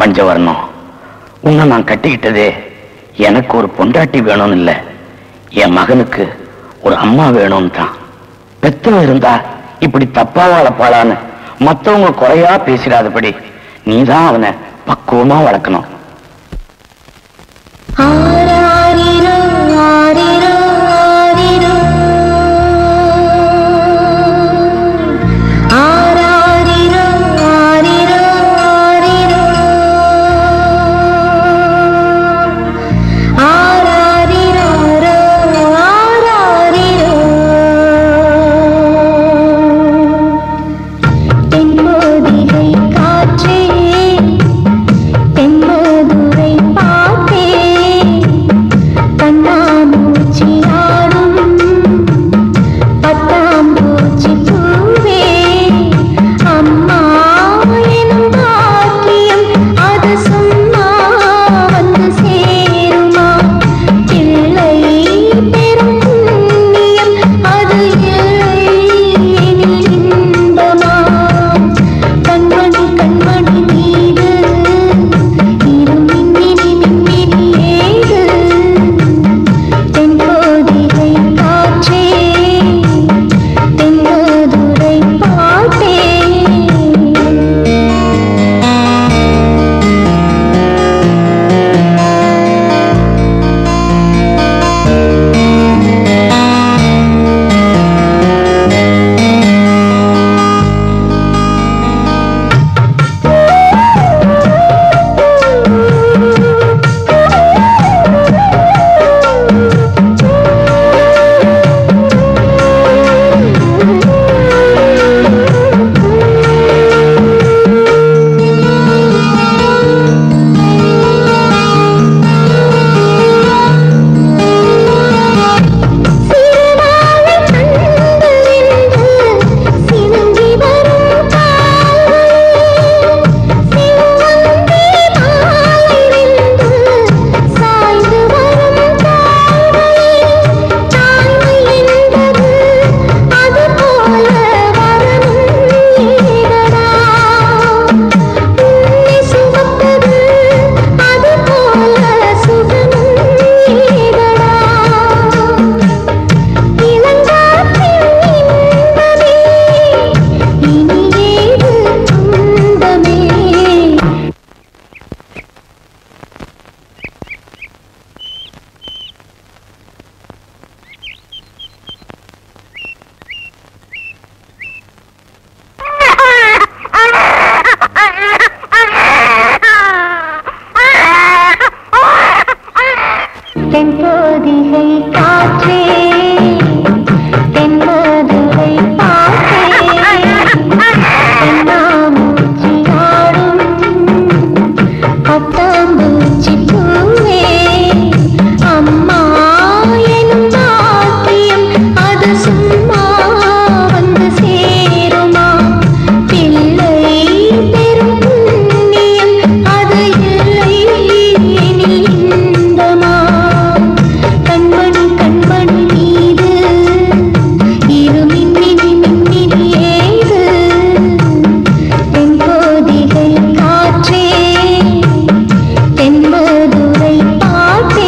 பஞ்சவர்ணம் உன்னை நான் கட்டிக்கிட்டதே எனக்கு ஒரு பொண்டாட்டி வேணும்னு இல்ல என் மகனுக்கு ஒரு அம்மா வேணும்னு தான் பெத்தவன் இருந்தா இப்படி தப்பா வளர்ப்பாளான்னு மத்தவங்க குறையா பேசிடாதபடி நீதான் அவனை பக்குவமா வளர்க்கணும் ஆராரிரோ ஆரிரோ ஆரிரோ ஆராரிரோ ஆரிரோ ஆரிரோ ஆராரிரோ ஆராரிரோ தென்மோதிகை காற்றே தென்மதுரை பாட்டே கண்ணாமூச்சி ஆடும் பட்டாம்பூச்சி பூவே அம்மா எனும் பாக்கியம் அது சும்மா வந்து சேருமா பிள்ளை பெரும் புண்ணியம் அது இல்லை எனில் இன்பமா கண்மணி கண்மணி மீது இரு மின்மினி மின்மினி ஏது தென்போதிகை காற்றே தென்மதுரை பாட்டே சிறுவாழை தந்தென்று சினுங்கி வரும் கால்களில் சிவந்தி மாலைவென்று சாய்ந்து வரும் கால்களில் தாய்மை என்பது அதுபோல வரணும் ஏதடா உன்னை சுமப்பது அதுபோல சுகமும் ஏதடா இளங்காற்றின் இன்பமே இனி ஏது துன்பமே தென்போதிகை காற்றே தென்மதுரை பாட்டே தென்னாமூச்சி ஆடும் பட்டாம்பூச்சி பூவே அம்மா எனும் பாக்கியம் அது சும்மா வந்து சேருமா பிள்ளை பெரும் புண்ணியம் அது இல்லை எனில் இன்பமா கண்மணி கண்மணி மீது இரு மின்மினி மின்மினி ஏது தென்போதிகை காற்றே தென்மதுரை பாட்டே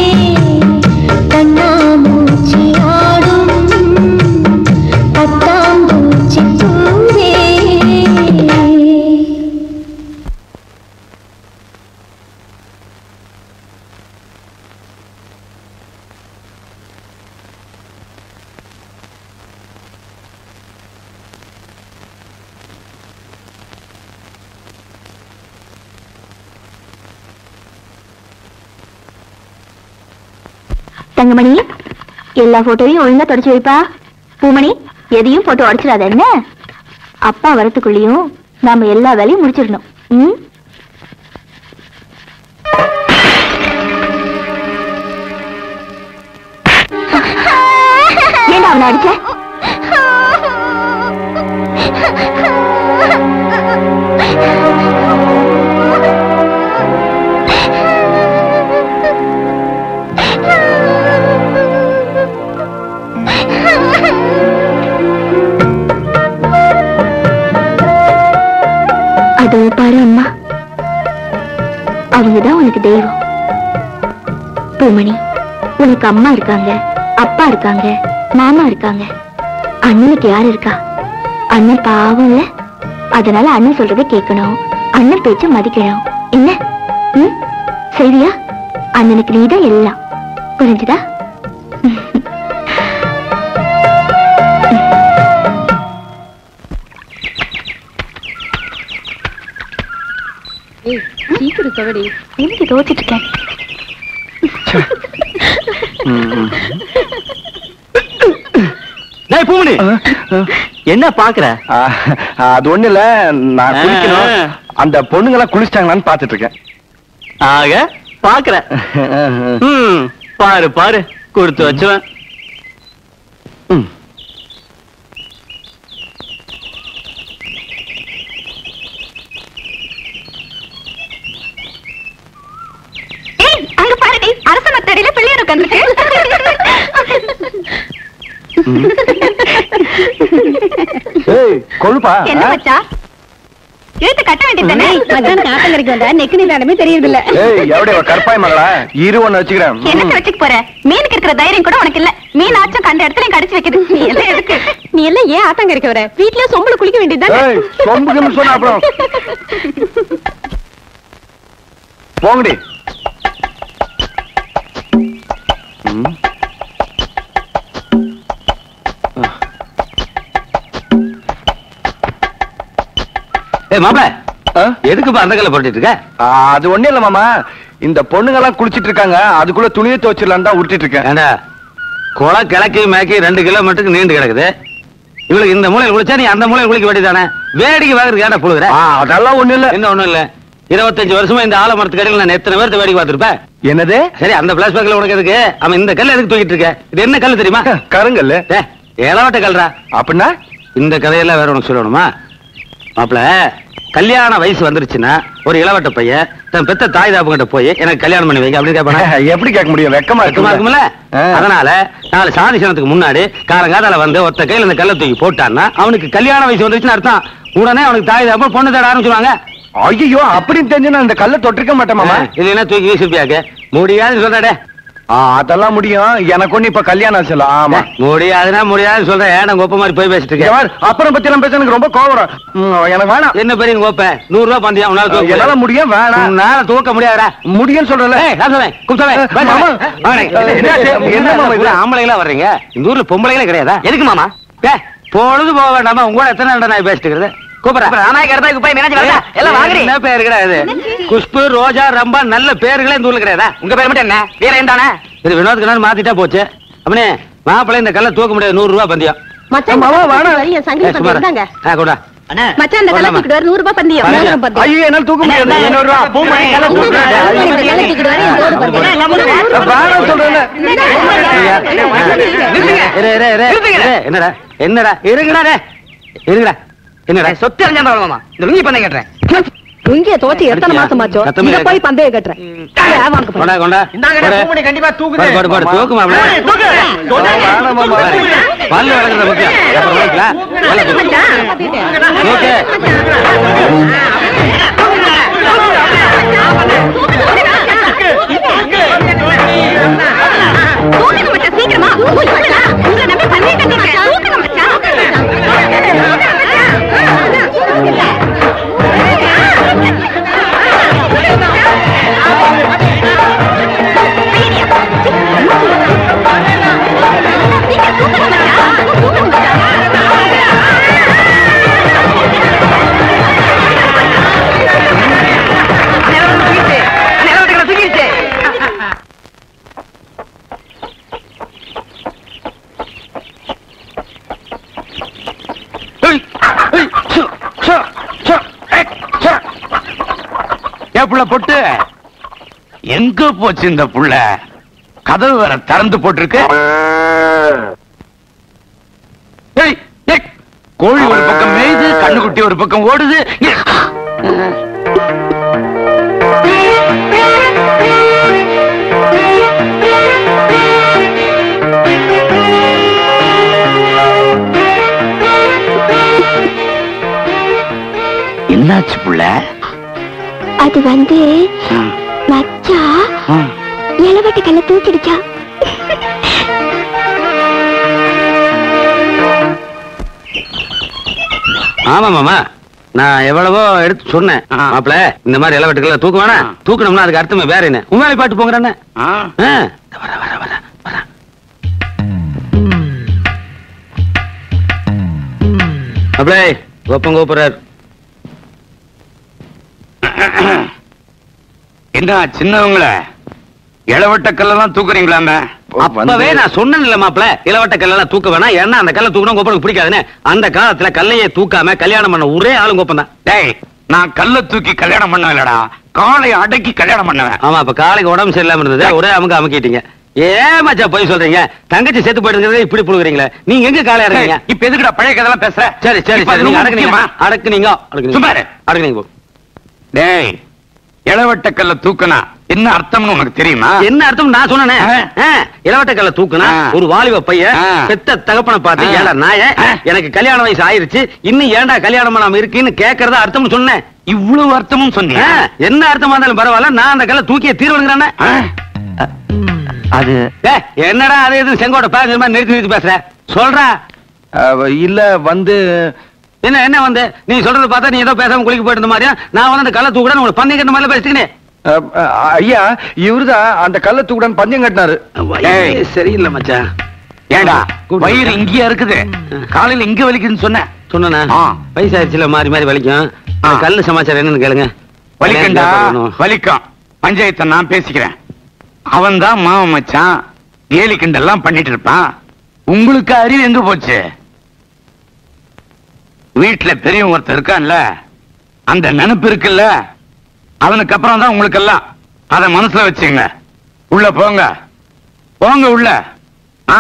கண்ணாமூச்சி ஆடும் பட்டாம்பூச்சி பூவே தங்கமணி எல்லா போட்டோவையும் ஒழுங்கா தொடச்சு வைப்பா பூமணி எதையும் போட்டோ உடச்சிடாத என்ன அப்பா வரத்துக்குள்ளேயும் நாம எல்லா வேலையும் முடிச்சிடணும் ம் ஏண்டா அவனை அடிச்ச அதோ பாரு அம்மா எனக்கு தெய்வம் பூமணி உனக்கு அம்மா இருக்காங்க அப்பா இருக்காங்க மாமா இருக்காங்க அண்ணனுக்கு யார் இருக்கா அண்ணன் பாவம் இல்ல அதனால அண்ணன் சொல்றதை கேட்கணும் அண்ணன் பேச்ச மதிக்கணும் என்ன ம் சரியா அண்ணனுக்கு நீதான் எல்லாம் புரிஞ்சுதா சீக்கிரம் கவடி எனக்கு தோச்சிட்டு இருக்கேன் டேய் பூமணி என்ன பாக்குற ஆ, அது ஒண்ணு இல்ல நான் குளிக்கணும் ஆ. அந்த பொண்ணுங்க குளிச்சிட்டாங்களான்னு பாத்துட்டு இருக்கேன் ஆக பாக்குற ம் பாரு பாரு கொடுத்து வச்சுவேன் ம். ஏய் அங்க பாருடி அரச மத்தடியில பிள்ளையார் உட்கார்ந்துருக்கு ஏய் கொழுப்பா என்ன மச்சா இழுத்து கட்ட வேண்டியதானே மத்தியானம் ஆத்தங்கரைக்கு வந்தா நெக்கு நிதானமே தெரியறது இல்ல ஏய் எவடைய கற்பாய் மகளா இரு ஒண்ணு வச்சுக்கிறேன் என்னத்த வச்சுக்க போற மீனுக்கு இருக்கிற தைரியம் கூட உனக்கு இல்ல மீன் ஆச்சும் கண்ட இடத்துல கடிச்சு வைக்குது நீ எல்லாம் எதுக்கு நீ எல்லாம் ஏன் ஆத்தங்கரைக்கு வர வீட்லயே சொம்புல குளிக்க வேண்டியதுதானே ஏய் சொம்புக்குன்னு சொன்ன அப்புறம் போங்கடி ம். ஏய் மாப்ள ஆ? எதுக்குப்பா அந்த கல்ல போட்டுட்டு இருக்க ஆ, அது ஒண்ணு இல்ல மாமா இந்த பொண்ணுங்க எல்லாம் குளிச்சிட்டு இருக்காங்க அதுக்குள்ள துணியை துவச்சிடலாம் தான் விட்டுட்டு இருக்கேன் ஏண்டா குள கிழக்கு மேக்கி ரெண்டு கிலோமீட்டருக்கு நீண்டு கிடக்குது இவளுக்கு இந்த மூலையில் குளிச்சா நீ அந்த மூலையில் குளிக்க வேண்டியதானே வேடிக்கை வாங்குறதுக்கு ஏன்டா புழுகுற ஆ, அதெல்லாம் ஒண்ணு இல்ல என்ன ஒண்ணும் இல்ல இருபத்தஞ்சு வருஷமா இந்த ஆலமரத்து கடையில் நான் எத்தனை பேர்த்த வேடிக்கை பார்த்திருப்பேன் என்னது சரி அந்த பிளாஷ்பேக்ல உனக்கு எதுக்கு அவன் இந்த கல்ல எதுக்கு தூக்கிட்டு இருக்க இது என்ன கல்லு தெரியுமா கருங்கல்ல டேய், இளவட்ட கல்றா அப்படின்னா இந்த கதையெல்லாம் வேற உனக்கு சொல்லணுமா மாப்ள கல்யாண வயசு வந்துருச்சுன்னா ஒரு இளவட்ட பையன் தன் பெத்த தாய் தாப்புகிட்ட போய் எனக்கு கல்யாணம் பண்ணி வைங்க அப்படின்னு கேட்பானா எப்படி கேட்க முடியும் வெக்கமா வெக்கமா இருக்கும்ல ஆ. அதனால நாலு சாதி சனத்துக்கு முன்னாடி காலங்காதால வந்து ஒத்த கையில இந்த கல்லை தூக்கி போட்டான்னா அவனுக்கு கல்யாண வயசு வந்துருச்சுன்னு அர்த்தம் உடனே அவனுக்கு தாய் தாப்பா பொண்ணு தேட ஆரம்பிச்சுவாங்க ஐயோ அப்படின்னு தெரிஞ்சு நான் இந்த கல்லை தொட்டிருக்க மாட்டேன் மாமா இது என்ன தூக்கி வீசிருப்பியாக்க முடியாதுன்னு சொல்றடே ஆ, அதெல்லாம் முடியும் எனக்கு ஒண்ணு இப்ப கல்யாணம் ஆச்சுல ஆமா முடியாதுன்னா முடியாதுன்னு சொல்றேன் ஏன் கோப்ப மாதிரி போய் பேசிட்டு இங்க இருக்க பாரு, அப்புறம் பத்தி எல்லாம் பேச எனக்கு ரொம்ப கோவம் வரும். ம், எனக்கு வேணாம் என்ன பெரிய கோப்ப நூறு ரூபாய் பந்தயம் உன்னால தூக்க என்னால முடியும் வேணாம் உன்னால தூக்க முடியாதா முடியும்னு சொல்றல ஏய், நான் சொல்றேன், கூப்பிட்டு ஏய், வரேன். மாமா. வாங்க. என்ன, என்ன மாமா இது? ஆம்பளைங்களா வர்றீங்க இந்த ஊர்ல பொம்பளைங்களே கிடையாதா எதுக்கு மாமா ஏ பொழுது போக வேண்டாமா உங்க கூட எத்தனை நாள் நான் பேசிட்டு இருக்கிறது என்ன பேர் கிடையாது குஷ்பு ரோஜா ரம்பா நல்ல பேர்களே இந்த ஊர்ல கிடையாதா உங்க பேர் மட்டும் என்ன வேற என்ன இது வினோத் கண்ணன் மாத்திட்டா போச்சு அவனே மாப்பிள்ளை இந்த கல்ல தூக்க முடியாது நூறு ரூபாய் பந்தயம் மச்சான் மாமா, வேணாம். வரையும் ஏய், சங்கிலி சும்மா இரு. பந்தயம் தாங்க ஆ, கொண்டா. மச்சான் அந்த கல்ல போடலாமா? தூக்கிட்டு வர நூறு ரூபாய் பந்தயம் பந்தயம். நூறு பந்தயம் ஐயோ என்னால தூக்க முடியாது ஐநூறு ரூபா பூமணி கல்லை தூக்க முடியாது. ஐயோ, இந்த கல்ல தூக்கிட்டு வர இந்த ஒரு பந்தயம் வேணாம் சொல்றேன் இரு, இரு, இரு, இரு. என்னடா என்னடா இருங்கடா டேய். இருங்கடா என்னடா சொத்து அறிஞ்சாமா இந்த லுங்கி பண்ண கேட்டேன் இங்கே தோச்சு எத்தனை மாசம் ஆச்சோ சத்தமே இத கேட்கல. போய் பந்தயம் கட்டுறேன் வாங்க போய். கொண்டா கொண்டா போடு. கண்டிப்பா போடு, போடு, போடு. தூக்கு மாப்ள. வேணாம் மாமா. பாரு. பல்லு விளக்குறது முக்கியம். அப்புறம் விளக்கலாம். பல்ல தூக்கு. தூக்கு. தூக்குங்க மச்சான் சீக்கிரமா தூக்குங்க உங்களை நம்பி பந்தயம் கட்டிருக்கேன் தூக்குங்க மச்சான் ஏய், ஏய், சு, சு, சு, ஏய், சு. ஏன் புள்ள பொட்டு எங்க போச்சு இந்த புள்ள கதவு வேற திறந்து போட்டிருக்கு ஏய், ஏய், கோழி ஒரு பக்கம் மேயுது கண்ணுக்குட்டி ஒரு பக்கம் ஓடுது என்னாச்சு புள்ள அது வந்து மச்சான் இளவட்ட கல்ல தூக்கிடுச்சா ஆமா மாமா நான் எவ்வளவோ எடுத்து சொன்னேன் ஆ. மாப்பிள இந்த மாதிரி இளவட்டுக்கெல்லாம் தூக்க வேணாம் தூக்கணும்னா அதுக்கு அர்த்தமே வேற என்ன உண்மையை பாட்டு போங்கிறேன்னு ஆ. வர வர வர வர மாப்பிள கோப்பம் கூப்பிடுறாரு என்ன சின்னவங்கள இளவட்ட கல்லெல்லாம் தூக்குறீங்களாமே அப்பவே நான் சொன்னேன்ல மாப்பிள இளவட்ட கல்லெல்லாம் தூக்க வேணாம் ஏன்னா அந்த கல்லை தூக்கணும் கோப்பனுக்கு பிடிக்காதுன்னு அந்த காலத்துல கல்லையே தூக்காம கல்யாணம் பண்ண ஒரே ஆளும் கோப்பம் தான் டேய் நான் கல்ல தூக்கி கல்யாணம் பண்ணலடா காலை அடக்கி கல்யாணம் பண்ணுவேன் ஆமா இப்ப காலைக்கு உடம்பு சரியில்லாம இருந்தது ஒரே அமுக்க அமுக்கிட்டீங்க ஏன் மச்சா போய் சொல்றீங்க தங்கச்சி செத்து போயிட்டு இப்படி புழுகுறீங்களே நீங்க எங்க காலையா இருக்கீங்க இப்ப எதுக்குடா பழைய கதெல்லாம் பேசுற சரி சரி இப்ப சரி அது நீங்க ரொம்ப அடக்குனீங்க முக்கியமா? அடக்குனீங்க அடக்குனீங்க சும்மா இரு. அடக்குனீங்க போ. டேய் இளவட்ட கல்ல தூக்குனா என்ன அர்த்தம்னு உனக்கு தெரியுமா என்ன அர்த்தம் நான் சொன்னேனே ஆ. ஆ, இளவட்ட கல்ல தூக்குனா ஆ. ஒரு வாலிப பையன் ஆ. பெத்த தகப்பனை பார்த்து ஆ. ஏடா நாய ஆ. எனக்கு கல்யாண வயசு ஆயிருச்சு இன்னும் ஏன்டா கல்யாணம் பண்ணாம இருக்குன்னு கேக்குறதா அர்த்தம் சொன்னேன் இவ்வளவு அர்த்தமும் சொன்னியா ஆ, என்ன அர்த்தமா இருந்தாலும் பரவாயில்ல நான் அந்த கல்ல தூக்கிய தீர்வுங்கிறானே ஆ? அது ஏய், என்னடா அது இது செங்கோட பேசுற மாதிரி நிறுத்தி நிறுத்தி பேசுற சொல்றா அவ இல்ல வந்து என்ன என்ன வந்து நீ சொல்றது பார்த்தா நீ ஏதோ பேசாம குளிக்க போயிட்டு இருந்த மாதிரியா நான் வந்து அந்த கல்ல தூக்குறேன் உங்களுக்கு பந்தயம் கட்ட மாதிரி பேசிக்கிறேன் அஹ், அஹ், ஐயா இவருதான் அந்த கல்ல தூக்குடன் பந்தயம் கட்டினாரு ஏய். சரியில்லை மச்சான் ஏடா கூப்பிடு. வயிறு இங்கேயா இருக்குது காலையில இங்க வலிக்குதுன்னு சொன்னேன் சொன்னா ஆ. வயசாயிருச்சுல மாறி மாறி வலிக்கும் ஆ. அந்த கல்லு சமாச்சாரம் என்னன்னு கேளுங்க வலிக்கண்டா கல்யாணம் வலிக்கும் பஞ்சாயத்தை நான் பேசிக்கிறேன் அவன் தான் மாமன் மச்சான் ஏலி கிண்டெல்லாம் பண்ணிட்டு இருப்பான் உங்களுக்கு அறிவு எங்க போச்சு வீட்டுல பெரியவன் ஒருத்தர் இருக்கான்ல அந்த நினைப்பு இருக்குல்ல அவனுக்கு அப்புறம் தான் உங்களுக்கு எல்லாம் அத மனசுல வச்சுங்க உள்ள போங்க போங்க உள்ள ஆ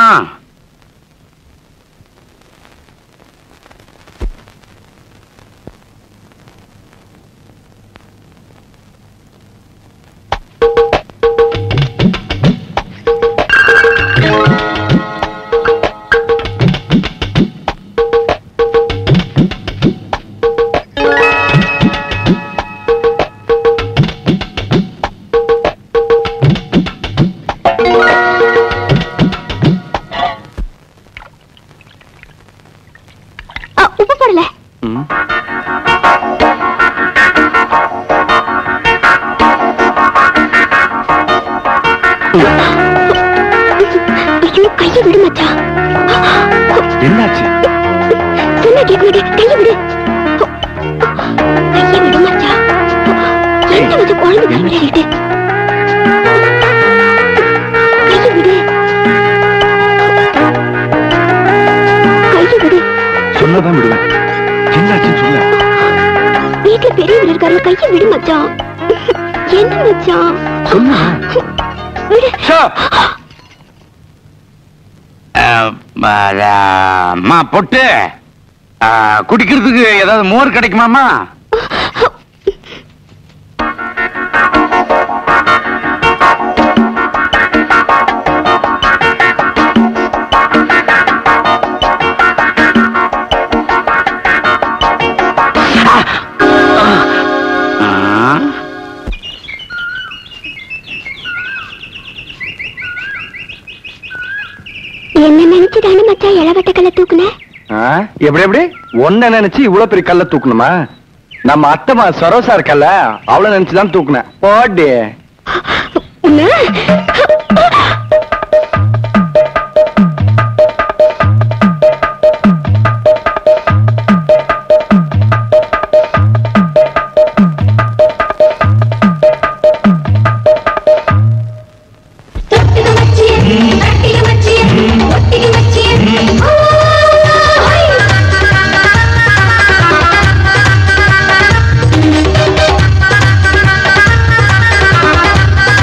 ஆ, உப்பு போடல ஐயோ கையை விடு மச்சான் என்னாச்சு சொன்னா கேட்க மாட்டேன் கையை விடு கையை விடு மச்சான் என்ன வச்சு குழந்தை கை விளையாடிட்டு கையை விடு கையை விடு சொன்னதான் விடுவேன் என்னாச்சுன்னு சொல்ல வீட்டுல பெரியவர் இருக்காரு கையை விடு மச்சான் என்ன மச்சான் சொல்லுங்க விடு அம்மா பொட்டு ஆ, குடிக்கிறதுக்கு ஏதாவது மோர் கிடைக்குமாமா ஆ. என்ன நினைச்சுதானே மச்சான் இளவட்ட கல்ல தூக்குன ஆ, எப்படி எப்படி ஒன்ன நினைச்சு இவ்வளவு பெரிய கல்ல தூக்கணுமா நம்ம அத்தம்மா சரோசா இருக்கல்ல அவளை நினைச்சுதான் தூக்குனேன் போடி உன்ன தொட்டிக மச்சியே தட்டிக மச்சியே ஒட்டிக மச்சியே ஓய் ஆ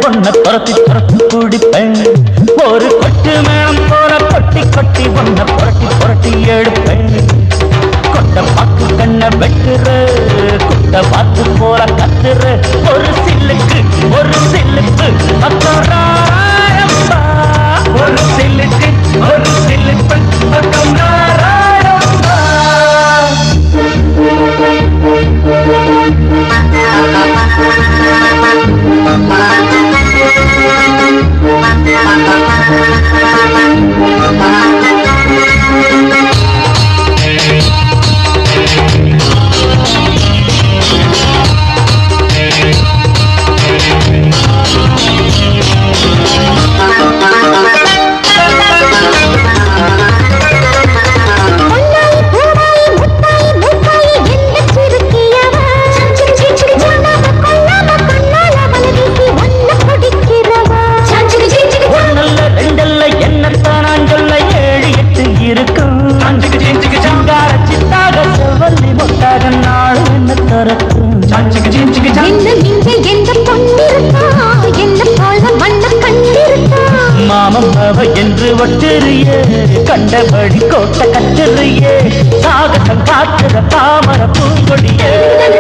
ஒன்ன துரத்தி துரத்தி குடிப்பேன் ஒரு கொட்டு மேளம் போல கொட்டி கொட்டி ஒன்ன புரட்டி புரட்டி எடுப்பேன் கொட்ட பாக்கு கண்ண வெட்டுற குட்ட பாத்து போல கத்துற ஒரு சில்லுக்கு ஒரு சில்லுக்கு அக்கறாரம்பா. ஒரு சில்லுக்கு ஒரு சில்லுக்கு அக்கறாரம்பா. பொன்னாயி பூவாயி முத்தாயி மூத்தாயி என்ன சிறுக்கியவா சொல்லாம கொல்லாம கண்ணால வலை வீசி ஒன்ன பிடிக்கிறவா ஒன்னல்ல ரெண்டல்ல என்னத்தான் நான் சொல்ல ஏழு எட்டு இருக்கும் சிங்கார சித்தாக செவ்வல்லி முத்தாக நாள் என்ன தரக்கும் என்ன நீங்க எந்த பொண்ணிருக்கா என்ன போல வண்ண கண்டிருக்கா மாமம் அவ என்று ஒட்டுறியே கண்டபடி கோட்டை கட்டுறியே சாகசம் காத்துற தாமர பூங்கொடியே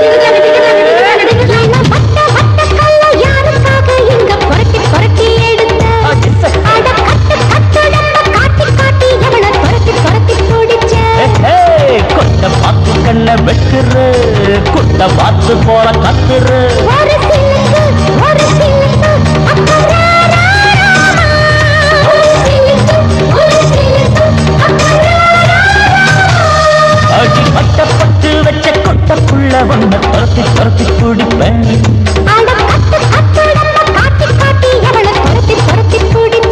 வட்ட வட்ட கல்ல யாருக்காக இங்க புரட்டி புரட்டி எடுத்த அட கட்டு கட்டுடம்ப காட்டி காட்டி எவள புரட்டி புரட்டி பிடிச்ச கொட்ட பாத்து கண்ண வெட்டுற குட்ட பாத்து போல கத்துற ஒரு சில்லுக்கு ஒரு சில்லுக்கு அக்கறாரா ஒரு சில்லுக்கு ஒரு சில்லுக்கு அக்கறாரா அடி பட்டப்பட்டு வச்ச கொட்டப்புள்ள ஒன்ன துரத்தி துரத்தி குடிப்பேன் அட கட்டு கட்டுடம்ப காட்டி காட்டி எவள புரட்டி புரட்டி பிடிச்ச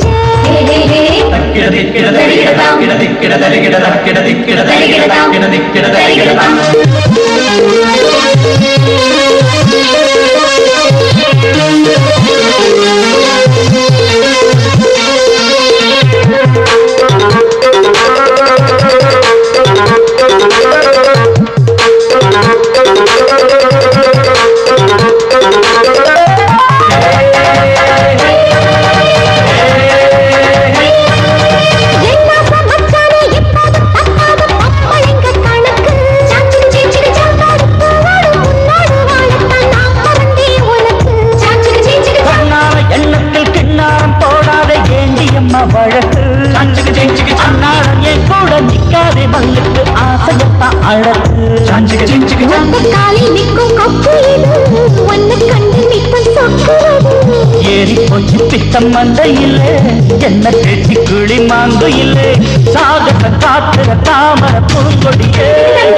என்னாச மச்சானே எப்போதும் தப்பாத பப்பளைங்க கணக்கு சாச்சிக்கு சீச்சிக்கு சாப்பாடு போவாடு முன்னாடு வாழத்தான் நான் மறந்தேன் உனக்கு சாச்சிக்கு சீச்சிக்கு கண்ணால எண்ணத்தில் கிண்ணாரம் போடாத ஏண்டியம்மா வழக்கு அன்னாரம் என் கூட நிக்காதே மல்லுக்கு ஆசையத்தான் அழகு ஒத்த காலில் நிற்கும் கொக்கு இது ஒன்னு கண்டு நிற்கும் சொக்குறது ஏறி போச்சு பித்தம் மந்த இல்லே என்ன பேச்சு கிளி மாங்கு இல்லே சாகச காத்துற தாமர பூங்கொடியே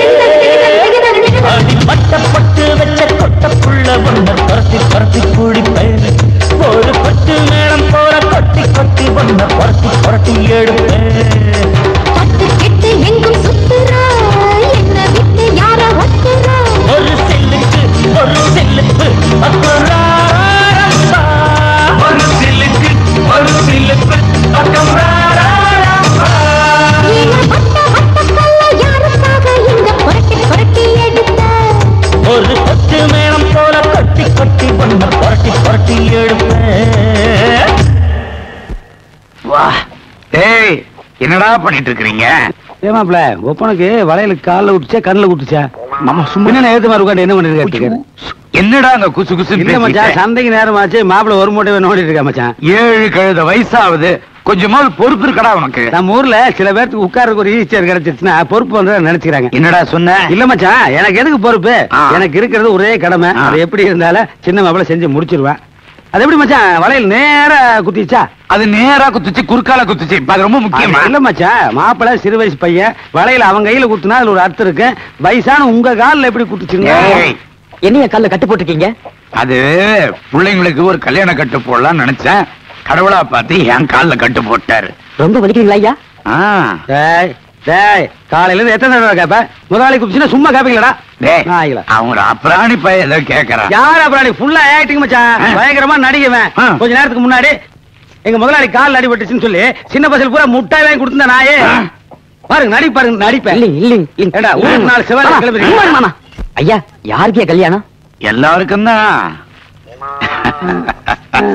அடி பட்டப்பட்டு வச்ச கொட்டப்புள்ள ஒன்ன பரத்தி பரத்தி குடிப்பேன் ஒரு கொட்டு மேளம் போல கொட்டி கொட்டி ஒன்ன புரட்டி புரட்டி எடுப்பேன் பட்டு கெட்டு எங்கும் சுத்துறா என்ன விட்டு யார ஒட்டுறா ஒரு செல்லுக்கு ஒரு செல்லுக்கு அக்கறாரம்பா. ஒரு செல்லுக்கு ஒரு செல்லுக்கு அக்கறாரம்பா. ஏன வட்ட வட்ட கல்ல யாருக்காக இங்க புரட்டி புரட்டி எடுத்த ஒரு கொத்து மேளம் போல கொட்டி கொட்டி ஒன்ன புரட்டி புரட்டி எடுப்பேன் வா ஏய் என்னடா பண்ணிட்டு இருக்கிறீங்க ஏமாப்ல ஒப்பனுக்கு வளையலுக்கு கால்ல விட்டுச்சா கண்ணுல விட்டுச்சா மாமா சும்மா என்ன நேரத்து மாதிரி உட்காந்து என்ன பண்ணிட்டு இருக்காரு என்னடா அங்க குசு குசு இல்ல மச்சான் சந்தைக்கு நேரமாச்சு மாப்பிள ஒரு மூட்டை நோண்டிட்டு இருக்கா மச்சான் ஏழு கழுத வயசாகுது கொஞ்சமாவது பொறுப்பு இருக்கடா உனக்கு நம்ம ஊர்ல சில பேருக்கு உட்கார்றதுக்கு ஒரு ஈஸ்டர் கிடைச்சிருச்சுன்னா பொறுப்பு வந்து நினைச்சுக்கிறாங்க என்னடா சொன்ன இல்ல மச்சான் எனக்கு எதுக்கு பொறுப்பு ஆ. எனக்கு இருக்கிறது ஒரே கடமை ஆ. அது எப்படி இருந்தாலும் சின்ன மாப்பிள செஞ்சு முடிச்சிருவேன் அது எப்படி மச்சான் வளையல் நேரா குத்திச்சா அது நேரா குத்துச்சு குறுக்கால குத்துச்சு இப்ப அது ரொம்ப முக்கியமா இல்ல மச்சான் மாப்பிள சிறு வயசு பையன் வளையல அவன் கையில குத்துனா அதுல ஒரு அர்த்தம் இருக்கு வயசான உங்க கால்ல எப்படி குத்துச்சுங்க ஏய், என்னைய கால்ல கட்டு போட்டிருக்கீங்க அது பிள்ளைங்களுக்கு ஒரு கல்யாண கட்டு போடலாம்னு நினைச்சேன் கடவுளா பார்த்து என் கால்ல கட்டு போட்டாரு ரொம்ப வலிக்கிறீங்களா ஐயா ஆ, டேய் டேய் காலையில இருந்து எத்தனை தடவை கேப்ப முதலாளி குத்துச்சுன்னா சும்மா கேப்பீங்களா டேய், நாய்களா அவங்க அப்புறாணி பையன் ஏதோ கேக்குறான் யார் அப்புறம் ஃபுல்லா ஆக்டிங் மச்சான் ஆ. பயங்கரமா நடிகவன் ஆ. கொஞ்ச நேரத்துக்கு முன்னாடி எங்க முதலாளி கால் அடிபட்டுச்சுன்னு சொல்லி சின்ன பசங்க பூரா முட்டாய் வாங்கி கொடுத்திருந்த நாயே ஆ. பாருங்க நடி பாருங்க நடிப்பேன் இல்லைங்க இல்லைங்க ஏண்டா, ஊருக்கு நாலு செவ்வாய் மாமா, கிளம்புறீங்க. சும்மா இரு மாமா ஐயா யாருக்கே கல்யாணம் எல்லாருக்கும் தான்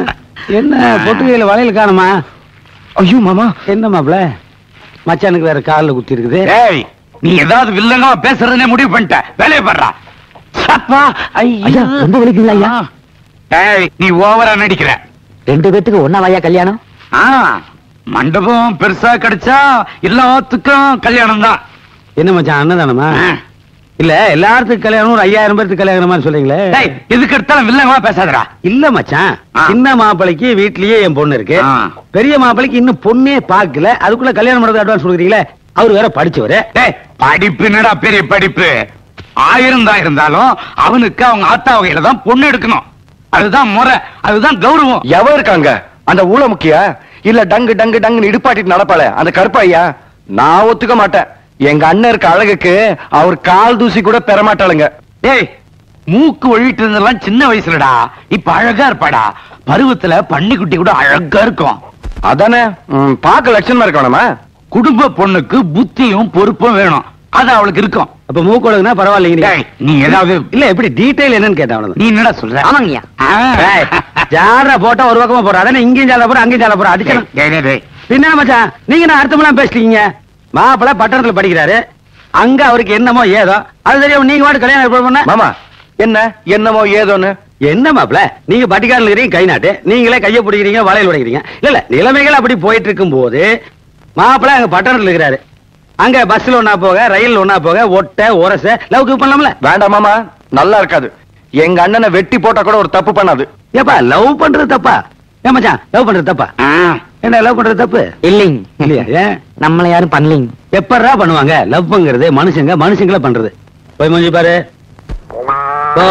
என்ன பொட்டுகையில வளையல் காணுமா ஐயோ மாமா என்ன மாப்ள மச்சானுக்கு வேற கால்ல குத்தி இருக்குது ஏய் நீ ஏதாவது வில்லங்கமா பேசுறதுனே முடிவு பண்ணிட்ட வேலையை பண்றா அப்பா ஐயா ரொம்ப வலிக்குங்களா ஐயா ஏய் நீ ஓவரா நடிக்கிற ரெண்டு பேத்துக்கு ஒன்னாவாயா கல்யாணம் ஆ மண்டபம் பெருசா கிடைச்சா எல்லாத்துக்கும் கல்யாணம் தான் என்ன மச்சான் அண்ணதானமா இல்ல எல்லாத்துக்கும் கல்யாணம் ஒரு ஐயாயிரம் பேருக்கு கல்யாணம் மாதிரி சொல்றீங்களே டேய் இதுக்கு எடுத்தாலும் வில்லங்கமா பேசாதடா இல்ல மச்சான் ஆ. சின்ன மாப்பிளைக்கு வீட்லயே என் பொண்ணு இருக்கு ஆ. பெரிய மாப்பிளைக்கு இன்னும் பொண்ணே பாக்கல அதுக்குள்ள கல்யாணம் பண்றது அட்வான்ஸ் கொடுக்குறீங்களே அவர் வேற படிச்சவரு டேய் படிப்பு என்னடா பெரிய படிப்பு ஆயிரம் தான் இருந்தாலும் அவனுக்கு அவங்க ஆத்தா வகையில தான் பொண்ணு எடுக்கணும் அதுதான் முறை அதுதான் கௌரவம் எவ இருக்காங்க அந்த ஊழ முக்கியா இல்ல டங்கு டங்கு டங்குன்னு இடுப்பாட்டிட்டு நடப்பாளே அந்த கருப்பாய்யா நான் ஒத்துக்க மாட்டேன் எங்க அண்ணன் இருக்க அழகுக்கு அவர் கால் தூசி கூட பெற மாட்டாளுங்க டேய் மூக்கு ஒழிட்டு இருந்தெல்லாம் சின்ன வயசுலடா இப்ப அழகா இருப்பாடா பருவத்துல பன்னிக்குட்டி கூட அழகா இருக்கும் அதானே ம், பார்க்க லட்சணமா இருக்கணுமா குடும்ப பொண்ணுக்கு புத்தியும் பொறுப்பும் வேணும் அது அவளுக்கு இருக்கும் அப்ப மூக்கொழுகுனா பரவாயில்லைங்க டேய், நீ ஏதாவது இல்ல எப்படி டீடைல் என்னன்னு கேட்டேன் அவ்வளவுதான் நீ என்னடா சொல்ற ஆமாங்கய்யா டேய், ஜாலரா போட்டா ஒரு பக்கமா போறா அதானே இங்கேயும் ஜால போற அங்கேயும் ஜால போற அடிக்கணும் டேய், டேய், டேய். பின்ன மச்சான் நீங்க நான் அர்த்தமெல்லாம் பேசிட்டீங்க மாப்பிள்ள பட்டணத்துல படிக்கிறாரு அங்க அவருக்கு என்னமோ ஏதோ அது தெரியாம நீங்க வாட்டு கல்யாணம் ஏற்பாடு பண்ண மாமா என்ன என்னமோ ஏதோன்னு என்ன மாப்பிள நீங்க பட்டிக்காரில் இருக்கிறீங்க கை நாட்டு நீங்களே கைய பிடிக்கிறீங்க வளையல் உடைக்கிறீங்க இல்ல இல்ல நிலைமைகள் அப்படி போயிட்டு இருக்கும் போது மாப்பிள அங்க பட்டணத்துல இருக்கிறாரு அங்க பஸ்ல ஒண்ணா போக ரயில் ஒண்ணா போக ஒட்ட உரச லவ் பண்ணலாம்ல வேண்டாம் மாமா நல்லா இருக்காது எங்க அண்ணனை வெட்டி போட்டா கூட ஒரு தப்பு பண்ணாது ஏப்பா லவ் பண்றது தப்பா ஏன் மச்சான் லவ் பண்றது தப்பா ஆ, என்ன லவ் பண்றது தப்பு இல்லைங்க இல்லையா ஏன் நம்மள யாரும் பண்ணலைங்க எப்படா பண்ணுவாங்க லவ்ங்கிறது மனுஷங்க மனுஷங்கள பண்றது போய் மூஞ்சி பாரு போ.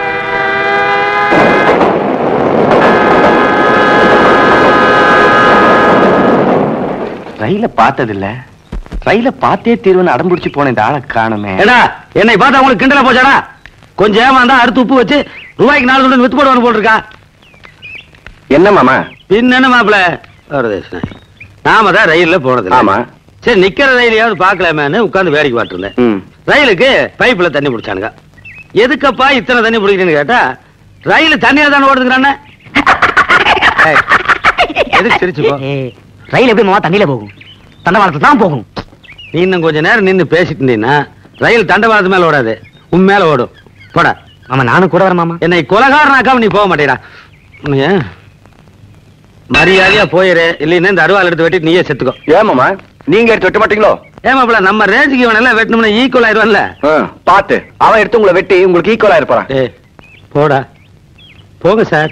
ரயில பார்த்தது இல்ல ரயில பார்த்தே தீர்வுன்னு அடம்பிடிச்சு போன இந்த ஆளை காணுமே ஏடா என்னை பார்த்தா உங்களுக்கு கிண்டலா போச்சாடா கொஞ்சம் ஏமாந்தா அறுத்து உப்பு வச்சு ரூபாய்க்கு நாலு துண்டு வித்து போடுவான்னு போட்டிருக்கா என்ன மாமா பின்ன என்ன மாப்பிள வரதேசன் நாம தான் ரயில்ல போனது ஆமா. சரி நிக்கிற ரயிலையாவது பார்க்கலாமேன்னு உட்கார்ந்து வேடிக்கை பார்த்துருந்தேன் ம். ரயிலுக்கு பைப்புல தண்ணி பிடிச்சானுங்க எதுக்கப்பா இத்தனை தண்ணி பிடிக்கிறேன்னு கேட்டா ரயில் தண்ணியா தானே ஓடுதுங்கிறானே ஏய், எதுக்கு சிரிச்சு போ ரயில் எப்படி மாமா தண்ணியில போகும் தண்டவாளத்துல தான் போகும் நீ இன்னும் கொஞ்ச நேரம் நின்னு பேசிட்டு இருந்தீங்கன்னா ரயில் தண்டவாளத்து மேல ஓடாது உன் மேல ஓடும் போடா மாமா நானும் கூட வரேன் மாமா என்னை கொலகாரனாக்காம நீ போக மாட்டேடா உன்னைய மரியாதையா போயிரு இல்லைன்னா இந்த அருவாள் எடுத்து வெட்டிட்டு நீயே செத்துக்கோ ஏன் மாமா நீங்க எடுத்து வெட்ட மாட்டீங்களோ ஏமாப்ல நம்ம ரேஞ்சுக்கு இவன் எல்லாம் வெட்டணும்னா ஈக்குவல் ஆயிருவான்ல ஆ, பாத்து அவன் எடுத்து உங்களை வெட்டி உங்களுக்கு ஈக்குவலா இருப்பான் ஏ போடா போங்க சார்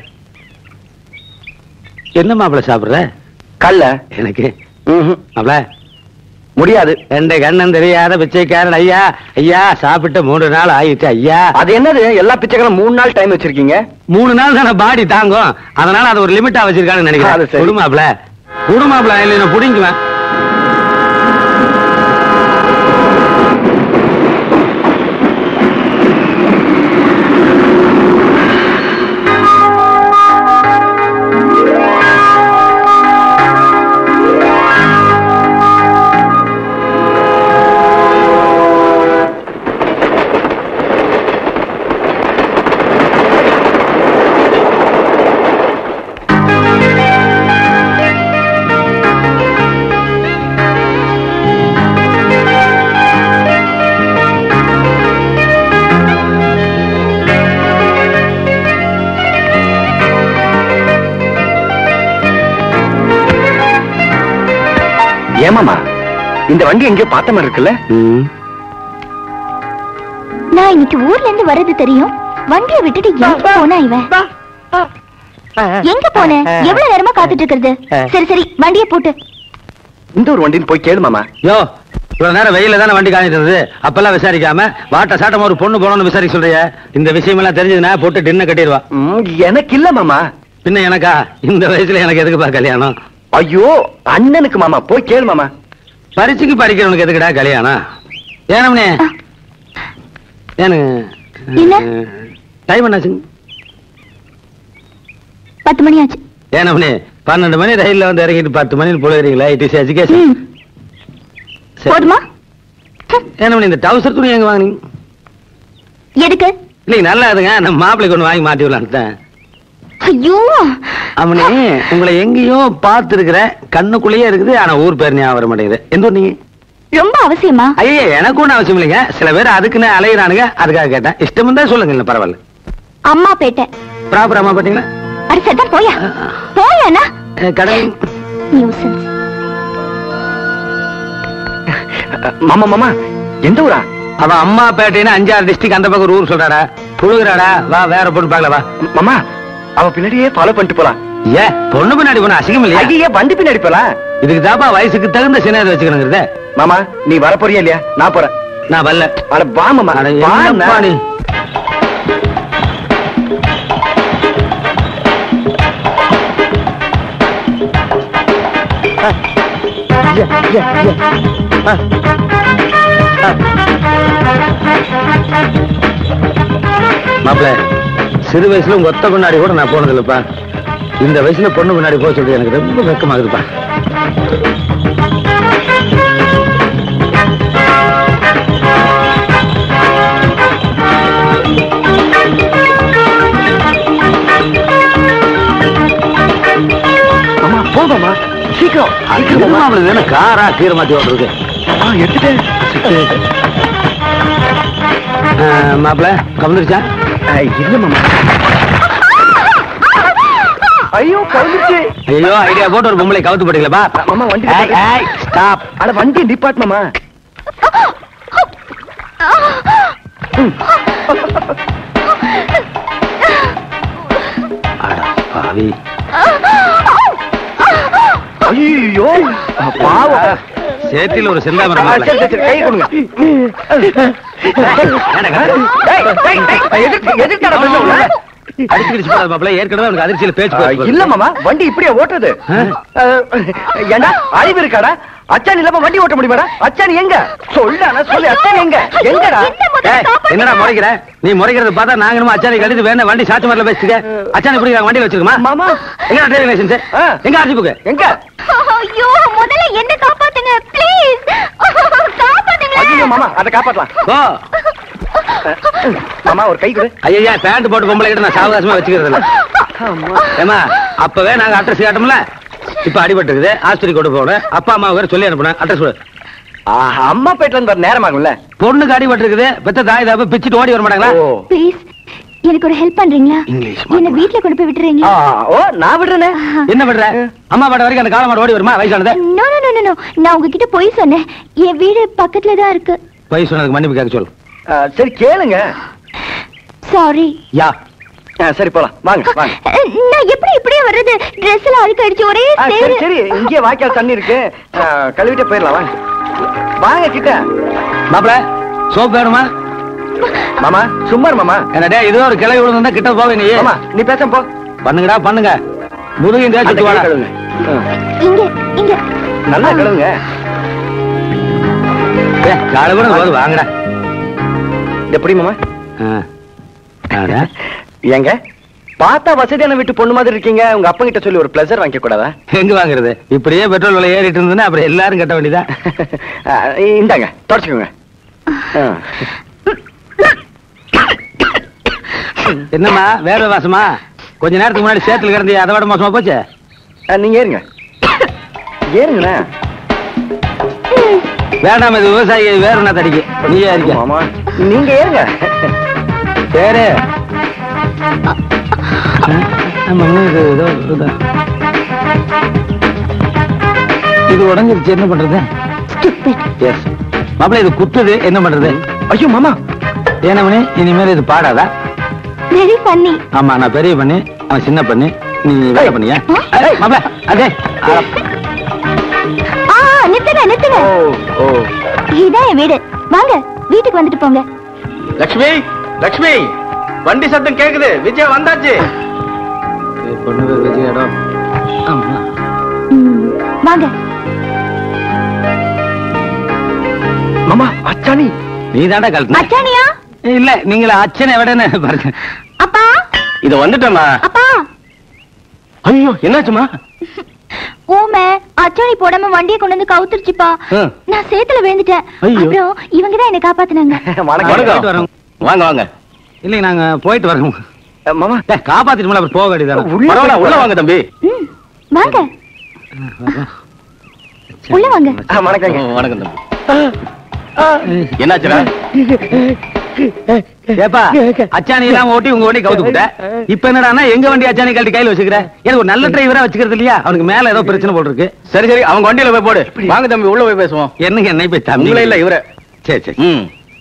என்ன மாப்பிள சாப்பிடுற கல்ல எனக்கு ம்ஹும். மாப்பிள முடியாது ரெண்டு கண்ணன் தெரியாத பிச்சைக்காரன் ஐயா ஐயா சாப்பிட்டு மூணு நாள் ஆயிடுச்சு ஐயா அது என்னது எல்லா பிச்சைகளும் மூணு நாள் டைம் வச்சிருக்கீங்க மூணு நாள் தானே பாடி தாங்கும் அதனால அது ஒரு லிமிட்டா வச்சிருக்கான்னு அது நினைக்கிறேன் சரி. குடுமாப்ல குடுமாப்ல இல்லை நான் புடிங்குவேன் ஏமாமா இந்த வண்டி எங்கேயோ பார்த்த மாதிரி இருக்குல்ல நான் இன்னைக்கு ஊர்ல இருந்து வர்றது தெரியும் வண்டியை விட்டுட்டு எங்க போனா இவன் எங்க போன எவ்வளவு நேரமா காத்துட்டு இருக்கிறது சரி சரி வண்டியை போட்டு இந்த ஒரு வண்டின்னு போய் கேளு மாமா யோ இவ்வளவு நேரம் வெயில தானே வண்டி காணிட்டு இருந்தது அப்பெல்லாம் விசாரிக்காம வாட்ட சாட்டம் ஒரு பொண்ணு போனோம்னு விசாரிக்க சொல்றிய இந்த விஷயம் எல்லாம் தெரிஞ்சதுன்னா போட்டு டின்ன கட்டிடுவா ம், எனக்கு இல்ல மாமா பின்ன எனக்கா இந்த வயசுல எனக்கு எதுக்குப்பா கல்யாணம் ஐயோ அண்ணனுக்கு மாமா போய் கேளு மாமா பரிசுக்கு பறிக்கிறவனுக்கு எதுக்குடா கல்யாணம் ஏனம்னே ஏனு என்ன? டைம் என்னாச்சுங்க பத்து மணி ஆச்சு ஏனம்னே பன்னெண்டு மணி ரயில்ல வந்து இறங்கிட்டு பத்து மணி போகிறீங்களா இட் இஸ் எஜுகேஷன் ம். போதுமா ஏனம்னே இந்த டவுசர் துணி எங்க வாங்குனீங்க எதுக்கு இல்லைங்க நல்லா இதுங்க நம்ம மாப்பிள்ளைக்கு ஒன்று வாங்கி மாட்டி விடலான்ட்டேன் ஐயோ அவனே உங்களை எங்கேயோ பார்த்திருக்கிறேன் கண்ணுக்குள்ளேயே இருக்குது ஆனா ஊர் பேர் ஞாபகம் வர மாட்டேங்குது எந்த ஊர் நீங்க ரொம்ப அவசியமா ஐயா எனக்கு ஒன்றும் அவசியம் இல்லைங்க சில பேர் அதுக்குன்னு அலையிறானுங்க அதுக்காக கேட்டேன் இஷ்டம் இருந்தா சொல்லுங்க இல்ல பரவாயில்ல அம்மா பேட்டை ப்ராப்பர் அம்மா பாத்தீங்களா அடி சத்தம் போயா போயாண்ணா அஹ், கடல் நியூசன்ஸ் மாமா மாமா எந்த ஊரா அவன் அம்மா பேட்டைன்னு அஞ்சாறு டிஸ்ட்ரிக்ட் அந்த பக்கம் ஒரு ஊர் சொல்றாடா புழுகுறாடா வா வேற பொண்ணு பார்க்கல வா மாமா அவ பின்னாடியே ஃபாலோ பண்ணிட்டு போலாம் ஏ பொண்ணு பின்னாடி போன அசிங்கம் இல்லையா ஐயா வண்டி பின்னாடி போலாம் இதுக்கு தாப்பா வயசுக்கு தகுந்த சின்னதை வச்சுக்கணுங்கிறத மாமா நீ வர போறியா இல்லையா நான் போறேன் நான் வரல அட வா மாமா அட, வா என்னப்பா நீ மாப்பிள சிறு வயசுல உங்க ஒத்த முன்னாடி கூட நான் போனது இல்லப்பா இந்த வயசுல பொண்ணு முன்னாடி போக சொல்றது எனக்கு ரொம்ப வெக்கமாகுதுப்பா மாமா போ மாமா சீக்கிரம் சீக்கிரம் மாமா. அவளுக்கு வேணும் காரா கீரை மாத்தி ஓட்டுறது ஆ, எடுத்துட்டேன் மாப்பிள கவனிச்சா ஆ, இல்ல மாமா ஐயோ கவுந்துச்சு ஐயோ ஐடியா போட்டு ஒரு பொம்பளை கவுத்து போட்டீங்களா மாமா வண்டி ஸ்டாப் அட வண்டி நிப்பாட் மாமா பாவி ஐயோ பாவம் சேத்தில ஒரு செந்தாமரம் ஆ, மாப்பிள. சரி, சரி, சரி, கை கொடுங்க டேய், டேய், டேய், எதுக்கு- எதுக்குடா பிரச்சனை உள்ள? அடிச்சு கிடிச்சு போடாத மாப்பிள ஏற்கனவே அவனுக்கு அதிர்ச்சியில பேச்சு ஆ, போயிடுச்சு. இல்ல மாமா வண்டி இப்படியே ஓட்டுறது ஆ? ஆ, ஏண்டா அறிவு இருக்காடா அச்சான் இல்லாம வண்டி ஓட்ட முடியுமாடா அச்சான் எங்க சொல்லு சொல்லு அச்சான் எங்க எங்கடா ஏய், என்னடா முறைக்கிற நீ முறைக்கிறத பார்த்தா நாங்க என்னமோ அச்சானை கழித்து வேணா வண்டி சாத்து மாதிரில பேசிக்க அச்சானை எப்படி வண்டியில வச்சிருக்கோமா மாமா எங்க டிரைவிங் லைசன்ஸ் ஆ. எங்க ஆர்சி புக்கு எங்க ஐயோ முதல்ல என்ன காப்பாத்துங்க ப்ளீஸ் காப்பாத்துங்க ஐயோ மாமா அதை காப்பாத்தலாம் ஓ மாமா ஒரு கை கொடு ஐயா பேண்ட் போட்டு பொம்பளை கிட்ட நான் சாவகாசமா வச்சுக்கிறது இல்ல ஏமா அப்பவே நாங்க அட்ரஸ் காட்டோம்ல இப்ப அடிபட்டு இருக்குது ஆஸ்பத்திரி கொண்டு போகணும் அப்பா அம்மா வேற சொல்லி அனுப்பணும் அட்ரஸ் கொடு ஆஹா, அம்மா போயிட்டு வந்து நேரம் ஆகும்ல பொண்ணுக்கு அடிபட்டு இருக்குது பெத்த தாய் தாப்ப பிச்சுட்டு ஓடி வர மாட்டாங்களா ஓ ப்ளீஸ் எனக்கு ஒரு ஹெல்ப் பண்றீங்களா இங்கிலீஷ் என்ன வீட்ல கொண்டு போய் ஆ, விட்டுறீங்களா ஓ நான் விடுறேனே என்ன பண்ற அம்மா பாட்ட வரைக்கும் அந்த காலமாடு ஓடி வருமா வயசானது நோ நோ நோ நோ நான் உங்ககிட்ட போய் சொன்னேன் என் வீடு பக்கத்துல தான் இருக்கு வயசு சொன்னதுக்கு மன்னிப்பு கேட்க சொல்லு ஆ, சரி கேளுங்க சாரி யா ஆ, சரி போலாம் வாங்க வாங்க நான் எப்படி இப்படியே வர்றது Dress எல்லாம் அழுக்கு அடிச்சு ஒரே ஆ, சரி சேரு சரி இங்கே வாய்க்கால் தண்ணி இருக்கு ஆ, கழுவிட்டே போயிடலாம் வாங்க வாங்க கிட்ட மாப்பிள சோப் வேணுமா மாமா சும்மா இரு மாமா என்னடே இதோ ஒரு கிளை விழுந்தா கிட்ட போவே நீ மாமா நீ பேசாம போ பண்ணுங்கடா பண்ணுங்க முதுகையும் அந்த தேய்ச்சிட்டு கை வாடா கழுவுங்க ஆ, இங்க இங்க நல்லா கழுவுங்க ஏ, காலை கூட போது வாங்கடா எப்படி மாமா ஆ. ஆடா. ஏங்க பார்த்தா வசதியான வீட்டு பொண்ணு மாதிரி இருக்கீங்க உங்க அப்பா கிட்ட சொல்லி ஒரு பிளஸர் வாங்கிக்க கூடாதா எங்க வாங்குறது இப்படியே பெட்ரோல் விலை ஏறிட்டு இருந்ததுன்னா அப்புறம் எல்லாரும் கட்ட வேண்டியதான் ஆ, இந்தாங்க தொடச்சுக்கோங்க ஆ. என்னம்மா வேற வாசமா கொஞ்ச நேரத்துக்கு முன்னாடி சேத்துல கிடந்தி அதை விட மோசமா போச்சு ஆ, நீங்க ஏறுங்க ஏறுங்கண்ணே வேண்டாம் இது விவசாயி வேற என்ன தடிக்கு நீயே இருக்க மாமா நீங்க ஏறுங்க சரி ஆமா, இது ஏதோ இதுதான். இது உடஞ்சிருச்சு என்ன பண்றது Stupid. எஸ் மாப்பிள்ள இது குத்துது என்ன பண்றது ஐயோ மாமா ஏனமணி இனிமேல் இது பாடாதா Very funny. ஆமா நான் பெரிய பண்ணி அவன் சின்ன பண்ணி நீ வேலை பண்ணியா மாப்பிள்ள அதே அட, ஆ நிறுத்துங்க நிறுத்துங்க ஓ ஓ இதான் என் வீடு வாங்க வீட்டுக்கு வந்துட்டு போங்க லக்ஷ்மி லக்ஷ்மி வண்டி சத்தம் கேக்குது விஜய் வந்தாச்சு பொண்ணு விஜய் இடம் ஆமா ம், வாங்க மாமா அச்சானி நீ தாண்டா கழட்டின அச்சானியா இல்ல நீங்கள அச்சனை விடன்னு பாருங்க அப்பா இத வந்துட்டமா அப்பா ஐயோ என்னாச்சுமா ஊமை அச்சாணி போடாம வண்டியை கொண்டு வந்து கவுத்துருச்சுப்பா ஆ. நான் சேத்துல விழுந்துட்டேன் ஐயோ. அப்புறம் இவங்க தான் என்ன காப்பாத்துனாங்க வணக்கம் போயிட்டு வரோம் வாங்க வாங்க இல்லைங்க நாங்க போயிட்டு வரோம் மாமா டேய், காப்பாத்திட்டு மேல போக வேண்டியதானே உள்ள பரவாயில்ல உள்ள வாங்க தம்பி ம், வாங்க உள்ள வாங்க ஆ, வணக்கங்க வணக்கம் தம்பி என்னாச்சுடா ஏப்பா அச்சாணி எல்லாம் ஓட்டி உங்க வண்டி கவுத்து விட்ட இப்ப என்னடான்னா எங்க வண்டி அச்சாணி கழட்டி கையில வச்சுக்கிற எனக்கு ஒரு நல்ல டிரைவரா வச்சுக்கிறது இல்லையா அவனுக்கு மேல ஏதோ பிரச்சனை போல் இருக்கு சரி சரி அவங்க வண்டியில போய் போடு வாங்க தம்பி உள்ள போய் பேசுவோம் என்னங்க என்னை போய் தம்பி இல்ல இவர சரி சரி ம்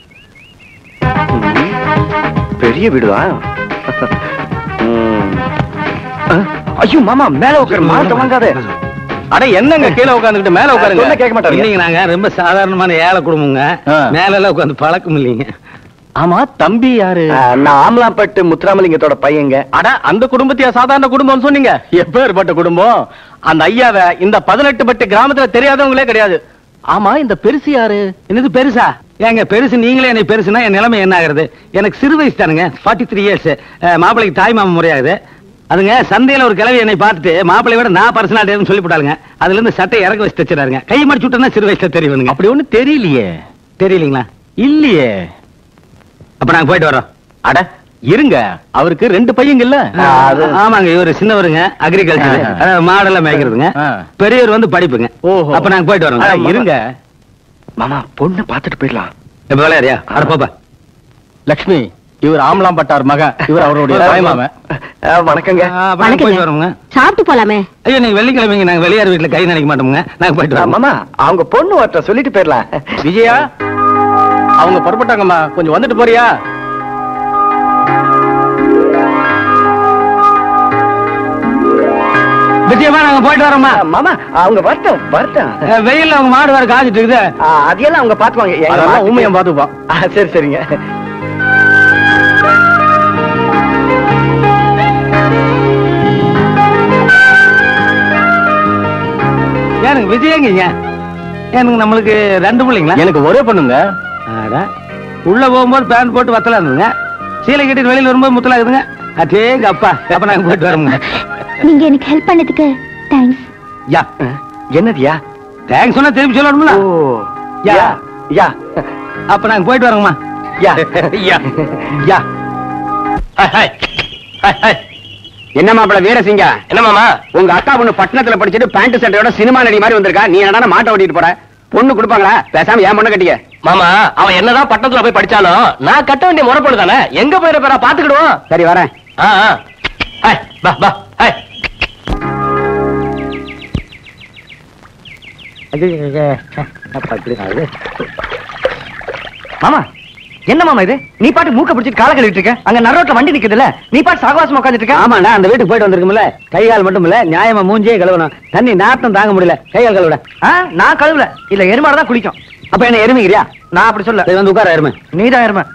பெரிய வீடுதான் ம். ஆ, ஐயோ மாமா மேல உட்கார மாட்ட வாங்காத அட என்னங்க கீழே உட்காந்துக்கிட்டு மேல உட்காருங்க சொன்னா கேட்க மாட்டாருங்க. இல்லைங்க நாங்க ரொம்ப சாதாரணமான ஏழை குடும்பங்க ஆ. மேல எல்லாம் உட்காந்து பழக்கம் இல்லைங்க ஆமா தம்பி யாரு நான் ஆமலாப்பட்டு முத்துராமலிங்கத்தோட பையங்க அட அந்த குடும்பத்தையா சாதாரண குடும்பம் சொன்னீங்க எப்பேற்பட்ட குடும்பம் அந்த ஐயாவை இந்த பதினெட்டு பட்டு கிராமத்துல தெரியாதவங்களே கிடையாது ஆமா இந்த பெருசு யாரு என்னது பெருசா ஏங்க பெருசு நீங்களே என்னை பெருசுனா என் நிலைமை என்ன ஆகுறது எனக்கு சிறு வயசு தானுங்க ஃபார்ட்டி த்ரீ இயர்ஸ் மாப்பிளைக்கு தாய் மாமன் முறையாகுது அதுங்க சந்தையில ஒரு கிழவி என்னை பார்த்துட்டு மாப்பிளை விட நான் பர்சனாலிட்டி சொல்லி போட்டாளுங்க அதுல இருந்து சட்டை இறக்க வச்சு தச்சுறாருங்க கை மடிச்சு விட்டோம்னா சிறு வயசுல தெரியுங்க அப்படி ஒண்ணு தெரியலையே தெரியலீங்களா இல்லையே அப்ப நாங்க போயிட்டு வரோம் அட இருங்க அவருக்கு ரெண்டு பையங்கள்ல அது ஆமாங்க இவரு சின்னவருங்க அக்ரிகல்ச்சர் ஆ. அதாவது மாடெல்லாம் மேய்க்கிறதுங்க ஆ. பெரியவர் வந்து படிப்புங்க ஓஹோ. அப்ப நாங்க போயிட்டு வரோம் அட, இருங்க மாமா பொண்ணு பாத்துட்டு போயிடலாம் இப்ப விளையாடியா அட போப்பா லக்ஷ்மி இவர் ஆமலாம் பட்டார் மகன் இவர் அவருடைய தாய்மாமன் வணக்கங்க அப்ப நாங்க போயிட்டு வரோங்க சாப்பிட்டு போலாமே ஐயோ நீங்க வெள்ளிக்கிழமைங்க நாங்க வெளியார் வீட்டுல கை நினைக்க மாட்டோமுங்க நாங்க போயிட்டு ஆ, வரோம் மாமா அவங்க பொண்ணு ஒருத்த சொல்லிட்டு போயிடலாம் விஜயா அவங்க புறப்பட்டாங்கம்மா கொஞ்சம் வந்துட்டு போறியா விஜயமா நாங்க போயிட்டு வரோம்மா ஆ, மாமா அவங்க வரட்டும் வரட்டும் அஹ், வெயில்ல அவங்க மாடு வேற காய்ச்சிட்டு இருக்குது ஆ, அதையெல்லாம் அவங்க பாத்துவாங்க எங்க அதெல்லாம் மாட்டுக்கு- ஊமையம் பாத்துப்போம் ஆ, சரி சரிங்க ஏனுங்க விஜயங்க ஏனுங்க நம்மளுக்கு ரெண்டு பிள்ளைங்களா எனக்கு ஒரே பொண்ணுங்க அட, உள்ள போகும்போது பேண்ட் போட்டு வத்தலா இருந்துங்க சீலை கட்டிட்டு வெளியில வரும்போது முத்தலா இருக்குதுங்க அட்டேங்க அப்பா அப்ப நாங்க போயிட்டு வரோங்க நீங்க எனக்கு ஹெல்ப் பண்ணதுக்கு தேங்க்ஸ் யா என்னதியா தேங்க்ஸ் சொன்னா திருப்பி சொல்லணும்ல ஓ யா. யா யா அப்ப நாங்க போயிட்டு வரோங்கம்மா யா யா யா என்ன மாப்பிள வீரசிங்க என்ன மாமா உங்க அக்கா பொண்ணு பட்டணத்துல படிச்சுட்டு பேண்ட் சட்டையோட சினிமா நடி மாதிரி வந்திருக்கா நீ என்னடா மாட்ட ஓட்டிட்டு போற பொண்ணு கொடுப்பாங்களா பேசாம ஏன் பொண்ணு கட்டிக்க மாமா அவன் என்னதான் பட்டணத்துல போய் படிச்சாலும் நான் கட்ட வேண்டிய முறைப்படு தானே எங்க போயிட போறா பாத்துக்கிடுவோம் சரி வரேன் ஆ, ஆ. ஹாய், வா வா ஹாய். மாமா என்ன மாமா இது நீ பாட்டு மூக்க பிடிச்சிட்டு கால கழுவிட்டு இருக்க அங்க நரோட்ல வண்டி நிக்குதுல்ல நீ பாட்டு சகவாசமா உட்காந்துட்டு இருக்க ஆமாண்டா அந்த வீட்டுக்கு போயிட்டு வந்திருக்கும்ல கை கால் மட்டும் இல்ல நியாயமா மூஞ்சியே கழுவணும் தண்ணி நாத்தம் தாங்க முடியல கை கால் கழுவிட ஆ, நான் கழுவல இல்ல எருமாடு தான் குளிக்கும் அப்ப என்ன எருமைக்கிறியா நான் அப்படி சொல்ல சரி வந்து உட்கார எருமை நீதான் எருமை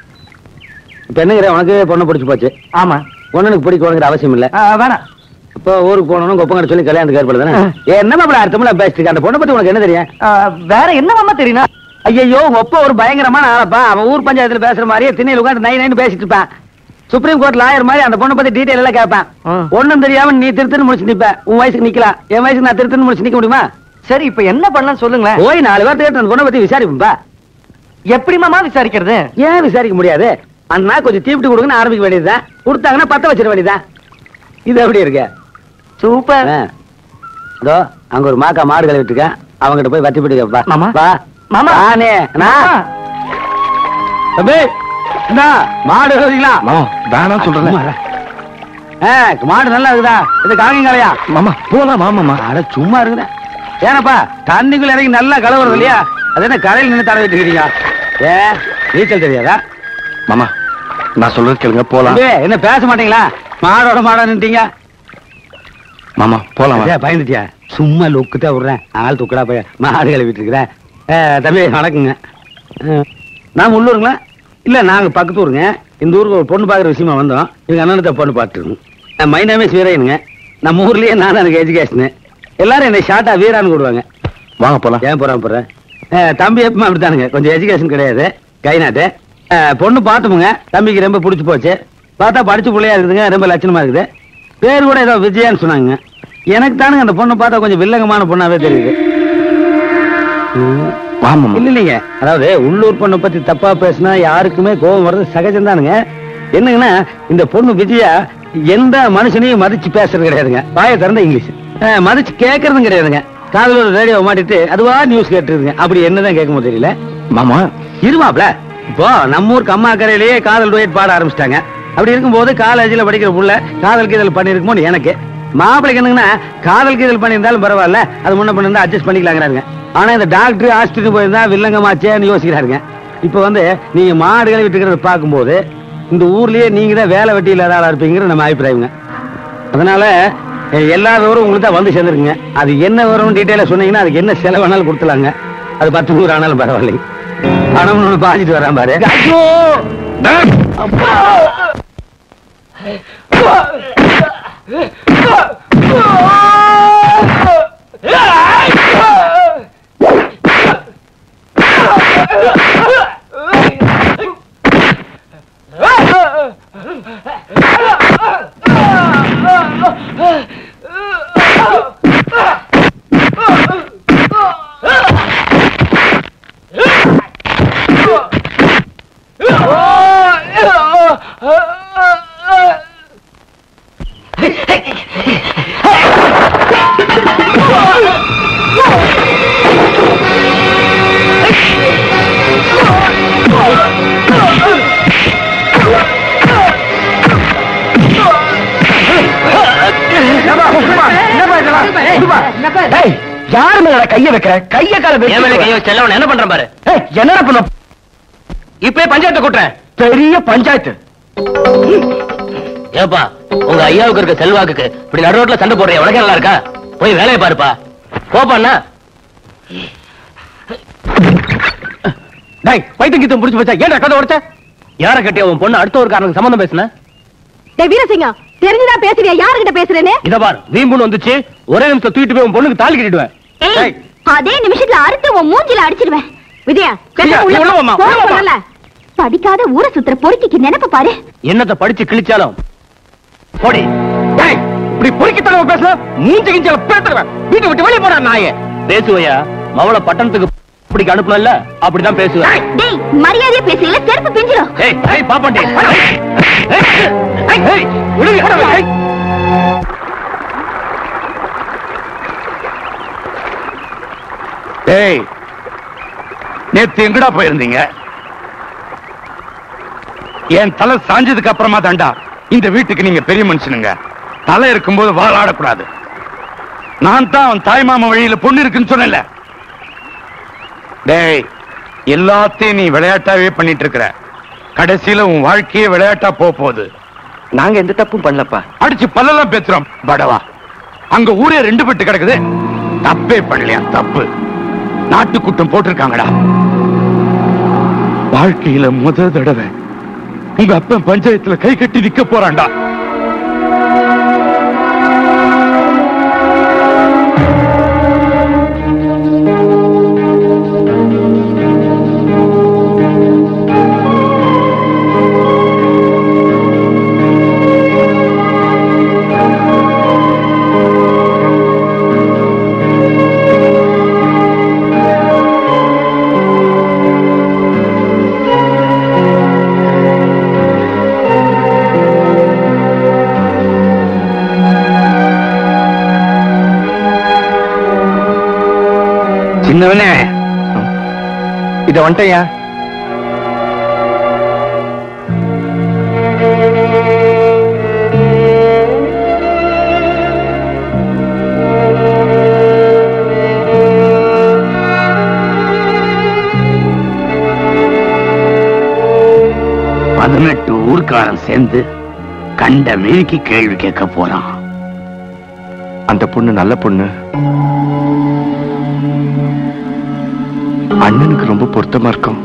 இப்ப என்னங்கிற உனக்கு பொண்ணு பிடிச்சு போச்சு ஆமா பொண்ணுக்கு பிடிக்கணுங்கிற அவசியம் இல்ல ஆ, வேணாம் இப்போ ஊருக்கு போகணும் கொப்பங்கட சொல்லி கல்யாணத்துக்கு ஏற்பாடு தானே என்னமா அப்படி அர்த்தமில்ல பேசிட்டு இருக்க? அந்த பொண்ணை பத்தி உனக்கு என்ன தெரியும் ஆ, வேற என்ன மாமா தெரியுமா ஐயோ உங்க ஒப்ப ஒரு பயங்கரமான ஆளப்பா அவன் ஊர் பஞ்சாயத்துல பேசுற மாதிரியே திண்ணையில உட்காந்து நை நைன்னு பேசிட்டு இருப்பான் சுப்ரீம் கோர்ட் லாயர் மாதிரி அந்த பொண்ணை பத்தி டீடைல் எல்லாம் கேட்பான் ஆ. ஒண்ணும் தெரியாம நீ திருத்தன்னு முடிச்சு நிப்ப உன் வயசுக்கு நிக்கலாம் என் வயசுக்கு நான் திருத்தன்னு முடிச்சு நிக்க முடியுமா சரி இப்ப என்ன பண்ணலாம் சொல்லுங்களேன் போய் நாலு பேர்த்து கேட்டு அந்த பொண்ணை பத்தி விசாரிப்பா எப்படி மாமா விசாரிக்கிறது ஏன் விசாரிக்க முடியாது அந்த நாள் கொஞ்சம் தீப்பிட்டு கொடுங்கன்னு ஆரம்பிக்க வேண்டியதுதான் கொடுத்தாங்கன்னா பத்த வச்சிட வேண்டியதுதான் இது எப்படி இருக்கு சூப்பர் ஆ. இதோ அங்க ஒரு மாக்கா மாடு கழுவிட்டு இருக்கேன் அவங்கிட்ட போய் வத்தி போட்டு கேப்பா மாமா. வா மாமா. நானே நான் தம்பி என்ன மாடு கழுவுறீங்களா வேணாம் சொல்றேன் ஆ, மாடு நல்லா இருக்குதா இது காங்கிங்களையா மாமா போலாம் மாமா அட சும்மா இருக்குதா ஏனப்பா தண்ணிக்குள்ள இறங்கி நல்லா கழுவுறது இல்லையா அது என்ன கரையில் நின்று தடவிட்டு இருக்கீங்க ஏ நீச்சல் தெரியாதா மாமா நான் சொல்றது கேளுங்க போலாம் தம்பி, என்ன பேச மாட்டீங்களா மாடோட மாடா நின்ட்டீங்க மாமா போலாம் ஏய், பயந்துட்டியா சும்மா லுக்கு தான் விடுறேன் ஆள் துக்கடா போய் மாடு கழுவிட்டு இருக்கிறேன் ஏ, தம்பி வணக்கங்க ஆ, நாம உள்ளூருங்களா இல்ல நாங்க பக்கத்து ஊருங்க இந்த ஊருக்கு ஒரு பொண்ணு பார்க்குற விஷயமா வந்தோம் எங்க அண்ணனத்தை பொண்ணு பார்த்துருக்கோம் மை நேமே வீரையனுங்க நம்ம ஊர்லயே நான் தான் எனக்கு எஜுகேஷனு எல்லாரும் என்னை ஷார்ட்டா வீரான்னு கூடுவாங்க வாங்க போலாம் ஏன் போறான் போறேன் தம்பி எப்பவுமே அப்படித்தானுங்க கொஞ்சம் எஜுகேஷன் கிடையாது கை நாட்டு அஹ், பொண்ணு பார்த்தோமுங்க தம்பிக்கு ரொம்ப பிடிச்சி போச்சு பார்த்தா படிச்சு பிள்ளையா இருக்குதுங்க ரொம்ப லட்சணமா இருக்குது பேர் கூட ஏதோ விஜயான்னு சொன்னாங்க எனக்கு தானுங்க அந்த பொண்ணை பார்த்தா கொஞ்சம் வில்லங்கமான பொண்ணாவே தெரியுது வாமா இல்ல இல்லைங்க அதாவது உள்ளூர் பொண்ணை பத்தி தப்பா பேசினா யாருக்குமே கோபம் வர்றது சகஜம் தானுங்க என்னங்கன்னா இந்த பொண்ணு விஜயா எந்த மனுஷனையும் மதிச்சு பேசுறது கிடையாதுங்க வாயை திறந்த இங்கிலீஷ் அஹ், மதிச்சு கேட்கறதும் கிடையாதுங்க காதுல ஒரு ரேடியோ மாட்டிட்டு அதுவா நியூஸ் கேட்டுருதுங்க அப்படி என்னதான் கேட்கும் தெரியல மாமா இருவாப்ல இப்போ நம்ம ஊருக்கு அம்மா கரையிலேயே காதல் டூயட் பாட ஆரம்பிச்சிட்டாங்க அப்படி இருக்கும்போது காலேஜ்ல படிக்கிற புள்ள காதல் கீதல் பண்ணிருக்குமோ எனக்கு மாப்பிளைக்கு என்னங்கன்னா காதல் கீதல் பண்ணியிருந்தாலும் பரவாயில்ல அது முன்ன பண்ணிருந்தா அட்ஜஸ்ட் பண்ணிக்கலாங்கிறாங்க ஆனா இந்த டாக்டர் ஆஸ்பத்திரி போயிருந்தா வில்லங்கமாச்சேன்னு யோசிக்கிறாருங்க இப்போ வந்து நீங்க மாடுகளை விட்டுக்கிறத பார்க்கும்போது இந்த ஊர்லயே நீங்க தான் வேலை வெட்டி இல்லாத ஆளா இருப்பீங்கிற நம்ம அபிப்பிராயங்க அதனால அஹ், எல்லா விவரம் உங்களுக்கு தான் வந்து சேர்ந்துருங்க அது என்ன விவரம் டீட்டெயிலா சொன்னீங்கன்னா அதுக்கு என்ன செலவானாலும் கொடுத்துலாங்க அது பத்து நூறு ஆனாலும் பரவாயில்லைங்க பணம் ஒண்ணு பாஞ்சிட்டு வரான் பாரு ஐயோ டேய், யாரு மேல கைய வைக்கிற கைய கால என் மேல கையை வச்சு செல்லவன் என்ன பண்றேன் பாரு என்னடா பண்ண இப்பவே பஞ்சாயத்தை கூட்டுறேன் பெரிய பஞ்சாயத்து ஏப்பா உங்க ஐயாவுக்கு இருக்க செல்வாக்குக்கு இப்படி நடு ரோட்ல சண்டை போடுறிய உனக்கு நல்லா இருக்கா போய் வேலையை பாருப்பா போப்பாண்ணா டேய் பைத்தியம் கீத்தம் முடிச்சு போச்சா ஏன்டா கதை உடைச்ச யார கட்டி உன் பொண்ணு அடுத்த ஒரு காரணம் சம்பந்தம் பேசுன டேய் வீரசிங்கம் தெரிஞ்சுதான் பேசுறியா யாருகிட்ட பேசுறேன்னு இத பார் வீம்புன்னு வந்துச்சு ஒரே நிமிஷம் தூக்கிட்டு போய் உன் பொண்ணுக்கு தாலி கட்டிடுவேன் ஏய், அதே நிமிஷத்துல அறுத்து உன் மூஞ்சில அடிச்சிடுவேன் விஜயா பேசாம ஐயா, உள்ள உள்ள போ. வாம்மா, போ, உள்ள வாம்மா. சொல்லல. படிக்காத ஊரை சுத்துற பொறுக்கிக்கு நினைப்ப பாரு என்னத்தை படிச்சு கிழிச்சாலும் போடி டேய் இப்படி பொறுக்கி தலைவ பேச மூஞ்சி கிஞ்சல பேத்துறேன் வீட்டை விட்டு வெளிய போடா நாயே பேசுவையா மவள பட்டணத்துக்கு இப்படிக்கு அனுப்பல அப்படிதான் பேசுவேன் டேய் மரியாதையா பேசல செருப்பு பிஞ்சிரும் ஏய் ஏய் பாப்பாண்டி ஏய், விடுங்க. ஏய். ஏய் நேத்து எங்கடா போயிருந்தீங்க என் தலை சாஞ்சதுக்கு அப்புறமா தாண்டா இந்த வீட்டுக்கு நீங்க பெரிய மனுஷனுங்க தலை இருக்கும்போது வாழாடக்கூடாது நான் தான் அவன் தாய்மாமா வழியில பொண்ணு இருக்குன்னு சொன்னேன்ல டேய் எல்லாத்தையும் நீ விளையாட்டாவே பண்ணிட்டு இருக்கிற கடைசியில உன் வாழ்க்கையே விளையாட்டா போக போகுது நாங்க எந்த தப்பும் பண்ணலப்பா அடிச்சு பல்லெல்லாம் பேசுறோம் படவா அங்க ஊரே ரெண்டு பெட்டு கிடக்குது தப்பே பண்ணலையா தப்பு நாட்டுக்குட்டம் போட்டிருக்காங்கடா வாழ்க்கையில முத தடவை உங்க அப்பன் பஞ்சாயத்துல கை கட்டி நிக்க போறான்டா சின்னவனே இத வந்துட்டயா பதினெட்டு ஊர்க்காரன் சேர்ந்து கண்ட மேனிக்கு கேள்வி கேட்க போறான் அந்த பொண்ணு நல்ல பொண்ணு அண்ணனுக்கு ரொம்ப பொருத்தமா இருக்கும்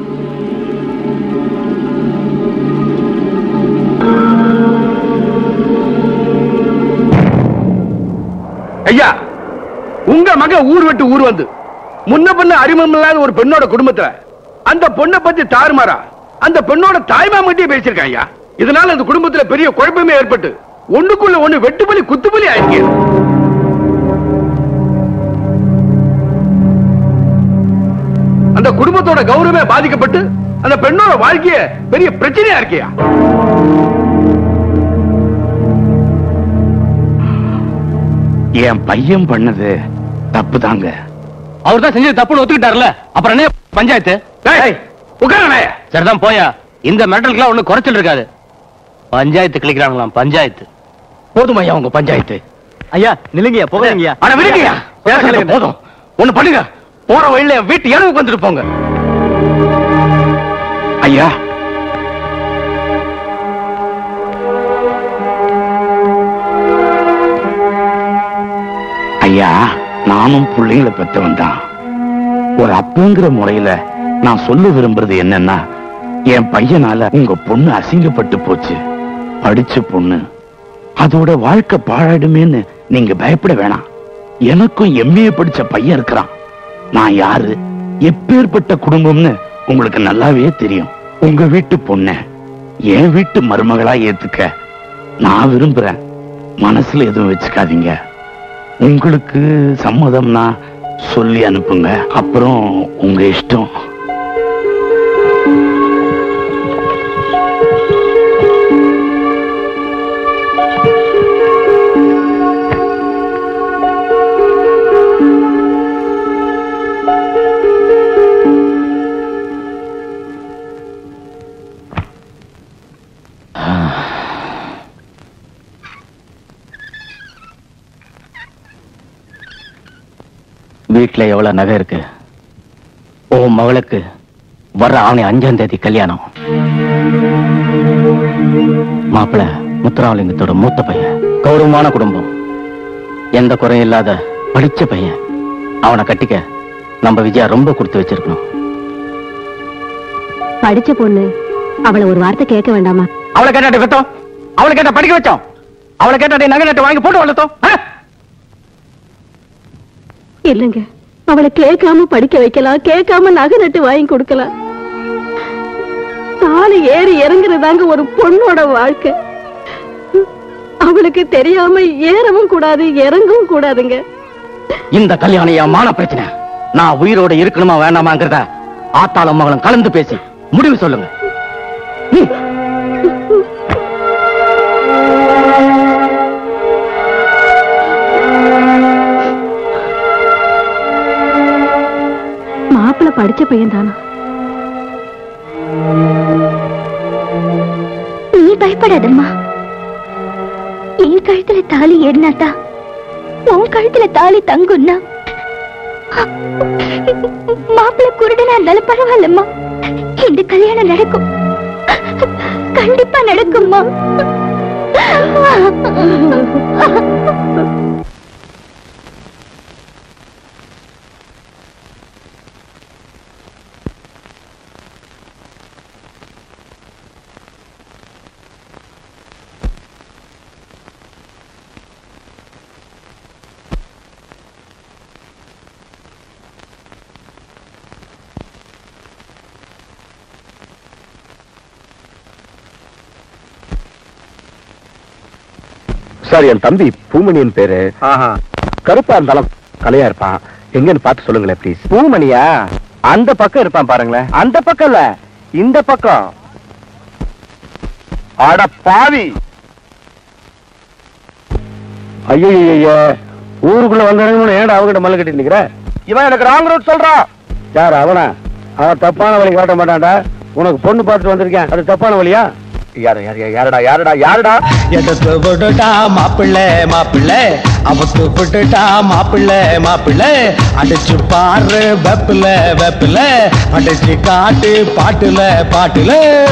ஐயா உங்க மக ஊர் விட்டு ஊர் வந்து முன்ன பின்ன அறிமுகம் இல்லாத ஒரு பெண்ணோட குடும்பத்துல அந்த பொண்ணை பத்தி தாறுமாறா அந்த பெண்ணோட தாய்மாமட்டியே பேசியிருக்கான் ஐயா இதனால அந்த குடும்பத்துல பெரிய குழப்பமே ஏற்பட்டு ஒண்ணுக்குள்ள ஒண்ணு வெட்டுப்பலி குத்துப்பலி ஆயிருக்கு அந்த குடும்பத்தோட கௌரவமே பாதிக்கப்பட்டு அந்த பெண்ணோட வாழ்க்கைய பெரிய பிரச்சனையா இருக்கியா என் பையன் பண்ணது தப்பு தாங்க அவர் தான் செஞ்சது தப்புன்னு ஒத்துக்கிட்டாருல அப்புறம் என்ன பஞ்சாயத்து உட்கார சரிதான் போயா இந்த மெட்டலுக்குலாம் ஒண்ணு குறைச்சல் இருக்காது பஞ்சாயத்து கிளிக்கிறாங்களாம் பஞ்சாயத்து போதும் ஐயா உங்க பஞ்சாயத்து ஐயா நில்லுங்கய்யா போகாதீங்கய்யா அட விடுங்கய்யா பேசுறது போதும் ஒண்ணு பண்ணுங்க போற வழியில வீட்டு இரவுக்கு வந்துட்டு போங்க ஐயா ஐயா நானும் பிள்ளைங்களை பெத்தவன் தான் ஒரு அப்பங்கிற முறையில நான் சொல்ல விரும்புறது என்னன்னா என் பையனால உங்க பொண்ணு அசிங்கப்பட்டு போச்சு படிச்ச பொண்ணு அதோட வாழ்க்கை பாழாயிடுமேன்னு நீங்க பயப்பட வேணாம் எனக்கும் எம்ஏ படிச்ச பையன் இருக்கிறான் நான் யாரு எப்பேற்பட்ட குடும்பம்னு உங்களுக்கு நல்லாவே தெரியும் உங்க வீட்டு பொண்ண என் வீட்டு மருமகளா ஏத்துக்க நான் விரும்புறேன் மனசுல எதுவும் வச்சுக்காதீங்க உங்களுக்கு சம்மதம்னா சொல்லி அனுப்புங்க அப்புறம் உங்க இஷ்டம் வீட்டுல எவ்வளவு நகை இருக்கு உன் மகளுக்கு வர்ற ஆணி அஞ்சாம் தேதி கல்யாணம் மாப்பிள முத்துராமலிங்கத்தோட மூத்த பையன் கௌரவமான குடும்பம் எந்த குறையும் இல்லாத படிச்ச பையன் அவனை கட்டிக்க நம்ம விஜயா ரொம்ப கொடுத்து வச்சிருக்கணும் படிச்ச பொண்ணு அவளை ஒரு வார்த்தை கேட்க வேண்டாமா அவளை கேட்டாட்டி விட்டோம் அவளை கேட்டா படிக்க வச்சோம் அவளை கேட்டாட்டி நகை நட்டு வாங்கி போட்டு வளர்த்தோம் ஆ? இல்லைங்க அவளை கேட்காம படிக்க வைக்கலாம் கேட்காம நகை நட்டு வாங்கி கொடுக்கலாம் தாலி ஏறி இறங்குறதாங்க ஒரு பொண்ணோட வாழ்க்கை அவளுக்கு தெரியாம ஏறவும் கூடாது இறங்கவும் கூடாதுங்க இந்த கல்யாணம் என் மான பிரச்சனை நான் உயிரோட இருக்கணுமா வேண்டாமாங்கிறத ஆத்தாளும் மகளும் கலந்து பேசி முடிவு சொல்லுங்க ம். மாப்பிள்ள படிச்ச பையன் தானா நீ பயப்படாதம்மா என் கழுத்துல தாலி ஏறினாத்தா உன் கழுத்துல தாலி தங்குன்னா மாப்பிள்ள குருடனா இருந்தாலும் பரவாயில்லம்மா இந்த கல்யாணம் நடக்கும் கண்டிப்பா நடக்கும்மா சார் என் தம்பி பூமணியின் பேரு கருப்பா இருந்தாலும் கலையா இருப்பான் எங்கன்னு பார்த்து சொல்லுங்களேன் ப்ளீஸ் பூமணியா அந்த பக்கம் இருப்பான் பாருங்களேன் அந்த பக்கம் இல்ல இந்த பக்கம் அட பாவி ஐயோ ஊருக்குள்ள வந்தவங்க ஏன்டா அவகிட்ட மல்லு கட்டி நிக்கிற இவன் எனக்கு ராங் ரூட் சொல்றான் யார் அவனா அவன் தப்பான வழி காட்ட மாட்டான்டா உனக்கு பொண்ணு பார்த்துட்டு வந்திருக்கேன் அது தப்பான வழியா யாரு யாரு யாருடா யாருடா யாருடா எடுத்து விட்டுட்டா மாப்பிள்ள மாப்பிள்ள அவுத்து விட்டுட்டா மாப்பிள்ள மாப்பிள்ள அடிச்சு பாரு வெப்பில வெப்பில அடிச்சு காட்டு பாட்டுல பாட்டுல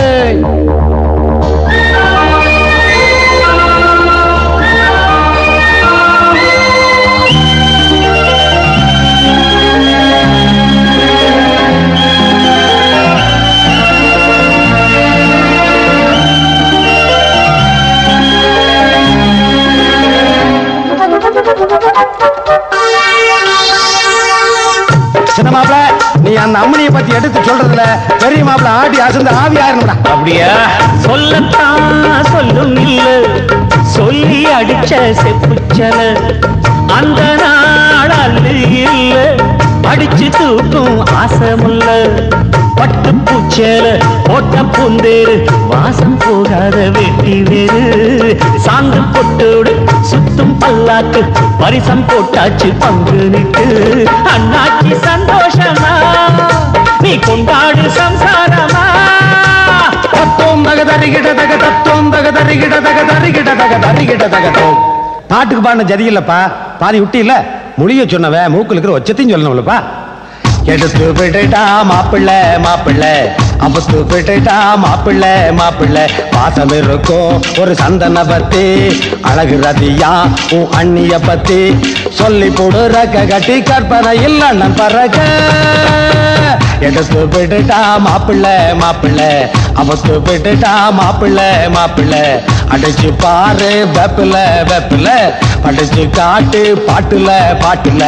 சின்ன மாப்பிள நீ அந்த அம்மனிய பத்தி எடுத்து சொல்றதுல பெரிய மாப்பிள ஆடி அசந்து ஆவி ஆயிரணும்டா அப்படியா சொல்லத்தான் சொல்லும் இல்ல சொல்லி அடிச்ச செப்புச்சல அந்த நாள் அல்லு இல்ல அடிச்சு தூக்கும் ஆசமுல்ல பட்டு பூச்சேல போட்ட பூந்தேரு வாசம் போகாத வெட்டி வேறு சாந்து பொட்டோடு சுத்தி சுத்தும் பல்லாக்கு பரிசம் போட்டாச்சு பங்கு நிட்டு அண்ணாச்சி சந்தோஷமா நீ கொண்டாடு சம்சாரமா தத்தோம் தக தரிகிட தக தத்தோம் தக தரிகிட தக தரிகிட தக தரிகிட தக தோம் பாட்டுக்கு பாடின ஜதி இல்லப்பா பாதி விட்டி இல்ல மொழிய சொன்னவ மூக்குல இருக்கிற ஒச்சத்தையும் சொல்லணும்லப்பா எடுத்து விட்டுட்டா மாப்பிள்ள மாப்பிள்ள அபத்து விட்டுட்டா மாப்பிள்ள மாப்பிள்ள பாசம் இருக்கும் ஒரு சந்தன பத்தி அழகு ரதியா உன் அண்ணிய பத்தி சொல்லி போடு ரக்க கட்டி கற்பனை இல்ல அண்ணன் பறக்க எடுத்து விட்டுட்டா மாப்பிள்ள மாப்பிள்ள அவத்து விட்டுட்டா மாப்பிள்ள மாப்பிள்ள அடிச்சு பாரு வெப்பில வெப்பில படிச்சு காட்டு பாட்டுல பாட்டுல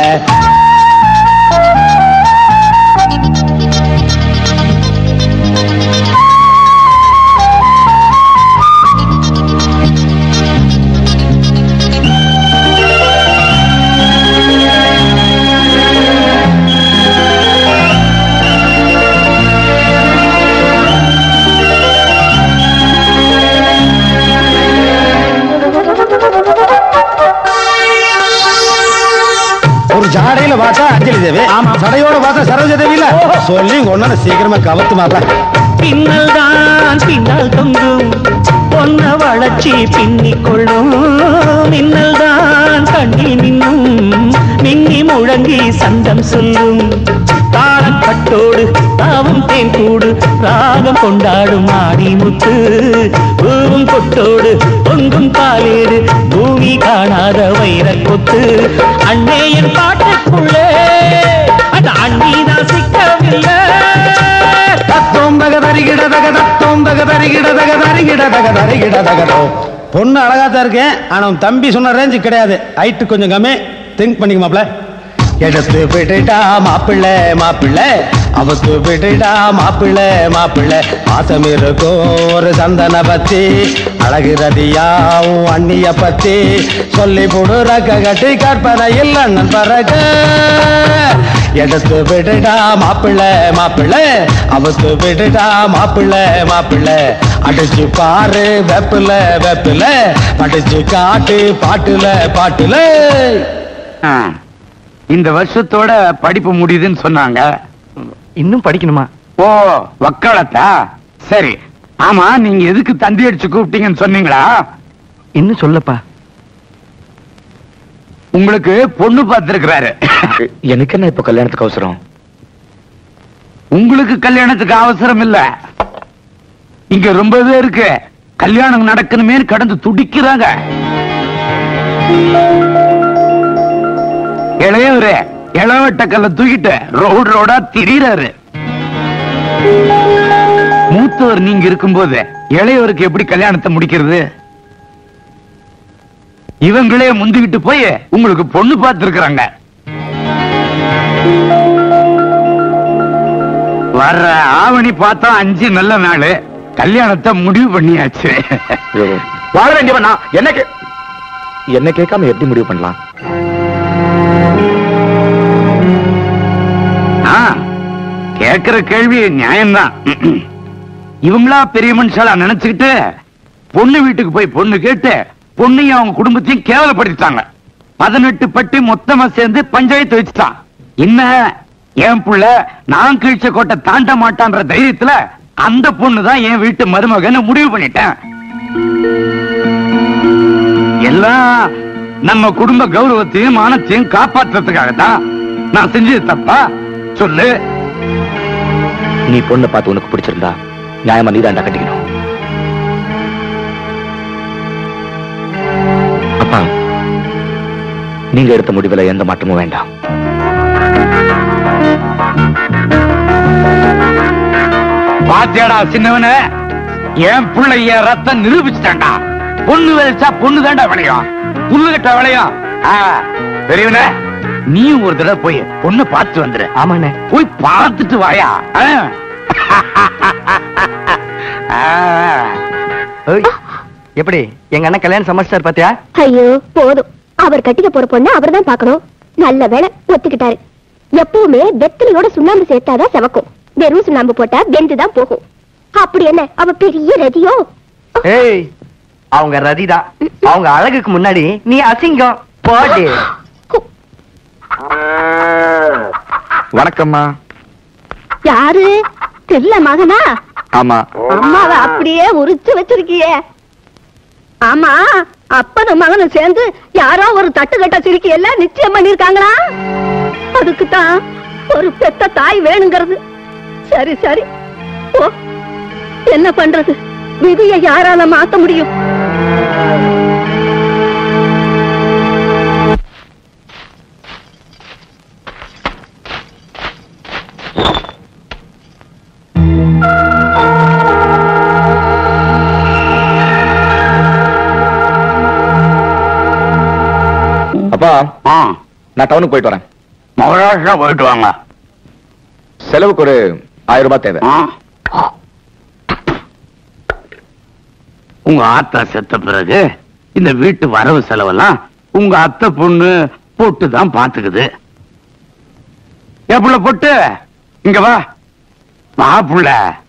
ஒரு ஜாடையில பார்த்தா அஞ்சலி தேவி ஆமா சடையோட பார்த்தா சரோஜ தேவி இல்ல சொல்லி ஒன்னு சீக்கிரமா கவத்து மாப்பிள்ள பின்னல் தான் பின்னால் தொங்கும் பொன்ன வளர்ச்சி பின்னிக் கொள்ளும் மின்னல் தான் கண்ணில் மின்னும் மின்னி முழங்கி சந்தம் சொல்லும் தாளக்கட்டோடு தாவும் தேன் கூடு ராகம் கொண்டாடும் ஆடி முத்து பூவும் கொட்டோடு பொங்கும் பாலேடு பூமி காணாத வைரக் கொத்து அண்ணே என் பாட்டுக்குள்ளே அந்த அண்ணீதான் சிக்கவில்லை தத்தோம் தக தரிகிட தக தத்தோம் தக தரிகிட தக தரிகிட தக தரிகிட தகதோ பொண்ணு அழகா தான் இருக்கேன் ஆனா உன் தம்பி சொன்ன ரேஞ்சு கிடையாது ஹைட்டு கொஞ்சம் கம்மி திங்க் பண்ணிக்க மாப்ள எடுத்து விட்டுட்டா மாப்பிள்ள மாப்பிள்ள அவத்து விட்டுட்டா மாப்பிள்ள மாப்பிள்ள பாசம் இருக்கும் ஒரு சந்தன பத்தி அழகு ரதியா உன் அண்ணிய பத்தி சொல்லி போடு ரக்க கட்டி கற்பனை இல்ல அண்ணன் பறக்க எடுத்து விட்டுட்டா மாப்பிள்ள மாப்பிள்ள அவத்து விட்டுட்டா மாப்பிள்ள மாப்பிள்ள அடிச்சு பாரு வெப்பில வெப்பில படிச்சு காட்டு பாட்டுல பாட்டுல ஆ, இந்த வருஷத்தோட படிப்பு முடியுதுன்னு சொன்னாங்க இன்னும் படிக்கணுமா ஓ வக்காலத்தா சரி ஆமா நீங்க எதுக்கு தந்தி அடிச்சு கூப்பிட்டீங்கன்னு சொன்னீங்களா இன்னும் சொல்லப்பா உங்களுக்கு பொண்ணு பார்த்திருக்கிறாரு எனக்கு என்ன இப்ப கல்யாணத்துக்கு அவசரம் உங்களுக்கு கல்யாணத்துக்கு அவசரம் இல்ல இங்க ரொம்ப பேருக்கு கல்யாணம் நடக்கணுமே கடந்து துடிக்கிறாங்க இளையவரு இளவட்ட கல்ல தூக்கிட்டு ரோடு ரோடா திரியறாரு மூத்தவர் நீங்க இருக்கும்போது இளையவருக்கு எப்படி கல்யாணத்தை முடிக்கிறது இவங்களே முந்திக்கிட்டு போய் உங்களுக்கு பொண்ணு பார்த்திருக்கிறாங்க வர்ற ஆவணி பார்த்தா அஞ்சு நல்ல நாள் கல்யாணத்தை முடிவு பண்ணியாச்சு வாழ வேண்டியவன் நான் என்ன கே- என்ன கேட்காம எப்படி முடிவு பண்ணலாம் ஆ, கேக்குற கேள்வி நியாயம்தான் இவங்களா பெரிய மனுஷாலா நினைச்சுக்கிட்டு பொண்ணு வீட்டுக்கு போய் பொண்ணு கேட்டு பொண்ணையும் அவங்க குடும்பத்தையும் கேவலப்படுத்திட்டாங்க பதினெட்டு பட்டி மொத்தமா சேர்ந்து பஞ்சாயத்து வச்சுட்டான் என்ன என் புள்ள நான் கீழ்ச்ச கோட்டை தாண்ட மாட்டான்ற தைரியத்துல அந்த பொண்ணு தான் என் வீட்டு மருமகன்னு முடிவு பண்ணிட்டேன் எல்லாம் நம்ம குடும்ப கௌரவத்தையும் மானத்தையும் காப்பாற்றுறதுக்காக தான் நான் செஞ்சது தப்பா சொல்லு நீ பொண்ணை பார்த்து உனக்கு பிடிச்சிருந்தா நியாயமா நீதாண்டா கட்டிக்கணும் அப்பா நீங்க எடுத்த முடிவுல எந்த மாற்றமும் வேண்டாம் பாத்தியாடா சின்னவன என் புள்ள என் ரத்தம் நிரூபிச்சுட்டான்டா பொண்ணு விளைச்சா பொண்ணு தாண்டா விளையும் புல்லு கட்ட விளையும் ஆ, பெரியவன நீ ஒரு தடவை போய் பொண்ணு பார்த்து வந்துரு ஆமாண்ணே போய் பார்த்துட்டு வாயா ஆ. ஆ. எப்படி எங்க அண்ணன் கல்யாணம் சமைச்சார் பாத்தியா ஐயோ போதும் அவர் கட்டிக்க போற பொண்ணு அவர் தான் பார்க்கணும் நல்ல வேளை ஒத்துக்கிட்டாரு எப்பவுமே வெத்திலையோட சுண்ணாம்பு சேர்த்தாதான் செவக்கும் வெறும் சுண்ணாம்பு போட்டா வெந்து தான் போகும் அப்படி என்ன அவ பெரிய ரதியோ ஏய் அவங்க ரதிதா அவங்க அழகுக்கு முன்னாடி நீ அசிங்கம் போடு வணக்கம்மா யாரு தெரியல மகனா ஆமா அம்மாவை அப்படியே உரிச்சு வச்சிருக்கியே ஆமா அப்பனும் மகனும் சேர்ந்து யாரோ ஒரு தட்டு கட்ட சிரிக்கி எல்லாம் நிச்சயம் பண்ணிருக்காங்களா அதுக்கு தான் ஒரு பெத்த தாய் வேணுங்கிறது சரி சரி ஓ என்ன பண்றது விதியை யாரால மாத்த முடியும் அப்பா ஆ நான் டவுனுக்கு போயிட்டு வரேன் மகாராஷ்டிரா போயிட்டு வாங்க செலவுக்கு ஒரு ஆயிரம் ரூபாய் தேவை ஆ. உங்க ஆத்தா செத்த பிறகு இந்த வீட்டு வரவு செலவெல்லாம் உங்க அத்தை பொண்ணு போட்டு தான் பாத்துக்குது புள்ள பொட்டு இங்க வா வா புள்ள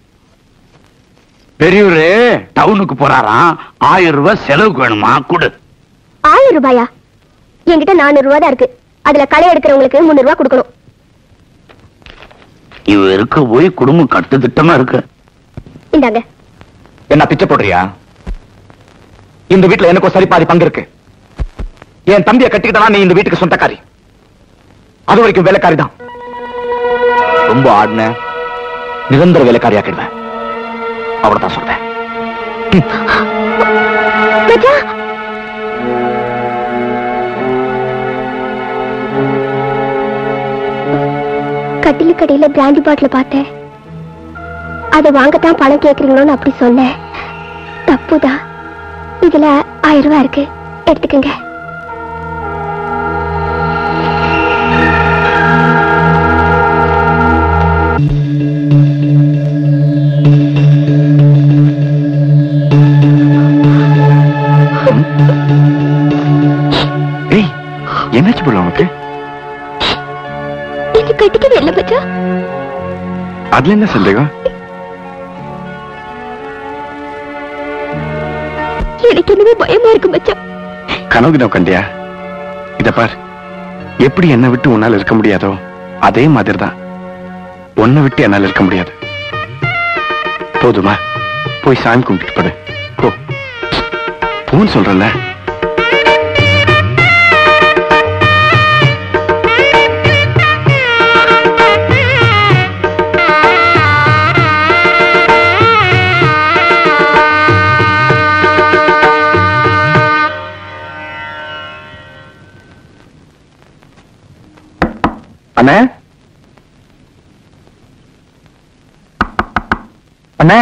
பெரியவரு டவுனுக்கு போறாராம் ஆயிரம் ரூபாய் செலவுக்கு வேணுமா கொடு ஆயிரம் ரூபாயா என்கிட்ட நானூறு ரூபாய் தான் இருக்கு அதுல களை எடுக்கிறவங்களுக்கு முன்னூறு ரூபாய் கொடுக்கணும் இவ இருக்க போய் குடும்பம் கட்டு திட்டமா இருக்கு இந்தாங்க என்ன பிச்சை போடுறியா இந்த வீட்டுல எனக்கு ஒரு சரி பாதி பங்கு இருக்கு என் தம்பியை கட்டிக்கிட்டா நீ இந்த வீட்டுக்கு சொந்தக்காரி அது வரைக்கும் வேலைக்காரி தான் ரொம்ப ஆடின நிரந்தர வேலைக்காரி ஆக்கிடுவேன் அவ்வளவுதான் சொல்றேன் மச்சான் கட்டிலுக்கடையில பிராண்டி பாட்டில் பார்த்தேன் அதை வாங்கத்தான் பணம் கேக்குறீங்களோன்னு அப்படி சொன்னேன் தப்புதான் இதுல ஆயிரம் ரூபாய் இருக்கு எடுத்துக்கங்க ஏய் என்னாச்சு போல உனக்கு இது கட்டிக்கவே இல்லை மச்சான் அதுல என்ன சந்தேகம் எனக்கு என்னவே பயமா இருக்கு மச்சான் கனவு கிணவு கண்டியா இத பார் எப்படி என்ன விட்டு உன்னால இருக்க முடியாதோ அதே மாதிரி தான் உன்னை விட்டு என்னால இருக்க முடியாது போதுமா போய் சாமி கும்பிட்டு படு போ போன்னு சொல்றல அண்ணே அண்ணே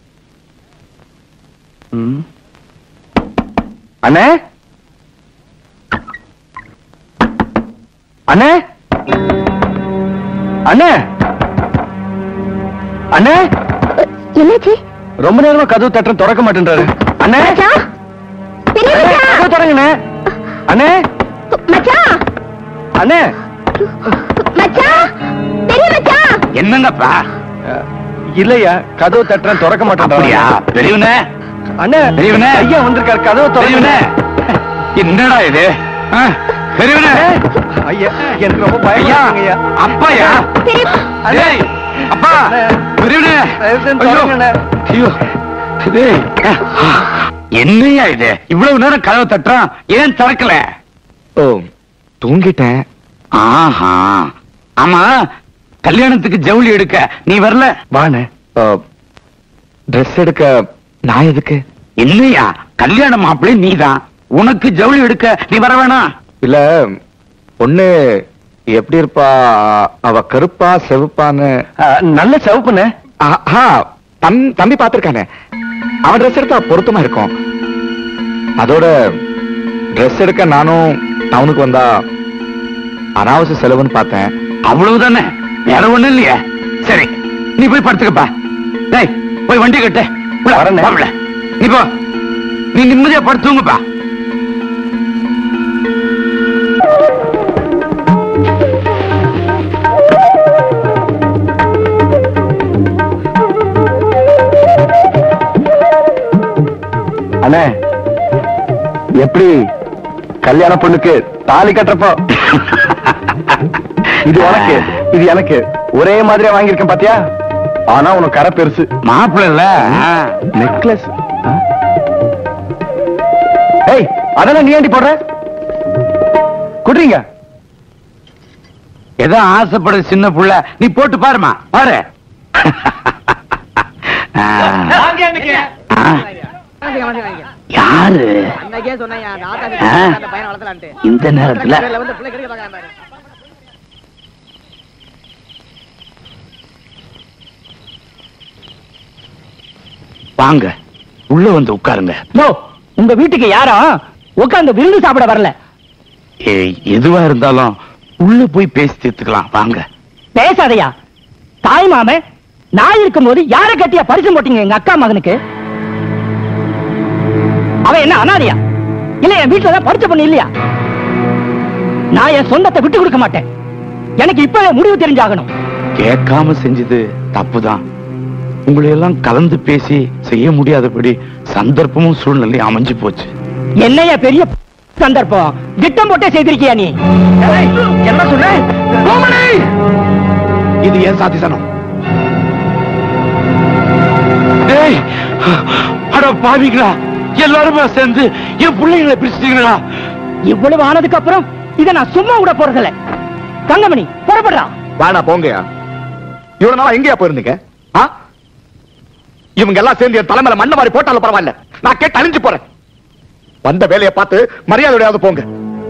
ம். அண்ணே அண்ணே அண்ணே அண்ணே என்னாச்சு ரொம்ப நேரமா கதவு தட்டுற திறக்க மாட்டேன்றாரு அண்ணே மச்சான் பெரிய அண்ணே, மச்சான் கதவு திறங்கண்ணே அண்ணே மச்சான் அண்ணே மச்சான் பெரிய மச்சான் என்னங்கப்பா அஹ், இல்லையா கதவு தட்டுறேன் திறக்க அப்படியா மாட்டேன் பெரியவனே அண்ணே பெரியவனே. ஐயா வந்திருக்காரு கதவு பெரியவனே திறங்க என்னடா இது ஆ, பெரியவனே ஐயா எனக்கு ரொம்ப ஐயா பயமா ஐயா அப்பாயா பெரிய டேய், அப்பா பெரியவனே தயவு செஞ்சு ஐயோ, திறங்கண்ணே. ஐயோ டேய், என்னையா இது இவ்வளவு நேரம் கதவை தட்டுறான் ஏன் திறக்கல ஓ தூங்கிட்டேன் ஆஹா ஆமா கல்யாணத்துக்கு ஜவுளி எடுக்க நீ வரல வாண்ணே ட்ரெஸ் எடுக்க நான் எதுக்கு என்னையா கல்யாண மாப்பிள்ளை நீதான் உனக்கு ஜவுளி எடுக்க நீ வர வேணாம் இல்ல பொண்ணு எப்படி இருப்பா அவ கருப்பா செவப்பான்னு நல்ல செவப்புன்னு தம் தம்பி பாத்திருக்கானே அவன் ட்ரெஸ் எடுத்தா பொருத்தமா இருக்கும் அதோட ட்ரெஸ் எடுக்க நானும் டவுனுக்கு வந்தா அனாவசிய செலவுன்னு பார்த்தேன் அவ்வளவுதானே வேற ஒண்ணும் இல்லையா சரி நீ போய் படுத்துக்கப்பா டேய் போய் வண்டி கட்டு உள்ள, வரேண்ணே. வா உள்ள. நீ போ நீ நிம்மதியா படுத்து தூங்குப்பா அண்ணே எப்படி கல்யாண பொண்ணுக்கு தாலி கட்டுறப்போ இது உனக்கு இது எனக்கு ஒரே மாதிரியா வாங்கியிருக்கேன் பாத்தியா ஆனா உனக்கு கரை பெருசு மாப்பிள்ள நெக்லஸ் ஏய் அதெல்லாம் நீ ஏண்டி போடுற குடுறீங்க ஏதோ ஆசைப்படுற சின்ன புள்ள நீ போட்டு பாருமா பாரு ஆ. ஆ. யாரு ஆ? இந்த நேரத்துல வாங்க உள்ள வந்து உட்காருங்க நோ உங்க வீட்டுக்கு யாரும் உட்கார்ந்து விருந்து சாப்பிட வரல ஏய், எதுவா இருந்தாலும் உள்ள போய் பேசி தீர்த்துக்கலாம் வாங்க பேசாதையா தாய் மாமன் நான் இருக்கும்போது யார கட்டியா பரிசு போட்டீங்க எங்க அக்கா மகனுக்கு அவன் என்ன அனாதையா இல்ல என் வீட்டுல தான் படிச்ச பொண்ணு இல்லையா நான் என் சொந்தத்தை விட்டு கொடுக்க மாட்டேன் எனக்கு இப்பவே முடிவு தெரிஞ்சாகணும் கேட்காம செஞ்சது தப்புதான் உங்களை எல்லாம் கலந்து பேசி செய்ய முடியாதபடி சந்தர்ப்பமும் சூழ்நிலையும் அமைஞ்சு போச்சு என்னைய பெரிய சந்தர்ப்பம் திட்டம் போட்டே செய்திருக்கியா நீ என்ன சொல்ற இது ஏன் சாதிசனம் ஏய் அட பாவிங்களா எல்லாருமே சேர்ந்து என் பிள்ளைங்களை பிரிச்சிட்டீங்களா இவ்வளவு ஆனதுக்கு அப்புறம் இதை நான் சும்மா விட போறதில்ல தங்கமணி புறப்படுறா வேணா போங்கயா இவ்வளவு நாளா எங்கேயா போயிருந்தீங்க ஆ? இவங்க எல்லாம் சேர்ந்து என் தலைமையில மண்ணை மாதிரி போட்டாலும் பரவாயில்ல நான் கேட்டு அழிஞ்சு போறேன் வந்த வேலையை பார்த்து மரியாதையோடையாவது போங்க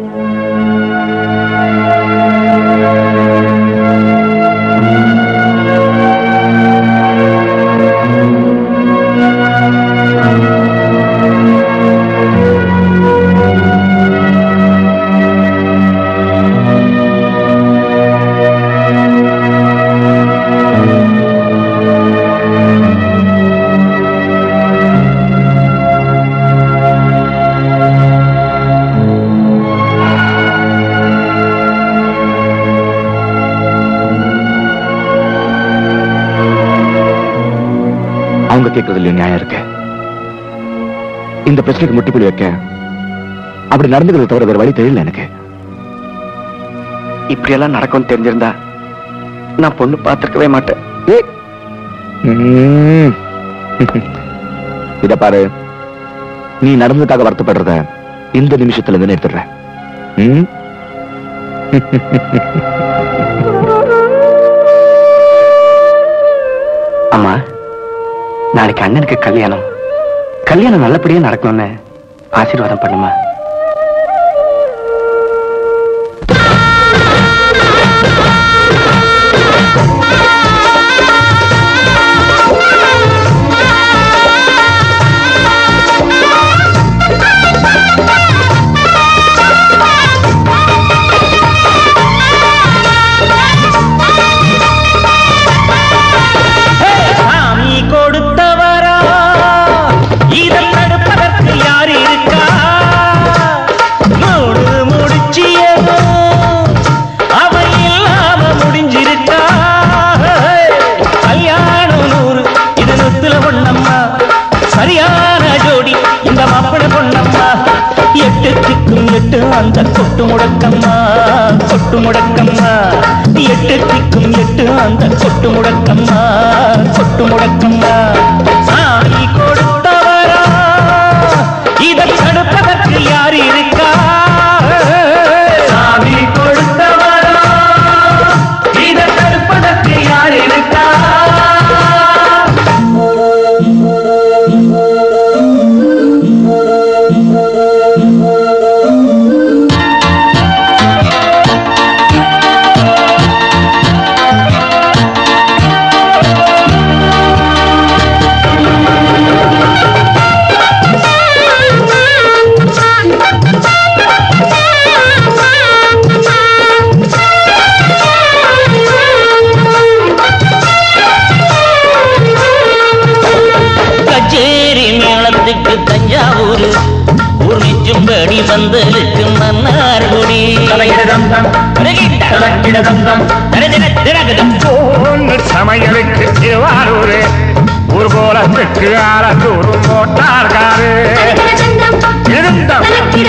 அவங்க கேட்கறதுல நியாயம் இருக்கு இந்த பிரச்சனைக்கு முட்டுப்புள்ளி வைக்க அப்படி நடந்துக்கிறது தவிர வேற வழி தெரியல எனக்கு இப்படி எல்லாம் நடக்கும்னு தெரிஞ்சிருந்தா நான் பொண்ணு பார்த்திருக்கவே மாட்டேன் ம். இத பாரு நீ நடந்ததுக்காக வருத்தப்படுறத இந்த நிமிஷத்துல இருந்து நிறுத்திடுறேன் ம்? அம்மா நாளைக்கு அண்ணனுக்கு கல்யாணம் கல்யாணம் நல்லபடியா நடக்கணும்னு ஆசீர்வாதம் பண்ணுமா சாமி கொடுத்தவரா இதை தடுப்பதற்கு யார் இருக்கா மூடு முடிச்சியதோ அவன் இல்லாம முடிஞ்சிருக்கா கல்யாணம் நூறு இது நுத்துல பொண்ணம்மா சரியான ஜோடி இந்த மாப்பிள பொண்ணம்மா எட்டு திக்கும் எட்டு அந்த கொட்டு முடக்கம்மா கொட்டு முடக்கம்மா எட்டு திக்கும் எட்டு அந்த கொட்டு முடக்கம்மா கொட்டு முடக்கம்மா சாமி கொடுத்தவரா இதை தடுப்பதற்கு யார் இருக்கா சாமி கொடுத்தவரா இதை தடுப்பதற்கு யார் இருக்கா கச்சேரி மேளத்துக்கு தஞ்சாவூர் ஊர் நிச்சும்படி வந்ததுக்கு மன்னார்குடி பொண்ணு சமையலுக்கு திருவாரூர் ஊர் போலத்துக்கு ஆரத்தூர் மோட்டார்காரு இருந்தம்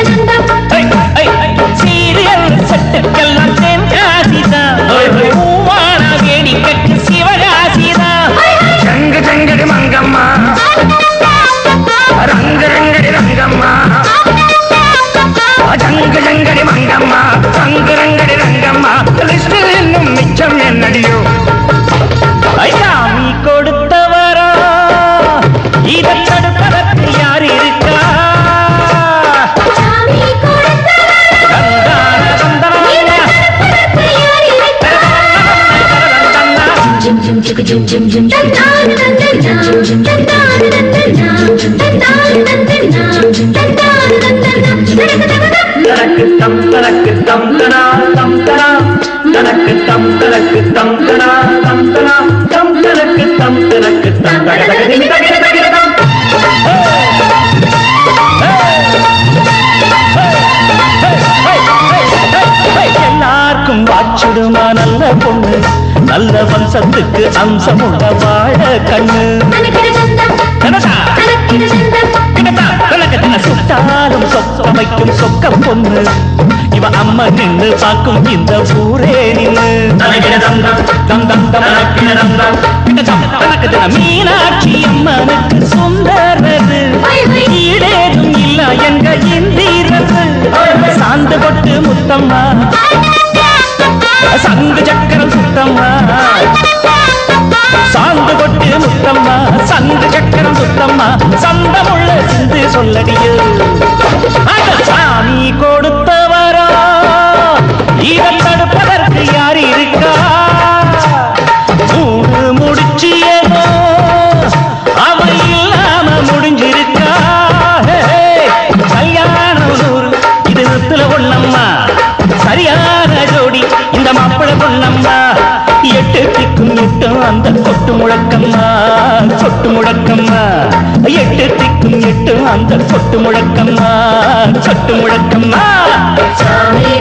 தனக்கு தம் தனக்கு தம் தனா தம் தனா தனக்கு தம் தனக்கு தம் தனா தம் தனா தம் தனக்கு தம் தனக்கு தம் தக தக திமி தக தக தம் எல்லாருக்கும் வாச்சிடுமா நல்ல பொண்ணு நல்ல வம்சத்துக்கு அம்சமுள்ள வாழ கண்ணு கனடா. கிடதா, கலகத்தின சுட்டாலும் சொக்க வைக்கும் சொக்க பொண்ணு இவ அம்மா நின்று பார்க்கும் இந்த ஊரே நின்று தனகிடதம் தம் தம் தம் தனக்கிடதம் தம் கிடதம் தனக்கிடத மீனாட்சி அம்மனுக்கு சுந்தரது ஈடேதும் இல்ல எங்க இந்தீரது சாந்து கொட்டு முத்தம்மா சங்கு சக்கரம் சுத்தம்மா சாந்து கொட்டு முத்தம்மா சங்கு சக்கரம் சுத்தம்மா சந்தமுள்ள சிந்து சொல்லடியோ அட சாமி கொடுத்தவரா இதை தடுப்பதற்கு யார் இருக்கா மூணு முடிச்சியதோ அவன் இல்லாம முடிஞ்சிருக்கா ஹே, ஹே. கல்யாணம் நூறு இது நிறுத்துல ஒண்ணம்மா சரியான ஜோடி இந்த மாப்பிள பொண்ணம்மா எட்டு திக்கும் எட்டும் அந்த கொட்டு முழக்கம்மா கொட்டு முழக்கம்மா எட்டு திக்கும் எட்டும் அந்த கொட்டு முழக்கம்மா கொட்டு முழக்கம்மா சாமி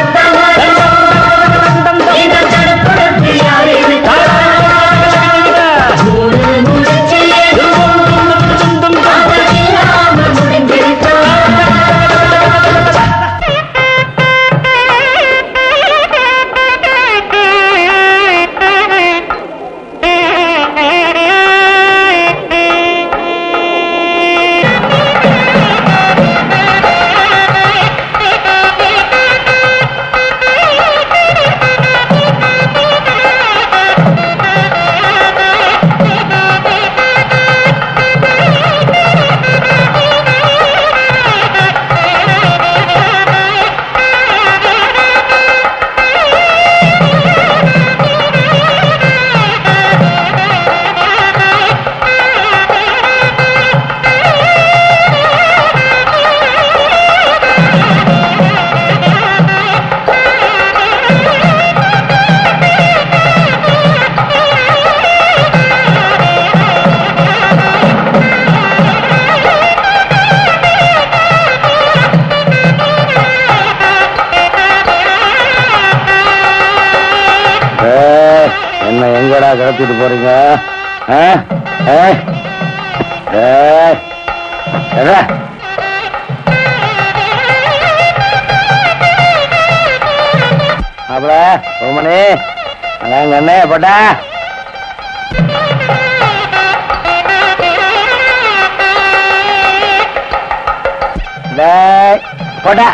ஏய், என்ன எங்கடா கடத்திட்டு போறீங்க ஆ? ஏய், ஏய், எடா. மாப்பிள பொம்மணி அங்க அண்ணே போட்டா டேய், போட்டா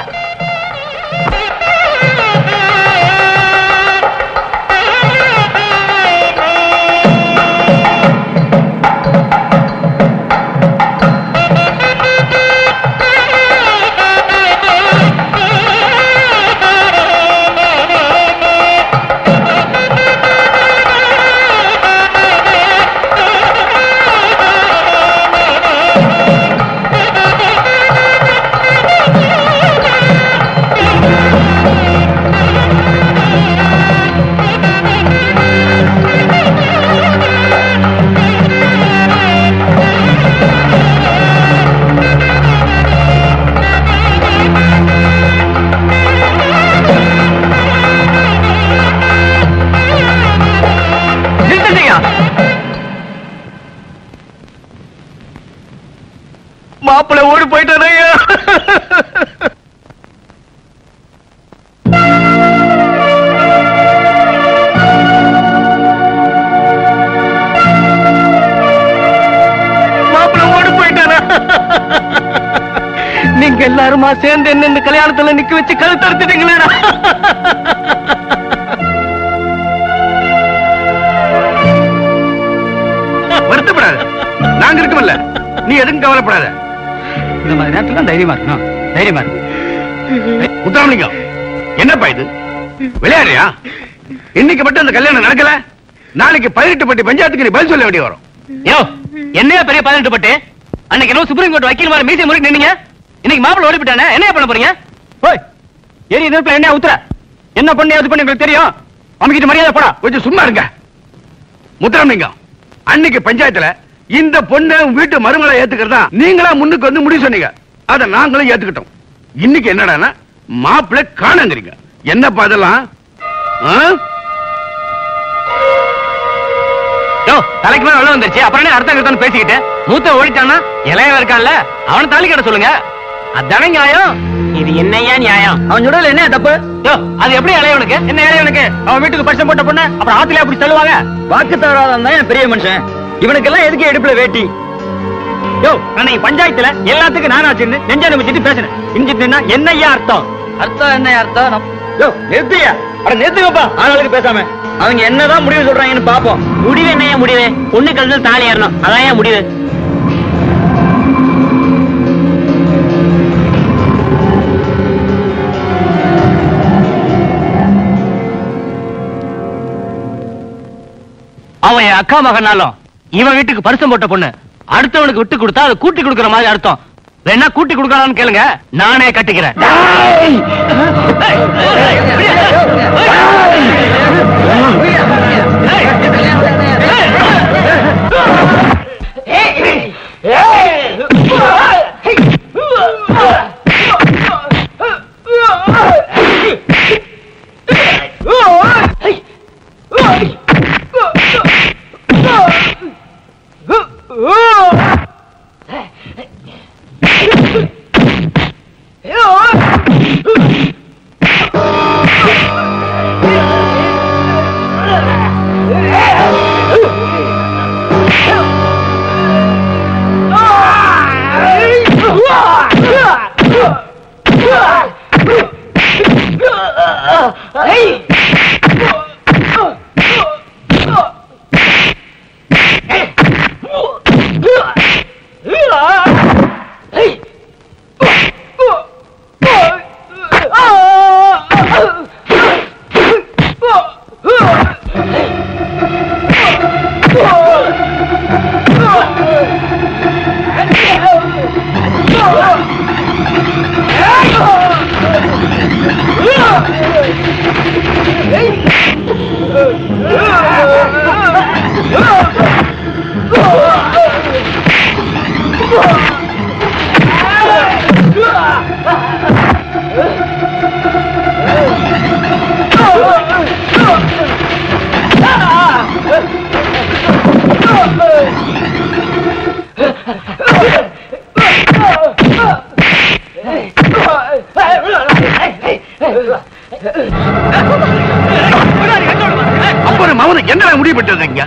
நிறுத்துங்கய்யா. மாப்பிள்ளை ஓடி போயிட்டானே மாப்பிள்ளை ஓடி போயிட்டானா நீங்க எல்லாருமா சேர்ந்து என்ன இந்த கல்யாணத்துல நிக்க வச்சு கழுத்தறுத்துட்டீங்களேடா வருத்தப்படாத நாங்க இருக்கோம்ல நீ எதுக்கும் கவலைப்படாத இந்த மாதிரி நேரத்துல தைரியமா இருக்கணும் தைரியமா இருக்கு முத்துராமலிங்கம் என்னப்பா இது விளையாடுறியா இன்னைக்கு மட்டும் அந்த கல்யாணம் நடக்கல நாளைக்கு பதினெட்டு பட்டி பஞ்சாயத்துக்கு நீ பதில் சொல்ல வேண்டிய வரும் யோ என்னையா பெரிய பதினெட்டு பட்டு அன்னைக்கு என்ன சுப்ரீம் கோர்ட் வக்கீல் மாதிரி மீசை முறைக்கு நின்னீங்க இன்னைக்கு மாப்பிள்ள ஓடிவிட்டானே என்ன பண்ண போறீங்க ஓய் எரி நெருப்புல என்ன ஊத்துற என்ன பண்ணி அது பண்ணி உங்களுக்கு தெரியும் அமைக்கிட்டு மரியாதை போடா கொஞ்சம் சும்மா இருங்க முத்துராமலிங்கம் அன்னைக்கு பஞ்சாயத்துல இந்த பொண்ணை உன் வீட்டு மருமகளை ஏத்துக்கிறதா நீங்களா முன்னுக்கு வந்து முடிவு சொன்னீங்க அதை நாங்களும் ஏத்துக்கிட்டோம் இன்னைக்கு என்னடான்னா மாப்பிள்ளை காணங்கிறீங்க என்னப்பா அதெல்லாம் ஆ? யோ தலைக்கு மேல வெள்ளம் வந்துருச்சு அப்புறம் என்ன அர்த்தம் கருத்தம் பேசிக்கிட்டு மூத்த ஓடிட்டானா இளையவன் இருக்கான்ல அவனை தாலி கட்ட சொல்லுங்க அதானே நியாயம் இது என்னையா நியாயம் அவன் சொல்றதுல என்ன தப்பு யோ அது எப்படி இளையவனுக்கு என்ன இளையவனுக்கு அவன் வீட்டுக்கு பரிசம் போட்ட பொண்ணு அப்புறம் ஆத்துல அப்படி தள்ளுவாங்க வாக்கு தவறாதான் தான் என் பெரிய மனுஷன் இவனுக்கெல்லாம் எதுக்கு எடுப்புல வேட்டி யோ அன்னைக்கு பஞ்சாயத்துல எல்லாத்துக்கும் நானா சேர்ந்து நெஞ்சா நிமிச்சிட்டு பேசுறேன் இஞ்சிட்டுனா என்னையா அர்த்தம் அர்த்தம் என்ன அர்த்தம் யோ நிறுத்தியா அட நிறுத்துங்கப்பா ஆளுக்கு பேசாம அவங்க என்னதான் முடிவு சொல்றாங்கன்னு பாப்போம் முடிவு என்னையா முடிவு பொண்ணு கழுத்துல தாலி ஏறணும் அதான் ஏன் முடிவு அவன் என் அக்கா மகனாலும் இவன் வீட்டுக்கு பரிசம் போட்ட பொண்ணு அடுத்தவனுக்கு விட்டு கொடுத்தா அதை கூட்டி கொடுக்கிற மாதிரி அர்த்தம் வேணா கூட்டி கொடுக்கலாம்னு கேளுங்க நானே கட்டிக்கிறேன் அப்புறம் அவனு என்ன முடிவு பண்ணிட்டு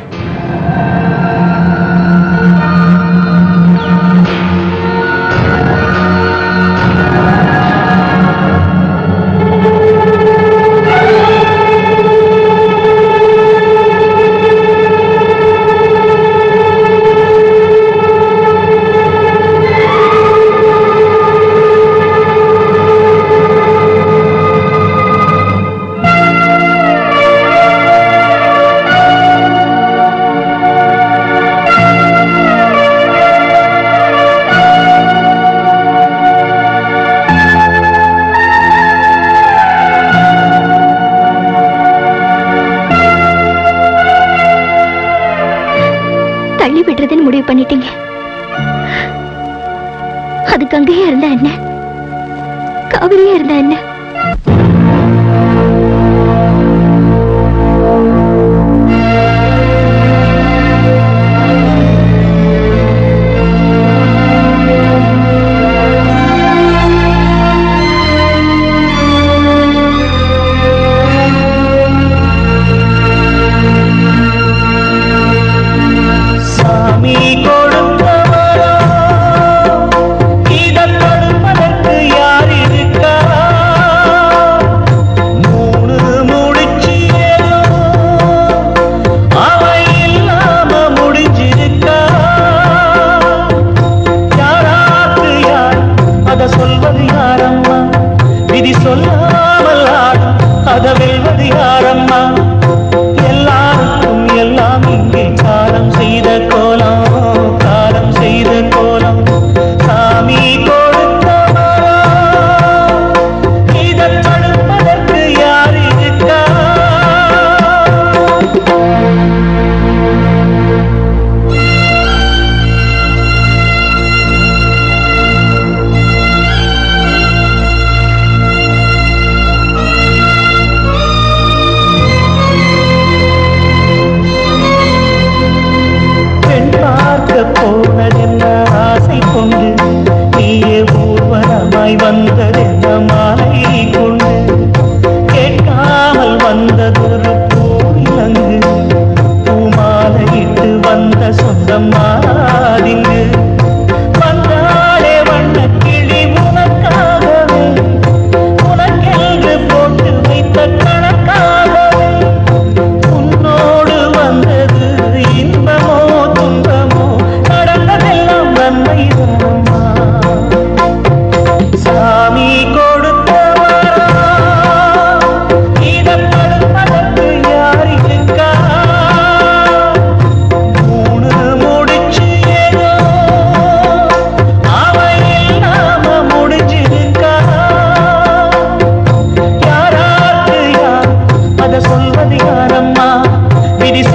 தள்ளி விடுறதுன்னு முடிவு பண்ணிட்டீங்க அது கங்கையா இருந்தா என்ன காவிரியா இருந்தா என்ன சாமி கொடுத்தவரோ இதழ் கொடுப்பதற்கு யார் இருக்கா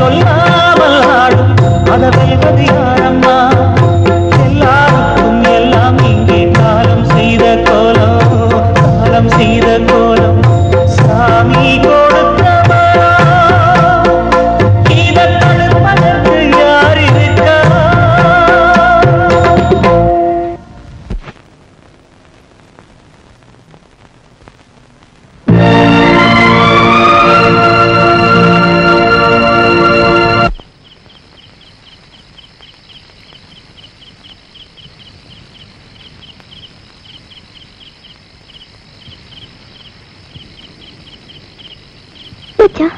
சொல்லாமல் ஆடும் அதை வெல்வது யாரம்மா எல்லாருக்கும் எல்லாம் இங்கே காலம் செய்த கோலம் காலம் செய்த கோலம் சாமி கொடுத்த வரம். இதை தடுப்பதற்கு யார் இருக்கா மச்சான்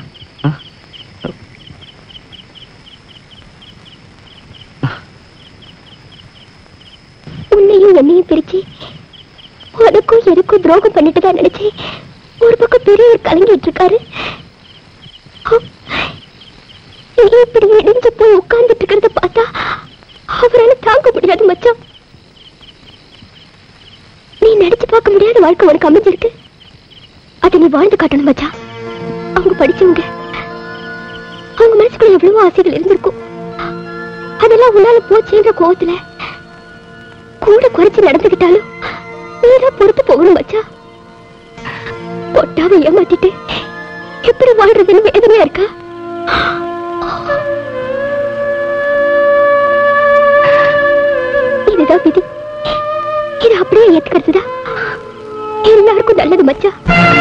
உன்னையும் என்னையும் பிரிச்சு உனக்கும் எனக்கும் துரோகம் பண்ணிட்டு தான் நினைச்சேன் ஒரு பக்கம் பெரியவர் கலங்கிட்டு இருக்காரு நீ இப்படி இடிஞ்சு போய் உட்கார்ந்துட்டு இருக்கிறத பார்த்தா அவரால் தாங்க முடியாது மச்சான் நீ நடிச்சு பார்க்க முடியாத வாழ்க்கை உனக்கு அமைஞ்சிருக்கு அதை நீ வாழ்ந்து காட்டணும் மச்சான் அவங்க படிச்சவங்க அவங்க மனசுக்குள்ள எவ்வளவோ ஆசைகள் இருந்திருக்கும் அதெல்லாம் உன்னால போச்சுன்ற கோவத்துல கூட குறைச்சு நடந்துகிட்டாலும் நீதான் பொறுத்து போகணும் மச்சா பொட்டாவை ஏமாத்திட்டு எப்படி வாழ்றதுன்னு வேதனையா இருக்கா இதுதான் விதி இது அப்படியே ஏத்துக்கிறதுதான் எல்லாருக்கும் நல்லது மச்சா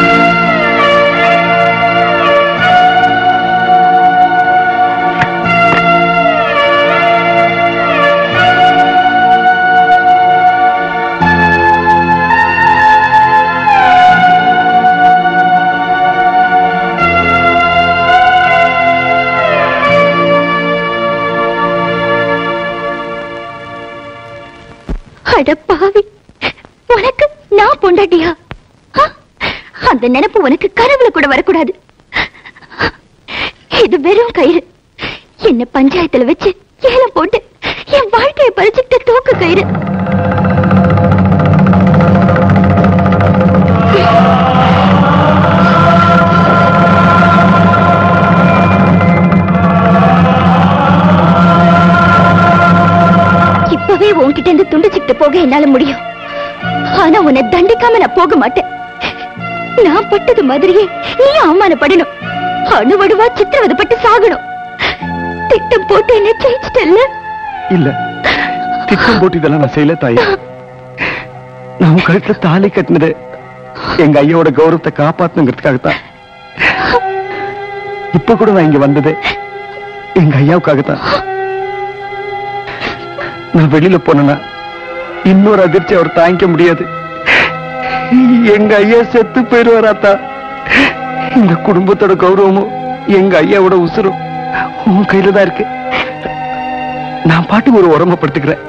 அட பாவி உனக்கு நான் பொண்டாட்டியா ஆ? அந்த நினைப்பு உனக்கு கனவுல கூட வரக்கூடாது இது வெறும் கயிறு என்ன பஞ்சாயத்துல வச்சு ஏலம் போட்டு என் வாழ்க்கையை பறிச்சுட்டு தூக்கு கயிறு இப்பவே உன்கிட்ட இருந்து துண்டிச்சுக்கிட்டு போக என்னால முடியும் ஆனா உன்னை தண்டிக்காம நான் போக மாட்டேன் நான் பட்டது மாதிரியே நீ அவமானப்படணும் அணுவடுவா சித்திரவதைப்பட்டு சாகணும் திட்டம் போட்டு என்ன ஜெயிச்சிட்டல்ல இல்ல திட்டம் போட்டு இதெல்லாம் நான் செய்யல தாயே நான் உன் கழுத்துல தாலி கட்டினது எங்க ஐயோட கௌரவத்தை காப்பாத்தணுங்கிறதுக்காகத்தான் இப்ப கூட நான் இங்க வந்தது எங்க ஐயாவுக்காகத்தான் நான் வெளியில போனேன்னா இன்னொரு அதிர்ச்சி அவர் தாங்கிக்க முடியாது எங்க ஐயா செத்து போயிருவாராத்தா இந்த குடும்பத்தோட கௌரவமும் எங்க ஐயாவோட உசுரும் உன் கையில தான் இருக்கு நான் பாட்டுக்கு ஒரு உரமப்படுத்திக்கிறேன்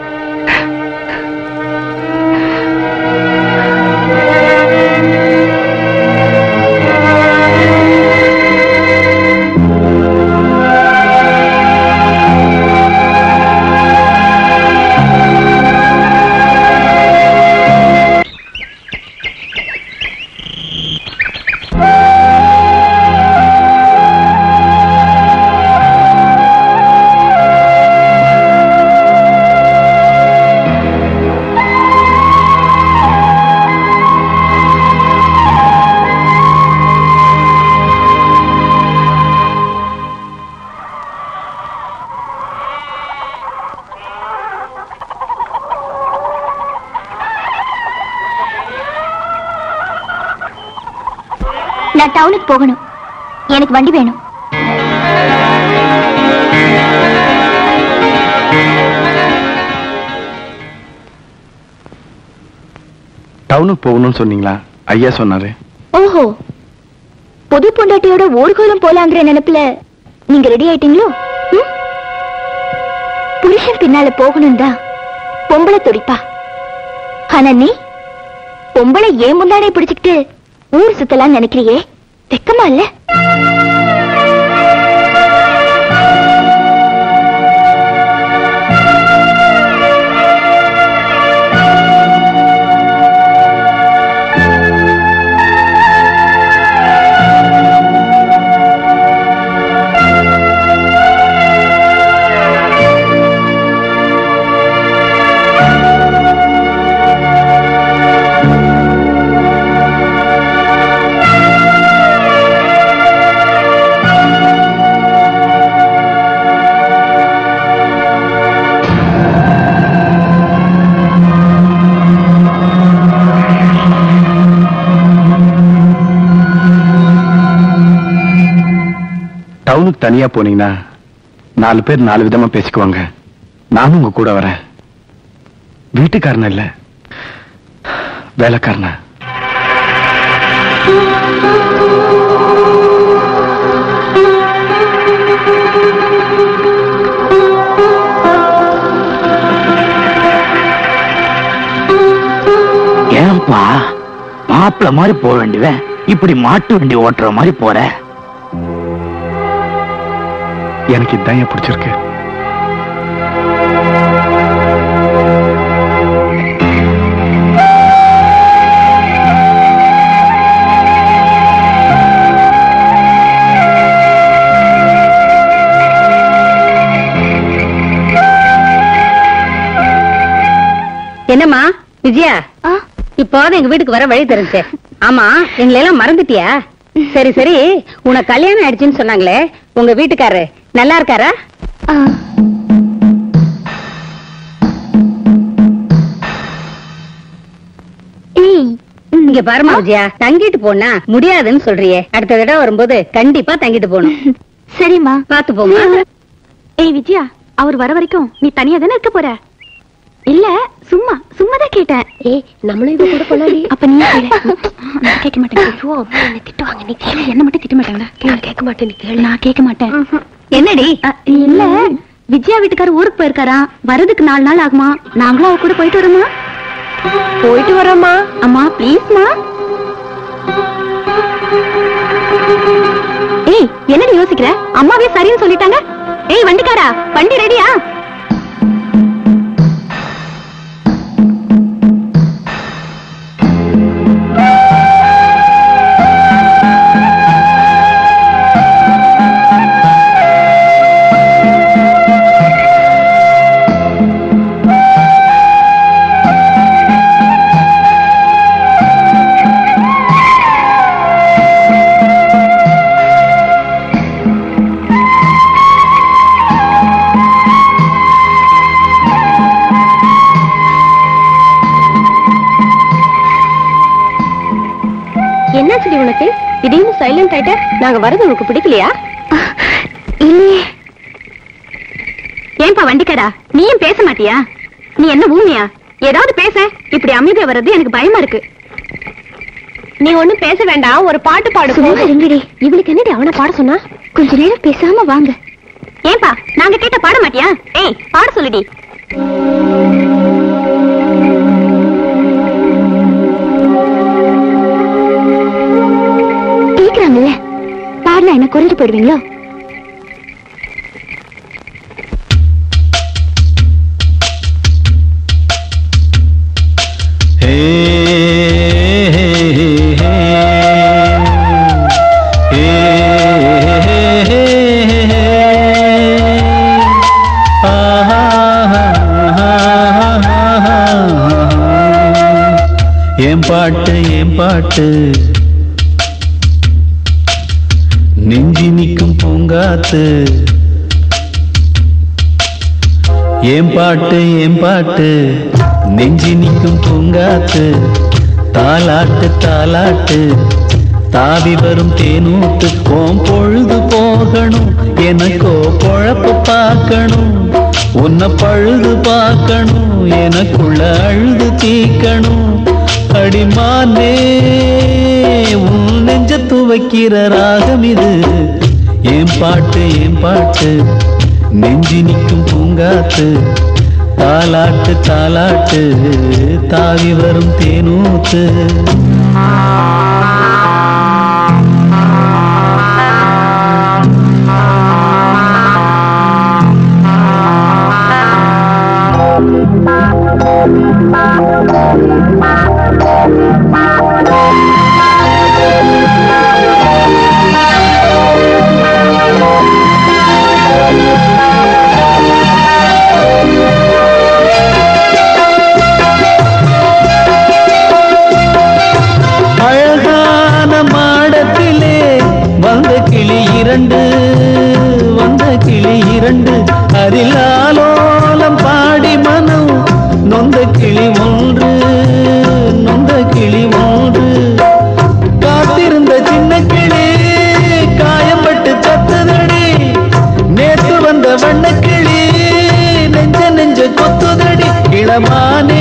நான் டவுனுக்கு போகணும் எனக்கு வண்டி வேணும் டவுனுக்கு போகணும்னு சொன்னீங்களா ஐயா சொன்னாரு ஓஹோ புது பொண்டாட்டியோட ஊர்கோலம் போலாங்கிற நினைப்புல நீங்க ரெடி ஆயிட்டீங்களோ ம்? புருஷன் பின்னால போகணும் தான் பொம்பளை துடிப்பா ஆனா நீ பொம்பளை ஏன் முன்னாடியே பிடிச்சுக்கிட்டு ஊர் சுத்தலாம் நினைக்கிறியே வெக்கமா இல்ல ஊருக்கு தனியா போனீங்கன்னா நாலு பேர் நாலு விதமா பேசிக்குவாங்க நானும் உங்க கூட வரேன் வீட்டுக்காரன இல்ல வேலைக்காரன ஏன்பா மாப்பிள்ள மாதிரி போக வேண்டியவன் இப்படி மாட்டு வண்டி ஓட்டுற மாதிரி போற எனக்கு இதான் ஏன் பிடிச்சிருக்கு என்னம்மா விஜயா இப்போதான் எங்க வீட்டுக்கு வர வழி தெரிஞ்சு ஆமா எங்களை எல்லாம் மறந்துட்டியா சரி சரி உனக்கு கல்யாணம் ஆயிடுச்சுன்னு சொன்னாங்களே உங்க வீட்டுக்காரரு நல்லா இருக்காரா இங்க பாருமா விஜயா தங்கிட்டு போனா முடியாதுன்னு சொல்றியே அடுத்த தடவை வரும்போது கண்டிப்பா தங்கிட்டு போகணும் சரிம்மா பாத்து போமா ஏய் விஜயா அவர் வர வரைக்கும் நீ தனியா தானே இருக்க போற இல்ல சும்மா சும்மா தான் கேட்டேன் ஏய் நம்மளும் இவ கூட போலாடி அப்ப நீ கேளு நான் கேட்க மாட்டேன் ஐயோ அம்மா என்ன திட்டுவாங்க நீ கேளு என்ன மட்டும் திட்ட மாட்டாங்கடா நான் கேட்க மாட்டேன் நீ கேளு நான் கேட்க மாட்டேன் என்னடி இல்ல விஜயா வீட்டுக்காரர் ஊருக்கு போயிருக்காரா வரதுக்கு நாலு நாள் ஆகுமா நாங்களும் அவ கூட போயிட்டு வரோமா போயிட்டு வரோமா அம்மா ப்ளீஸ்மா ஏய் என்னடி யோசிக்கிற அம்மாவே சரின்னு சொல்லிட்டாங்க ஏய் வண்டிக்காரா வண்டி ரெடியா என்னாச்சுடி உனக்கு திடீர்னு சைலண்ட் ஆயிட்ட நாங்க வரது உனக்கு பிடிக்கலையா இல்லையே ஏன்பா வண்டிக்காரா நீயும் பேச மாட்டியா நீ என்ன ஊமியா ஏதாவது பேச இப்படி அமைதியா வர்றது எனக்கு பயமா இருக்கு நீ ஒண்ணும் பேச வேண்டாம் ஒரு பாட்டு பாடு இருங்கடி இவளுக்கு என்னடி அவனை பாட சொன்னா கொஞ்ச நேரம் பேசாம வாங்க ஏன்பா நாங்க கேட்ட பாட மாட்டியா ஏய் பாட சொல்லுடி கேக்குறாங்கல்ல பாடல என்ன குறைஞ்சு போயிடுவீங்களோ ஏன் பாட்டு ஏன் பாட்டு நெஞ்சி நிற்கும் பூங்காத்து ஏன் பாட்டு ஏன் பாட்டு நெஞ்சி நிற்கும் பூங்காத்து தாலாட்டு தாலாட்டு தாவி வரும் தேனூட்டு ஓம் பொழுது போகணும் எனக்கோ பொழப்பு பார்க்கணும் உன்னை பழுது பார்க்கணும் எனக்குள்ள அழுது தீக்கணும் அடிமானே உன் நெஞ்ச துவைக்கிற ராகம் இது ஏன் பாட்டு ஏன் பாட்டு நெஞ்சி நிற்கும் பூங்காத்து தாலாட்டு தாலாட்டு தாவி வரும் தேனூத்து அழகான மாடத்திலே வந்த கிளி இரண்டு வந்த கிளி இரண்டு அதில் ஆலோலம் பாடி மனம் நொந்த கிளி ஒன்று நொந்த கிளி ஒன்று காத்திருந்த சின்ன கிளி காயப்பட்டு சத்ததடி இளமானே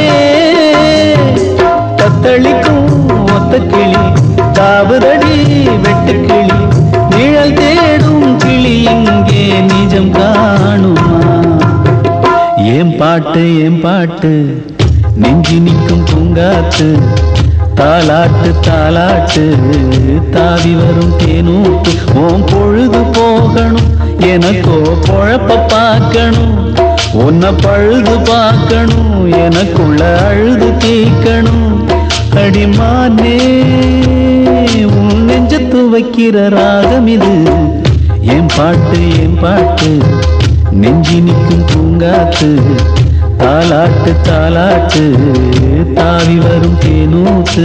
தத்தளிக்கும் ஒத்த கிளி தாவதடி வெட்டுக்கிளி நிழல் தேடும் கிளி இங்கே நிஜம் காணுமா ஏன் பாட்டு ஏன் பாட்டு நெஞ்சி நிற்கும் பூங்காத்து தாலாட்டு தாலாட்டு தாவி வரும் தேனூட்டு ஓம் பொழுது போகணும் எனக்கோ பொழப்ப பார்க்கணும் உன்னை பழுது பார்க்கணும் எனக்குள்ள அழுது தீக்கணும் அடிமானே உன் நெஞ்சத்து வைக்கிற ராகம் இது என் பாட்டு என் பாட்டு நெஞ்சி நிற்கும் பூங்காத்து தாலாட்டு தாலாட்டு தாவி வரும் தேனூத்து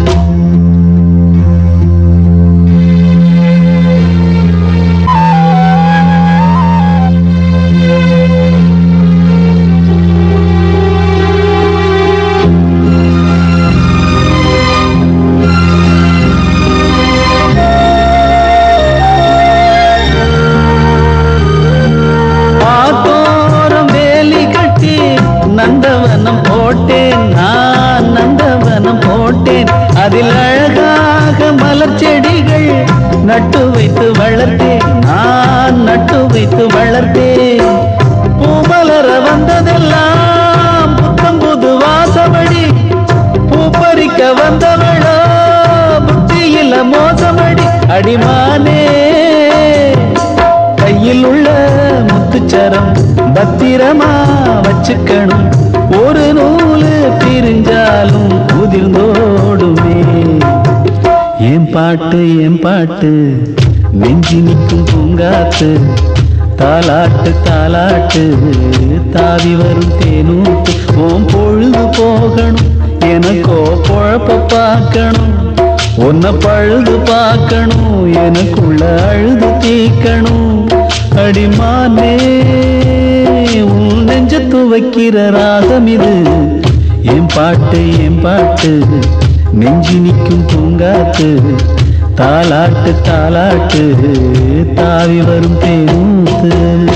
ஆத்தோரம் வேலி கட்டி நந்தவனம் போட்டேன் நான் நந்தவனம் போட்டேன் அதில் அழகாக மலர் செடிகள் நட்டு வைத்து வளர்த்தேன் நான் நட்டு வைத்து வளர்த்தேன் பூமலர வந்ததெல்லாம் புத்தம் புது வாசமடி பூ பறிக்க வந்தவளோ புத்தியில மோசமடி அடிமானே கையில் உள்ள முத்துச்சரம் பத்திரமா வச்சுக்கணும் ஒரு நூலு பிரிஞ்சாலும் உதிர்ந்தோடுமே என் பாட்டு என் பாட்டு நெஞ்சி நிற்கும் பூங்காத்து தாலாட்டு தாலாட்டு தாவி வரும் தேனூட்டு ஓம் பொழுது போகணும் எனக்கோ பொழப்ப பார்க்கணும் உன்னை பழுது பார்க்கணும் எனக்குள்ள அழுது தீக்கணும் அடிமானே உன் நெஞ்சத்து வைக்கிற ராகம் இது என் பாட்டு என் பாட்டு நெஞ்சி நிற்கும் பூங்காத்து தாலாட்டு தாலாட்டு தாவி வரும் தேனூத்து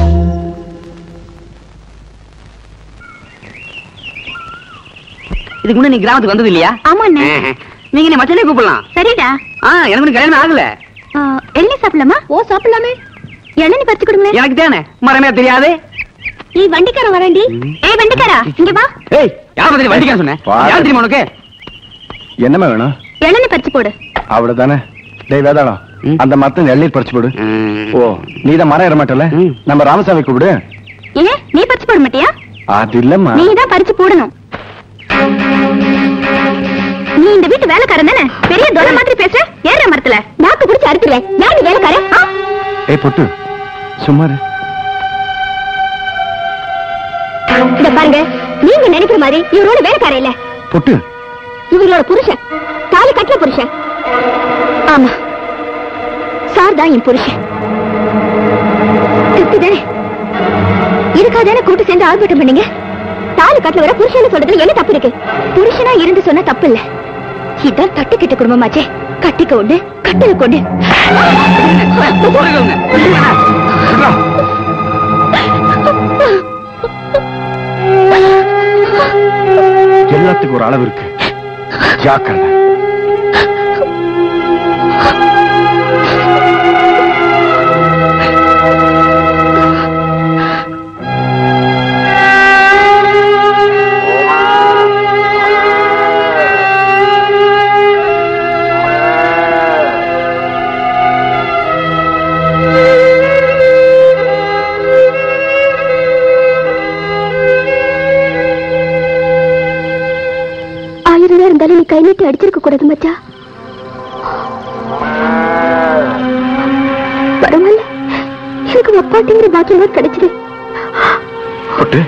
இதுக்கு முன்ன நீ கிராமத்துக்கு வந்தது இல்லையா ஆமா அண்ணே நீங்க என்ன மச்சனே கூப்பிடலாம் சரிடா ஆ எனக்கு இன்னும் கல்யாணம் ஆகல எள்ளி சாப்பிடலாமா ஓ சாப்பிடலாமே இளநீ பறிச்சு கொடுங்களேன் எனக்கு தானே மரமே தெரியாது நீ வண்டிக்காரன் வராண்டி ஏய் வண்டிக்காரா இங்க வா ஏய் யார பத்தி வண்டிக்கார சொன்னேன் யார் தெரியுமா உனக்கு என்னம்மா வேணும் இளநீ பறிச்சு போடு அவ்வளவுதானே டேய் வேதாளம் அந்த மரத்தை எள்ளீர் பறிச்சு போடு ஓ நீ தான் மரம் ஏற மாட்டல நம்ம ராமசாமி கூப்பிடு ஏன் நீ பறிச்சு போட மாட்டியா அது இல்லம்மா நீ தான் பறிச்சு போடணும் நீ இந்த வீட்டு வேலைக்காரன் தானே பெரிய தொலை மாதிரி பேசுற ஏற மரத்துல நாக்கு பிடிச்சு அறுத்துருவேன் யார் நீ வேலைக்காரன் ஆ? ஏய் பொட்டு சும்மா இரு. இத பாருங்க நீங்க நினைக்கிற மாதிரி இவரோட வேலைக்காரன் இல்ல பொட்டு இவங்களோட புருஷன் தாலி கட்டுற புருஷன் ஆமா சார் தான் என் புருஷன் திருப்திதானே இதுக்காக கூட்டு சேர்ந்து ஆர்ப்பாட்டம் பண்ணீங்க தாலி கட்டுல வர புருஷன் சொல்றதுல என்ன தப்பு இருக்கு புருஷனா இருந்து சொன்னா தப்பு இல்ல இதான் தட்டு கிட்ட குடும்பமாச்சே கட்டிக்க உண்டு கட்டல கொண்டு எல்லாத்துக்கும் ஒரு அளவு இருக்கு ஜாக்கிரதை ஆயிரம் ரூபாய் இருந்தாலும் நீ கை நீட்டி அடிச்சிருக்க கூடாது மச்சா பரவாயில்ல எனக்கு அப்பாட்டிங்கிற பாக்கியமா கிடைச்சது பொட்டு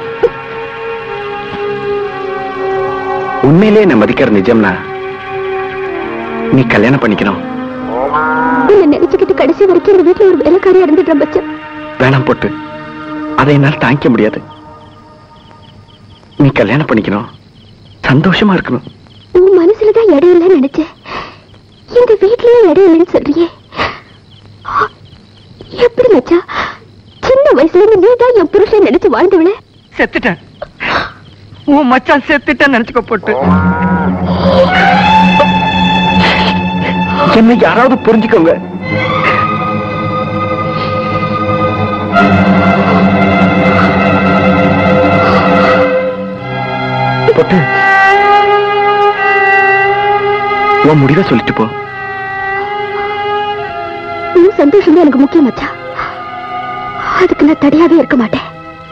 உண்மையிலேயே என்ன மதிக்கிற நிஜம்னா நீ கல்யாணம் பண்ணிக்கணும் உன்னை நினைச்சுக்கிட்டு கடைசி வரைக்கும் இந்த வீட்டுல ஒரு வேலைக்காரியா இருந்துட்டு மச்சா வேணாம் பொட்டு அதை என்னால் தாங்கிக்க முடியாது நீ கல்யாணம் பண்ணிக்கணும் சந்தோஷமா இருக்கணும் உன் மனசுலதான் இடம் இல்லைன்னு நினைச்சேன் இந்த வீட்லயும் இடம் இல்லைன்னு சொல்றியே எப்படி மச்சா சின்ன வயசுல இருந்து நீ தான் என் புருஷன் நினைச்சு வாழ்ந்தவள செத்துட்டேன் உன் மச்சான் செத்துட்டேன்னு நினைச்சுக்க போட்டு என்ன யாராவது புரிஞ்சுக்கோங்க பொட்டு உன் முடிவை சொல்லிட்டு போ உன் சந்தோஷம் தான் எனக்கு முக்கியம் மச்சா அதுக்கு நான் தடையாவே இருக்க மாட்டேன்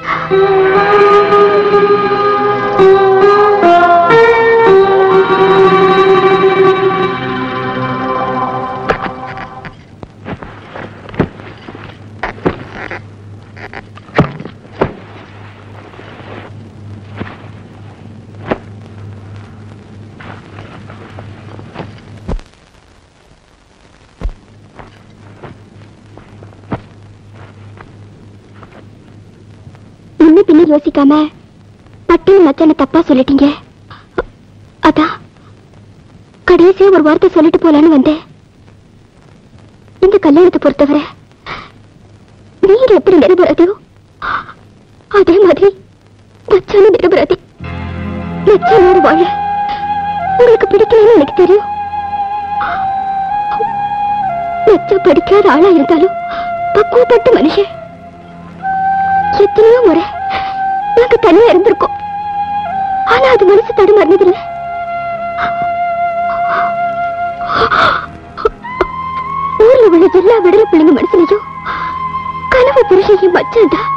முன்ன பின்ன யோசிக்காம பட்டுன்னு மச்சான தப்பா சொல்லிட்டீங்க அதான் கடைசியா ஒரு வார்த்தை சொல்லிட்டு போலான்னு வந்தேன் இந்த கல்யாணத்தை பொறுத்தவரை நீங்க எப்படி நிரபராதியோ அதே மாதிரி மச்சான நிரபராதி மச்சானோட வாழ உங்களுக்கு பிடிக்கலன்னு எனக்கு தெரியும் மச்சான் படிக்காத ஆளா இருந்தாலும் பக்குவப்பட்ட மனுஷன் எத்தனையோ முறை நாங்க தனியா இருந்திருக்கோம் ஆனா அது மனசு தடுமாறினதில்ல ஊர்ல உள்ள எல்லா விடல பிள்ளைங்க மனசுலயும் கனவு புருஷன் என் மச்சான் தான்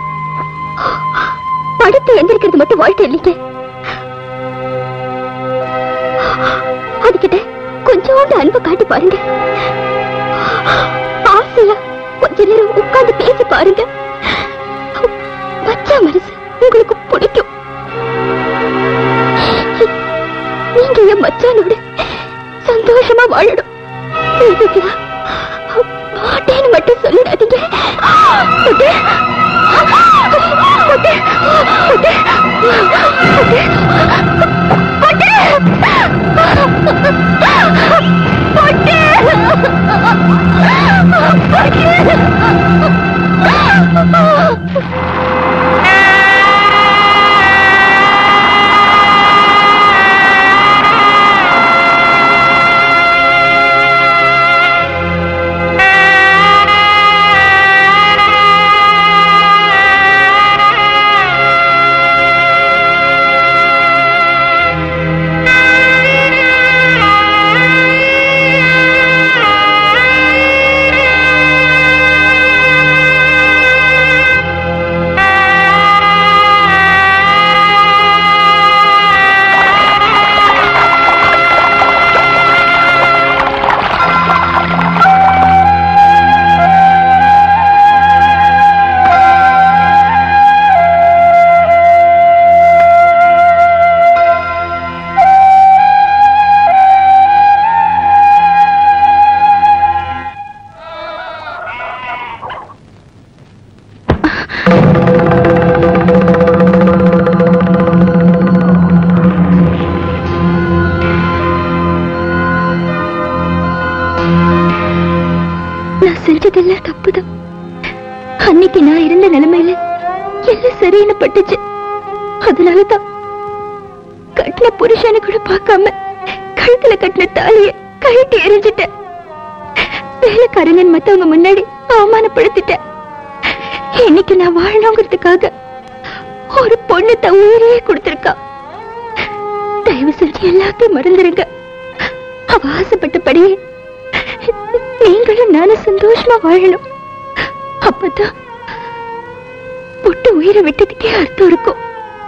படுத்து எந்திரிக்கிறது மட்டும் வாழ்க்கை இல்லைங்க அதுகிட்ட கொஞ்சோண்டு அன்பை காட்டி பாருங்க ஆசையா கொஞ்ச நேரம் உட்கார்ந்து பேசி பாருங்க மச்சான் மனசு உங்களுக்கு பிடிக்கும் நீங்க என் மச்சானோட சந்தோஷமா வாழணும் இதுக்குதான் மாட்டேன்னு மட்டும் சொல்லிடாதீங்க புட்டு, புட்டு, புட்டு, புட்டு, புட்டு. நான் செஞ்சதெல்லாம் தப்புதான் அன்னைக்கு நான் இருந்த நிலைமையில எல்லாம் சரின்னு பட்டுச்சு அதனாலதான் கட்டின புருஷனை கூட பார்க்காம கழுத்துல கட்டின தாலிய கழட்டி எரிஞ்சிட்டேன் வேலைக்காரங்கன்னு மத்தவங்க முன்னாடி அவமானப்படுத்திட்டேன் இன்னைக்கு நான் வாழணுங்கிறதுக்காக ஒரு பொண்ணு தன் உயிரையே கொடுத்திருக்கா தயவு செஞ்சு எல்லாத்தையும் மறந்துருங்க அவ ஆசைப்பட்டபடியே நீங்களும் நானும் சந்தோஷமா வாழணும் அப்பதான் பொட்டு உயிரை விட்டதுக்கே அர்த்தம் இருக்கும்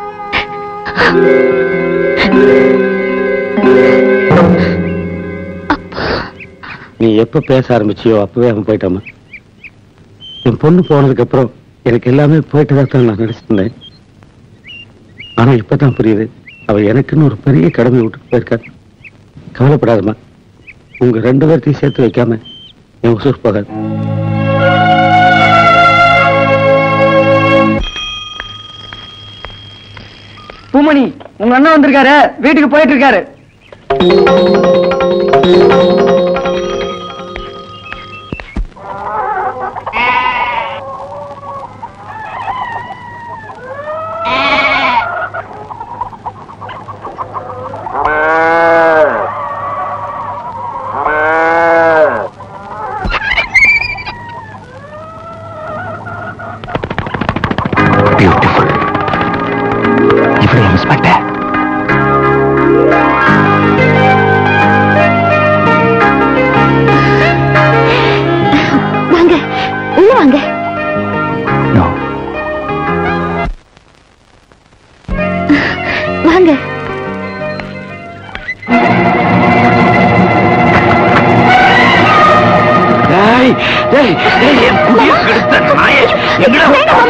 நீ எப்ப பேச ஆரம்பிச்சியோ அப்பவே அவன் போயிட்டாமா என் பொண்ணு போனதுக்கு அப்புறம் எனக்கு எல்லாமே போயிட்டதா தான் நான் நினைச்சிருந்தேன் ஆனா இப்பதான் புரியுது அவ எனக்குன்னு ஒரு பெரிய கடமை விட்டு போயிருக்கா கவலைப்படாதம்மா உங்க ரெண்டு பேர்த்தையும் சேர்த்து வைக்காம என் உசுர் போகாது பூமணி உங்க அண்ணன் வந்திருக்காரு வீட்டுக்கு போயிட்டு இருக்காரு பியூட்டிஃபுல் இவ்வளவு மிஸ் பண்ணிட்டேன் வாங்க உள்ள வாங்க நோ வாங்க டேய், டேய், டேய், என் குடியை கெடுத்த நாயே. எங்கடா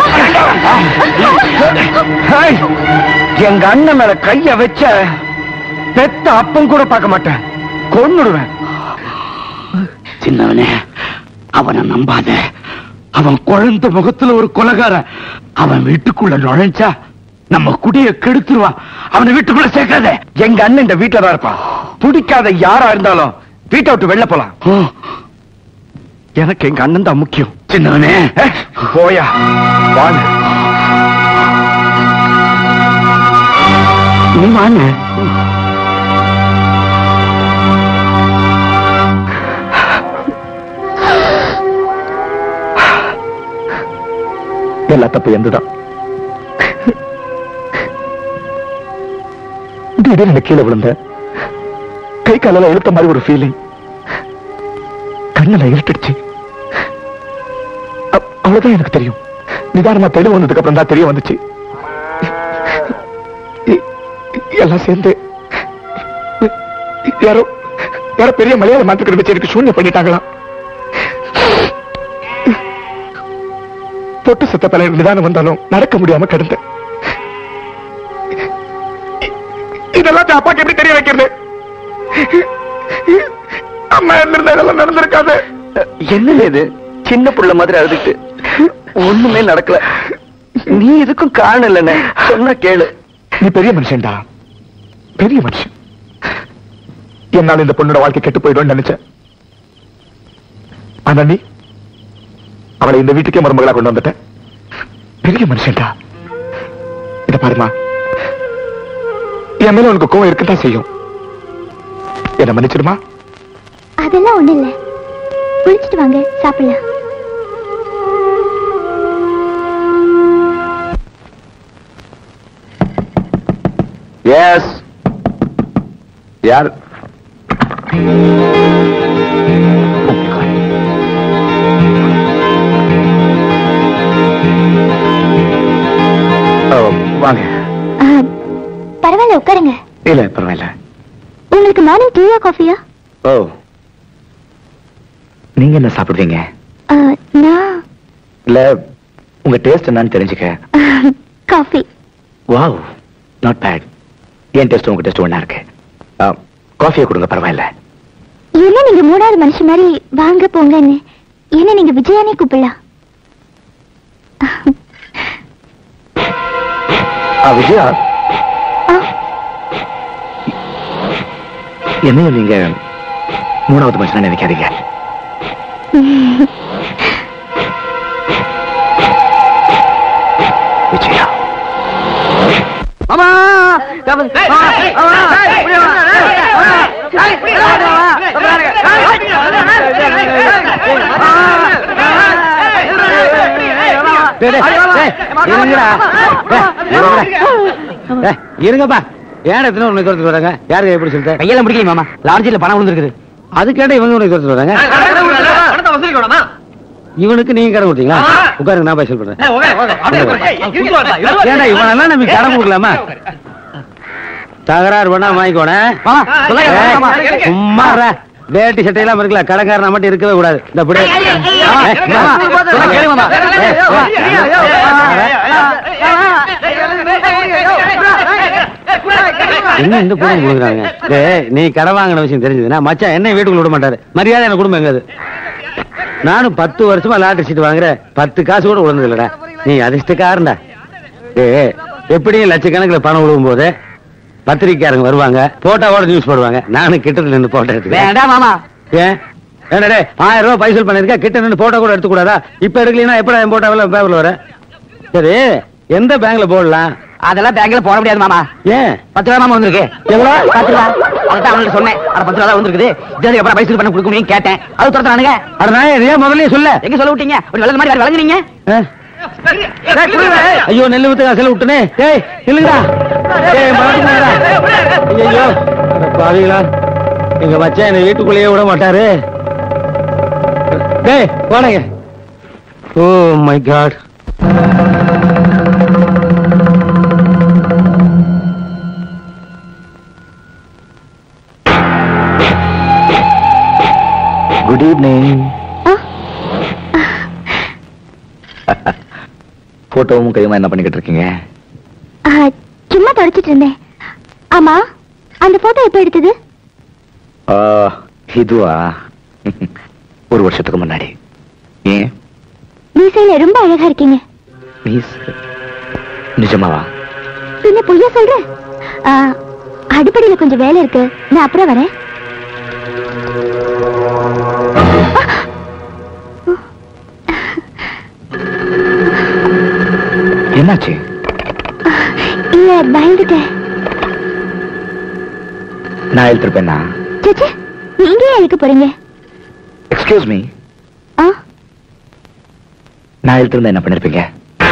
ஹேய், எங்க அண்ணன் மேல கைய வச்ச பெத்த அப்பம் கூட பார்க்க மாட்டேன் கொன்னுடுவேன் சின்னவனே அவனை நம்பாத அவன் குழந்தை முகத்துல ஒரு கொலகாரன் அவன் வீட்டுக்குள்ள நுழைஞ்சா நம்ம குடிய கெடுத்துருவான் அவனை வீட்டுக்குள்ள சேர்க்காத எங்க அண்ணன் இந்த வீட்டுல தான் இருப்பான் பிடிக்காத யாரா இருந்தாலும் வீட்டை விட்டு வெளில போலாம் எனக்கு எங்க அண்ணன் தான் முக்கியம் சின்னவனே ஏய், போயா வாங்க நீ வாங்க எல்லா தப்பு எந்துதான் திடீர்னு கீழே விழுந்த கை காலில் இழுத்த மாதிரி ஒரு ஃபீலிங் கண்ணில் இருட்டுடுச்சு அ- அவ்வளவுதான் எனக்கு தெரியும் நிதானமா தெளிவு வந்ததுக்கு அப்புறம் தான் தெரிய வந்துச்சு எ- எல்லாம் சேர்ந்து யாரோ யாரோ பெரிய மலையாள மாத்துக்கிற வச்சு எனக்கு சூன்யம் பண்ணிட்டாங்களாம் தொட்டு செத்த பல நிதானம் வந்தாலும் நடக்க முடியாம கிடந்தேன் இதெல்லாம் அப்பாக்கு எப்படி தெரிய வைக்கிறது அம்மா இருந்திருந்தா இதெல்லாம் நடந்திருக்காது என்ன இது சின்ன புள்ள மாதிரி அழுதுட்டு ஒண்ணுமே நடக்கல நீ எதுக்கும் காரணம் இல்லைன்னு சொன்னா கேளு நீ பெரிய மனுஷன்டா பெரிய மனுஷன் என்னால இந்த பொண்ணோட வாழ்க்கை கெட்டு போயிடும்னு நினைச்சேன் ஆனா நீ அவளை இந்த வீட்டுக்கே மருமகளா கொண்டு வந்துட்டேன் பெரிய மனுஷன்டா இத பாருமா என் மேல உனக்கு கோவம் இருக்கத்தான் செய்யும் என்ன மன்னிச்சிடுமா அதெல்லாம் ஒண்ணு இல்ல குளிச்சிட்டு வாங்க சாப்பிடலாம் எஸ் யார் வாங்க ஆ, பரவாயில்ல உட்காருங்க இல்ல பரவாயில்ல உங்களுக்கு மார்னிங் டீயா காஃபியா ஓ நீங்க என்ன சாப்பிடுறீங்க ஆ, நான் இல்ல உங்க டேஸ்ட் என்னன்னு தெரிஞ்சுக்க காஃபி வாவ் நாட் பேட் என் டேஸ்ட் உங்க டேஸ்ட் ஒண்ணா இருக்கு காஃபியை கொடுங்க பரவாயில்ல என்ன நீங்க மூணாவது மனுஷன் மாதிரி வாங்க போங்கன்னு என்ன நீங்க விஜயானே கூப்பிடலாம் ஆ, விஜயா ஆ, என்னையும் நீங்க மூணாவது மனுஷன் நினைக்காதீங்க விஜயா மாமா கமல் டேய், டேய், டேய், இருங்கடா. டேய், இருங்கடா. டேய், இருங்கப்பா ஏன் எத்தனை உன்னை துரத்துட்டு வராங்க யாருக்கு எப்படி சொல்லிட்டு கையெல்லாம் முடிக்கல மாமா லாட்ஜில பணம் விழுந்திருக்குது அது கேட்ட இவங்க உன்னை துரத்துட்டு வராங்க பணத்தை வசூலிக்கணுமா இவனுக்கு நீங்க கடன் கொடுத்தீங்களா உட்காருங்க நான் பேசல் பண்றேன் ஏன்டா இவனெல்லாம் நம்ம கடன் கொடுக்கலாமா தகராறு பண்ணா வாங்கிக்கோனே ஏய், சும்மா இருடா. வேட்டி சட்டையெல்லாம் இருக்கல கடைக்காரனா மட்டும் இருக்கவே கூடாது இந்த பிடி ஏய், மாமா, சொன்னா கேளு மாமா. ஏய், என்ன இந்த பொண்ணு கொடுக்குறாங்க டேய் நீ கடை வாங்கின விஷயம் தெரிஞ்சதுன்னா மச்சான் என்ன வீட்டுக்குள்ள விட மாட்டாரு மரியாதை எனக்கு குடும்பம் எங்கது நானும் பத்து வருஷமா லாட்டரி சீட் வாங்குறேன் பத்து காசு கூட விழுந்தது இல்லடா நீ அதிர்ஷ்டக்காரன்டா டேய் எப்படியும் லட்சக்கணக்கில் பணம் விழுவும் போது பத்திரிக்கையாரங்க வருவாங்க போட்டோவோட நியூஸ் போடுவாங்க நானும் கிட்டத்துல நின்று போட்டோ எடுத்துக்கிறேன் வேண்டாம் மாமா ஏன் ஏன்டா டேய் ஆயிரம் ரூபாய் பைசல் பண்ணிருக்கா கிட்ட நின்று போட்டோ கூட எடுத்துக்கூடாதா இப்ப எடுக்கலைன்னா எப்படா என் போட்டோவில் பேப்பர்ல வர சரி எந்த பேங்க்ல போடலாம் அதெல்லாம் பேங்க்ல போட முடியாது மாமா ஏன் பத்து ரூபா மாமா வந்திருக்கு எவ்வளோ பத்து ரூபா அதான் அவனுக்கு சொன்னேன் அட பத்து ரூபா தான் வந்திருக்குது இதுக்கு அப்புறம் பைசல் பண்ண கொடுக்க முடியும் கேட்டேன் அது துரத்தானுங்க அட நான் ஏன் முதல்லயே சொல்ல எங்க சொல்ல விட்டீங்க ஒரு வெள்ளம் மாதிரி வேற வழங்குறீங்க ஆ? ஐயோ நெல்லு வித்து காசில விட்டுனே டேய் இல்லைங்களா டேய் மாட்டுங்களா ஐயோ அட பாவிகளா எங்க மச்சான் என்னை வீட்டுக்குள்ளேயே விட மாட்டாரு டேய் போனங்க oh my God good evening போட்டோவும் கையுமா என்ன பண்ணிக்கிட்டு இருக்கீங்க ஆ, சும்மா தொடச்சிட்டு இருந்தேன் ஆமா அந்த போட்டோ எப்ப எடுத்தது ஆ, இதுவா ஒரு வருஷத்துக்கு முன்னாடி ஏன் மீசையில ரொம்ப அழகா இருக்கீங்க மீஸ் நிஜமாவா பின்ன பொய்யா சொல்ற ஆ, அடுப்படியில கொஞ்சம் வேலை இருக்கு நான் அப்புறம் வரேன் என்னாச்சு இல்ல பயந்துட்டேன் நான் எழுத்திருப்பேன்னா சேச்சே நீங்க ஏன் எழுக்க போறீங்க எக்ஸ்கியூஸ் மீ ஆ நான் எழுத்திருந்தா என்ன பண்ணிருப்பீங்க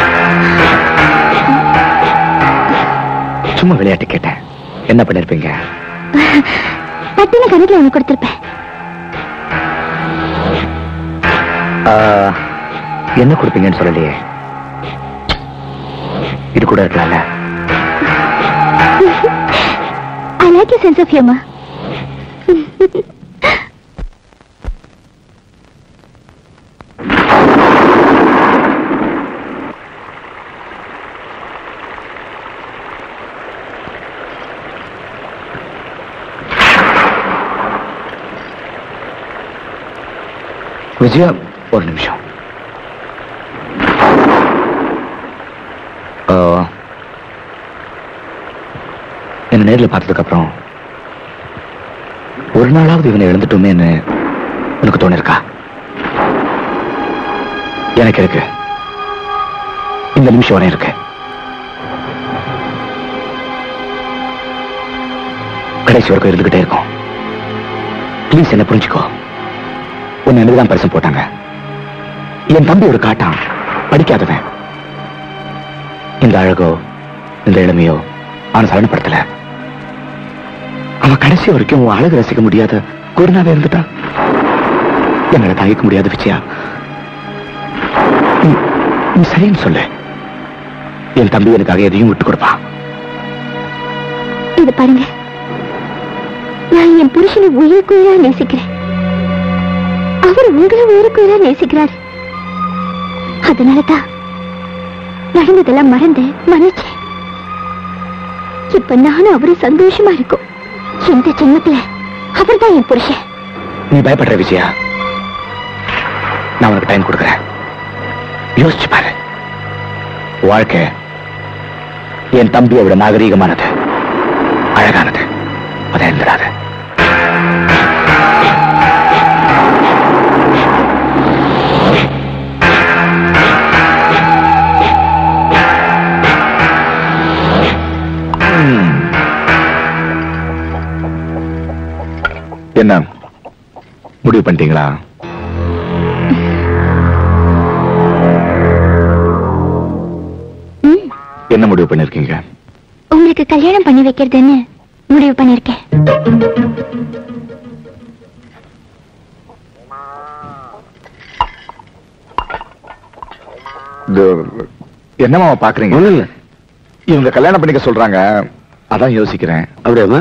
சும்மா விளையாட்டு கேட்டேன் என்ன பண்ணிருப்பீங்க பட்டின கணக்குல ஒண்ணு கொடுத்திருப்பேன் ஆ, என்ன கொடுப்பீங்கன்னு சொல்லலையே இது கூட இருக்கலாம்ல I like your sense of humor. Vijaya ஒரு நிமிஷம் ஆ, என்ன நேர்ல பார்த்ததுக்கு அப்புறம் ஒரு நாளாவது இவனை எழுந்துட்டோமேன்னு உனக்கு தோணிருக்கா எனக்கு இருக்கு இந்த நிமிஷம் வரை இருக்கு கடைசி வரைக்கும் இருந்துகிட்டே இருக்கும் ப்ளீஸ் என்ன புரிஞ்சுக்கோ உன்னை எனக்கு தான் பரிசம் போட்டாங்க என் தம்பி ஒரு காட்டான் படிக்காதவன் இந்த அழகோ இந்த இளமையோ அவனை சலனப்படுத்தல அவன் கடைசி வரைக்கும் உன் அழகு ரசிக்க முடியாத குருநாவே இருந்துட்டான் என்னால தாங்கிக்க முடியாது விஜயா நீ- நீ சரின்னு சொல்லு என் தம்பி எனக்காக எதையும் விட்டு கொடுப்பான் இது பாருங்க நான் என் புருஷனை உயிருக்குயிரா நேசிக்கிறேன் அவர் உங்களை உயிருக்குயிரா நேசிக்கிறார் அதனாலதான் நடந்ததெல்லாம் மறந்து மன்னிச்சேன் இப்ப நானும் அவரு சந்தோஷமா இருக்கும் இந்த ஜென்மத்துல அவர்தான் என் புருஷன் நீ பயப்படுற விஜயா நான் உனக்கு டைம் கொடுக்குறேன் யோசிச்சு பாரு வாழ்க்கை என் தம்பியை விட நாகரீகமானது அழகானது அதை எழுந்துடாது என்ன முடிவு பண்ணிட்டீங்களா ம், என்ன முடிவு பண்ணிருக்கீங்க உங்களுக்கு கல்யாணம் பண்ணி வைக்கிறதுன்னு முடிவு பண்ணிருக்கேன் என்னமா பாக்குறீங்க ஒண்ணும் இல்ல இவங்க கல்யாணம் பண்ணிக்க சொல்றாங்க அதான் யோசிக்கிறேன் அப்படியாம்மா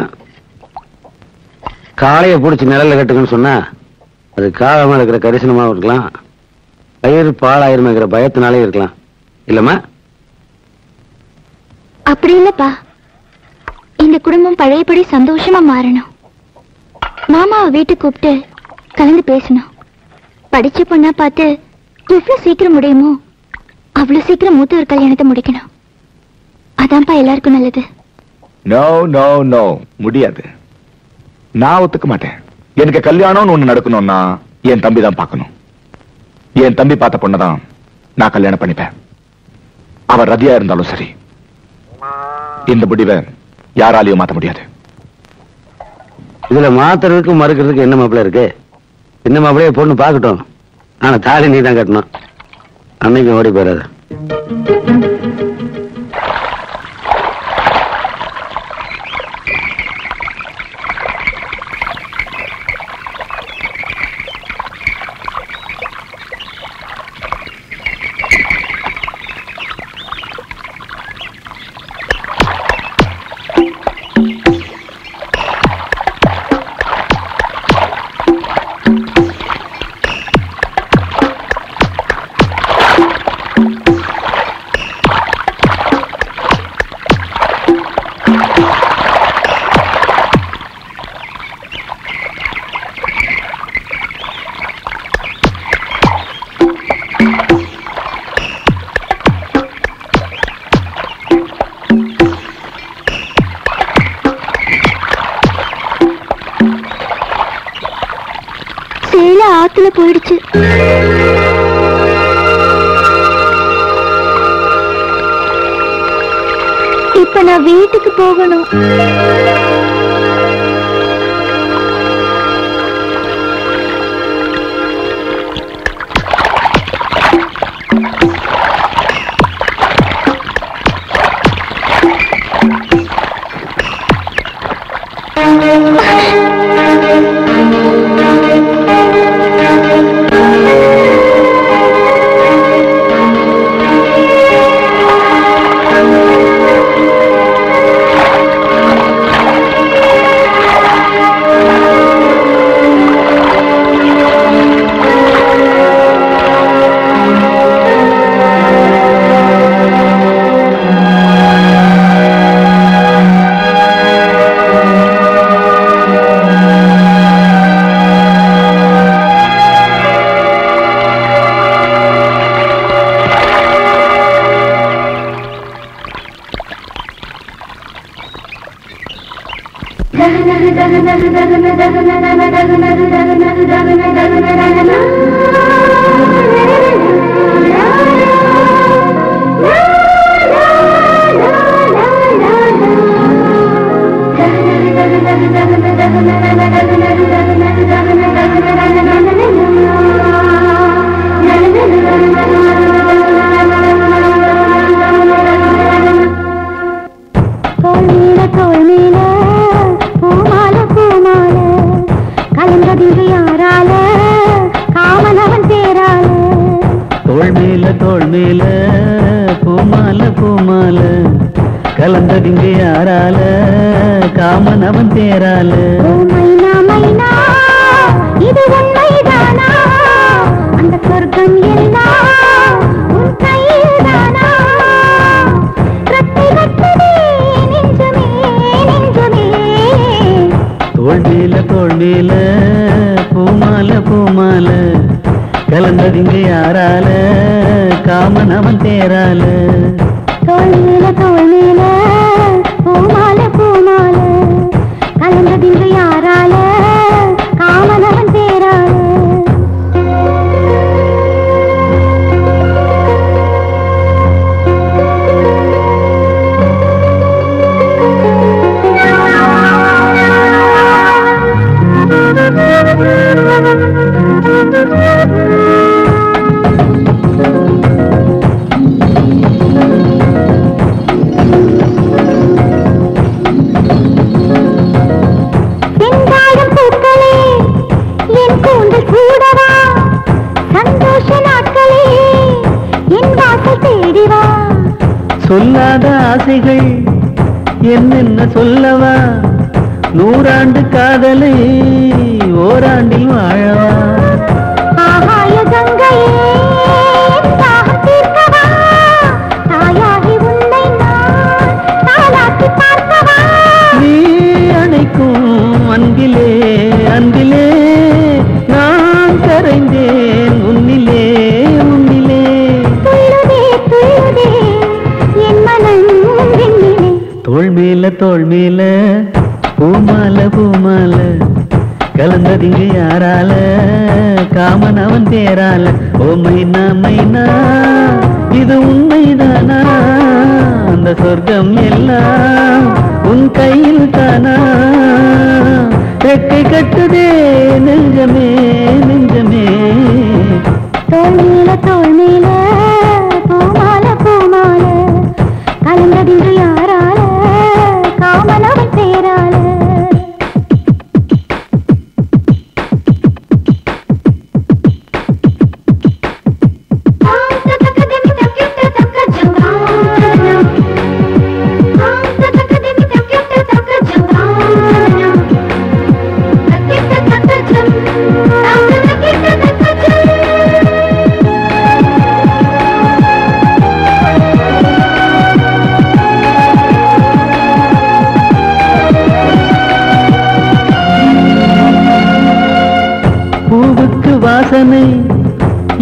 காளையை பிடிச்சி நிழல்ல கட்டுங்கன்னு சொன்னா அது காலமா இருக்கிற கரிசனமாவும் இருக்கலாம் பயிர் பாழாயிருமேங்கிற பயத்தினாலே இருக்கலாம் இல்லம்மா அப்படி இல்லப்பா இந்த குடும்பம் பழையபடி சந்தோஷமா மாறணும் மாமாவை வீட்டுக்கு கூப்பிட்டு கலந்து பேசணும் படிச்ச பொண்ணா பார்த்து எவ்வளவு சீக்கிரம் முடியுமோ அவ்வளவு சீக்கிரம் மூத்த ஒரு கல்யாணத்தை முடிக்கணும் அதான்ப்பா எல்லாருக்கும் நல்லது நோ நோ நோ முடியாது நான் ஒத்துக்க மாட்டேன் எனக்கு கல்யாணம்னு ஒண்ணு நடக்கணும்னா என் தம்பி தான் பார்க்கணும் என் தம்பி பார்த்த பொண்ணதான் நான் கல்யாணம் பண்ணிப்பேன் அவர் ரதியா இருந்தாலும் சரி இந்த முடிவை யாராலையும் மாத்த முடியாது இதுல மாத்துறதுக்கு மறுக்கிறதுக்கு என்ன மாப்பிள்ள இருக்கு சின்ன மாப்பிள்ளைய பொண்ணு பார்க்கட்டும் ஆனா தாலி நீ தான் கட்டணும் அன்னைக்கு ஓடி போயிடாது சேலை ஆத்துல போயிடுச்சு இப்ப நான் வீட்டுக்கு போகணும் தோல்மீல தோல்மீல பூமால பூமால கலந்ததிங்கு யாரால காமனவன் தேரால தோள் மேல தோள் மேல பூமால பூமால கலந்ததிங்க யாரால காமன் அவன் தேரால ஓ மைனா மைனா இது உண்மைதானா அந்த சொர்க்கம் எல்லாம் உன் கையில்தானா ரத்தை கட்டுதே நெஞ்சமே நெஞ்சமே தோள் மேல தோள் மேல பூமால பூமால கலந்ததிங்க யாரால காமன் அவன் தேரால தோள் மேல தோள் மேல பூமால பூமால கலந்ததிங்கு யாரால காமனவன் தேரால செந்தாழம் பூக்களே என் கூந்தல் சூடவா சந்தோஷ நாட்களே என் வாசல் தேடிவா சொல்லாத ஆசைகள் என்னென்ன சொல்லவா நூறாண்டு காதலை ஓராண்டில் வாழவா ஆகாய கங்கையே என் தாகம் தீர்க்கவா தாயாகி உன்னை நான் தாலாட்டி பார்க்கவா நீ அணைக்கும் அன்பிலே அன்பிலே நான் கரைந்தேன் உன்னிலே உன்னிலே துள்ளுதே துள்ளுதே என் மனம் வெண்ணிலே தோள் மேல தோள் மேல பூமால பூமால கலந்ததிங்க யாரால காமன் அவன் தேரால ஓ மைனா மைனா இது உண்மைதானா அந்த சொர்க்கம் எல்லாம் உன் கையில் தானா ரெக்கை கட்டுதே நெஞ்சமே நெஞ்சமே தோள் மேல தோள் மேல பூமால பூ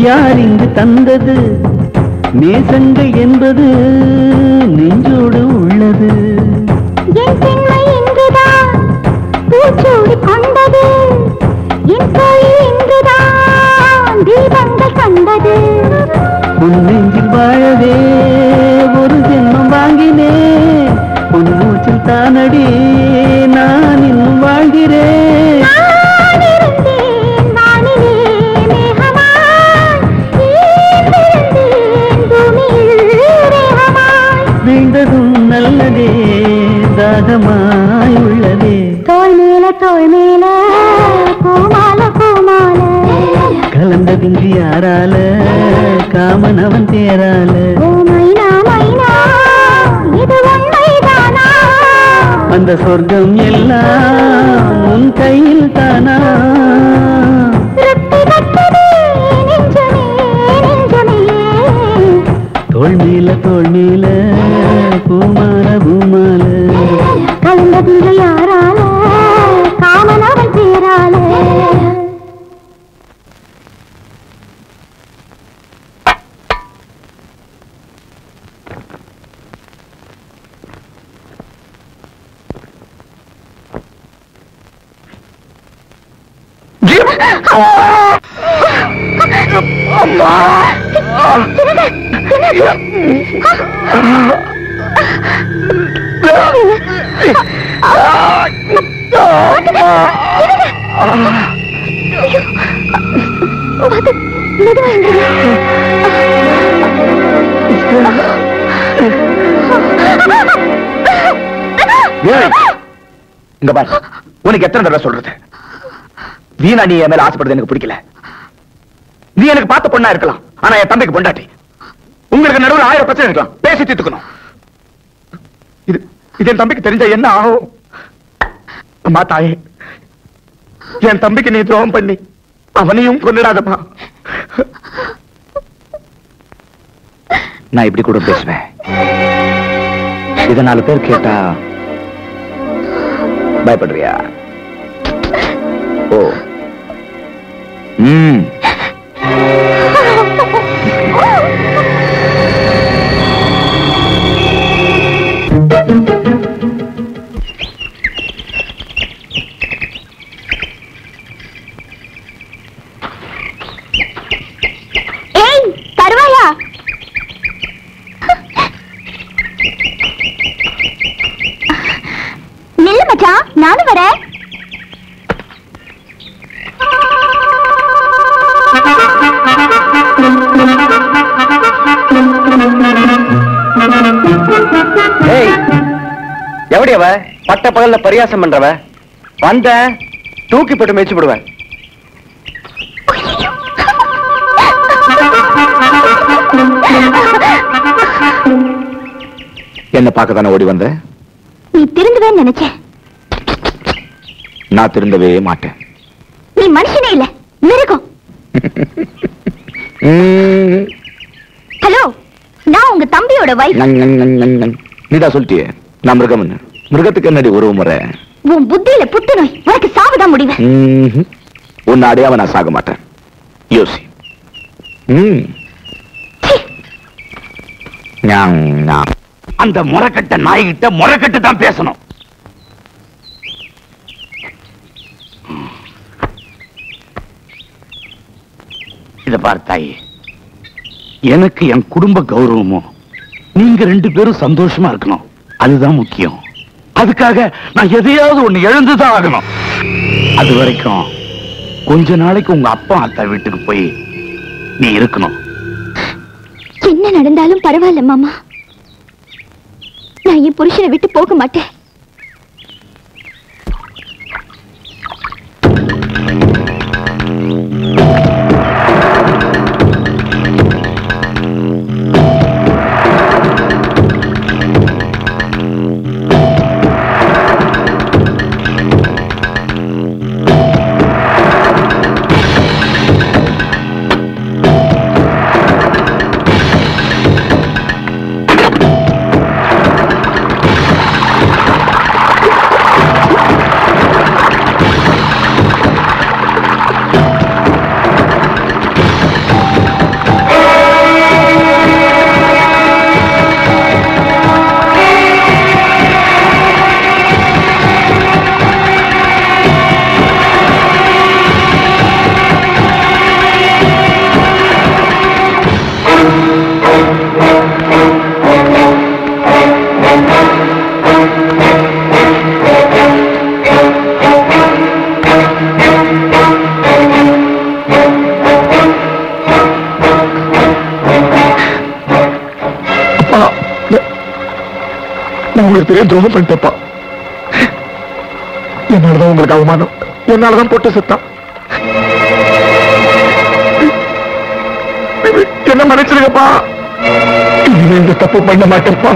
யார் இங்கு தந்தது நேசங்கள் என்பது நெஞ்சோடு உள்ளது என் பெண்மை இன்றுதான் பூச்சூடி கொண்டது என் கோயில் இன்றுதான் தீபங்கள் கண்டது உன் நெஞ்சில் வாழவே ஒரு ஜென்மம் வாங்கினேன் உன் மூச்சில் தானடி நான் இன்னும் வாழ்கிறேன் நான் இருந்தேன் வானிலே மேகமாய் ஈர்ந்திருந்தேன் பூமியில் வேகமாய் வீழ்ந்ததும் நல்லதே தாகமாய் உள்ளதே தோள் மேல தோள் மேல பூமால பூமால கலந்ததின்றி யாரால காமன் அவன் தேரால ஓ மைனா மைனா இது உண்மைதானா அந்த சொர்க்கம் எல்லாம் உன் கையில் தானா திருப்தி கட்டதே நெஞ்சமே நெஞ்சமே தோள் மேல தோள் மேல பூமால பூமால கலந்ததில்லை யாரால காமன் அவன் பேரால ஏய், இங்க பாரு உனக்கு எத்தனை தடவை சொல்றது வீணா நீ என் மேல ஆசைப்படுறது எனக்கு பிடிக்கல நீ எனக்கு பார்த்த பொண்ணா இருக்கலாம் ஆனா என் தம்பிக்கு பொண்டாட்டி உங்களுக்கு நடுவில் ஆயிரம் பிரச்சனை இருக்கலாம் பேசி தீர்த்துக்கணும் இது இது என் தம்பிக்கு தெரிஞ்ச என்ன ஆகும் அம்மா தாயே என் தம்பிக்கு நீ துரோகம் பண்ணி அவனையும் கொண்டுடாதம்மா நான் இப்படி கூட பேசுவேன் இத நாலு பேர் கேட்டா பயப்படுறியா ஓ ம் ஏய் தருவாயா நில்லு மச்சான் நானும் வரேன் ஏய் எவடி அவ பட்ட பகல்ல பரியாசம் பண்றவ வந்த தூக்கி போட்டு மேய்ச்சி விடுவேன் என்ன பார்க்க தானே ஓடி வந்த நீ திருந்துவேன்னு நினைச்சேன் நான் திருந்தவே மாட்டேன் நீ மனுஷனே இல்ல மிருகம் ம், ஹலோ நான் உங்க தம்பியோட வைஃப் நங், நங், நங், நங், நங். நீதான் சொல்லிட்டியே நான் மிருகம்னு மிருகத்துக்கு என்னடி உறவு முறை உன் புத்தியில புத்துநோய் உனக்கு சாவுதான் முடிவு ம்ஹும். உன்னை அடையாம நான் சாக மாட்டேன் யோசி ம். ஞாங், ஞாங். அந்த முறைக்கட்ட நாய்கிட்ட முறைக்கட்டு தான் பேசணும் இத பார் தாயி எனக்கு என் குடும்ப கௌரவமும் நீங்க ரெண்டு பேரும் சந்தோஷமா இருக்கணும் அதுதான் முக்கியம் அதுக்காக நான் எதையாவது ஒண்ணு எழுந்துதான் ஆகணும் அது வரைக்கும் கொஞ்ச நாளைக்கு உங்க அப்பா அத்தா வீட்டுக்கு போய் நீ இருக்கணும் என்ன நடந்தாலும் பரவாயில்ல மாமா நான் என் புருஷனை விட்டு போக மாட்டேன் ஆ உங்களுக்கு பெரிய துரோகம் பண்ணிட்டப்பா என்னாலதான் உங்களுக்கு அவமானம் என்னாலதான் போட்டு செத்தான் என்ன மன்னிச்சிருங்கப்பா இனிமே இந்த தப்பு பண்ண மாட்டேன்ப்பா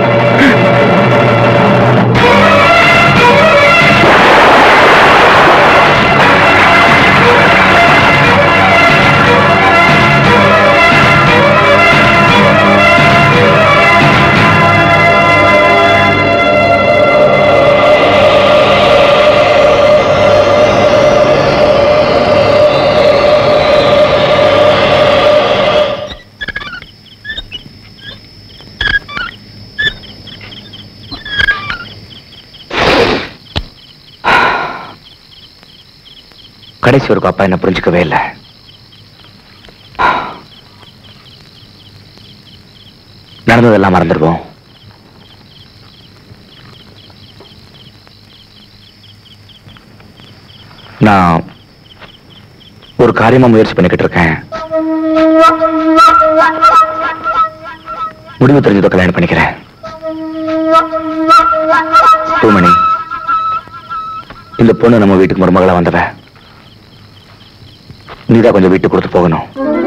கடைசி வரைக்கும் அப்பா என்ன புரிஞ்சுக்கவே இல்லை நடந்ததெல்லாம் மறந்துடுவோம் நான் ஒரு காரியமா முயற்சி பண்ணிக்கிட்டு இருக்கேன் முடிவு தெரிஞ்சதோ கல்யாணம் பண்ணிக்கிறேன் பூமணி இந்த பொண்ணு நம்ம வீட்டுக்கு மருமகளா வந்தவ நீதான் கொஞ்சம் வீட்டு கொடுத்து போகணும்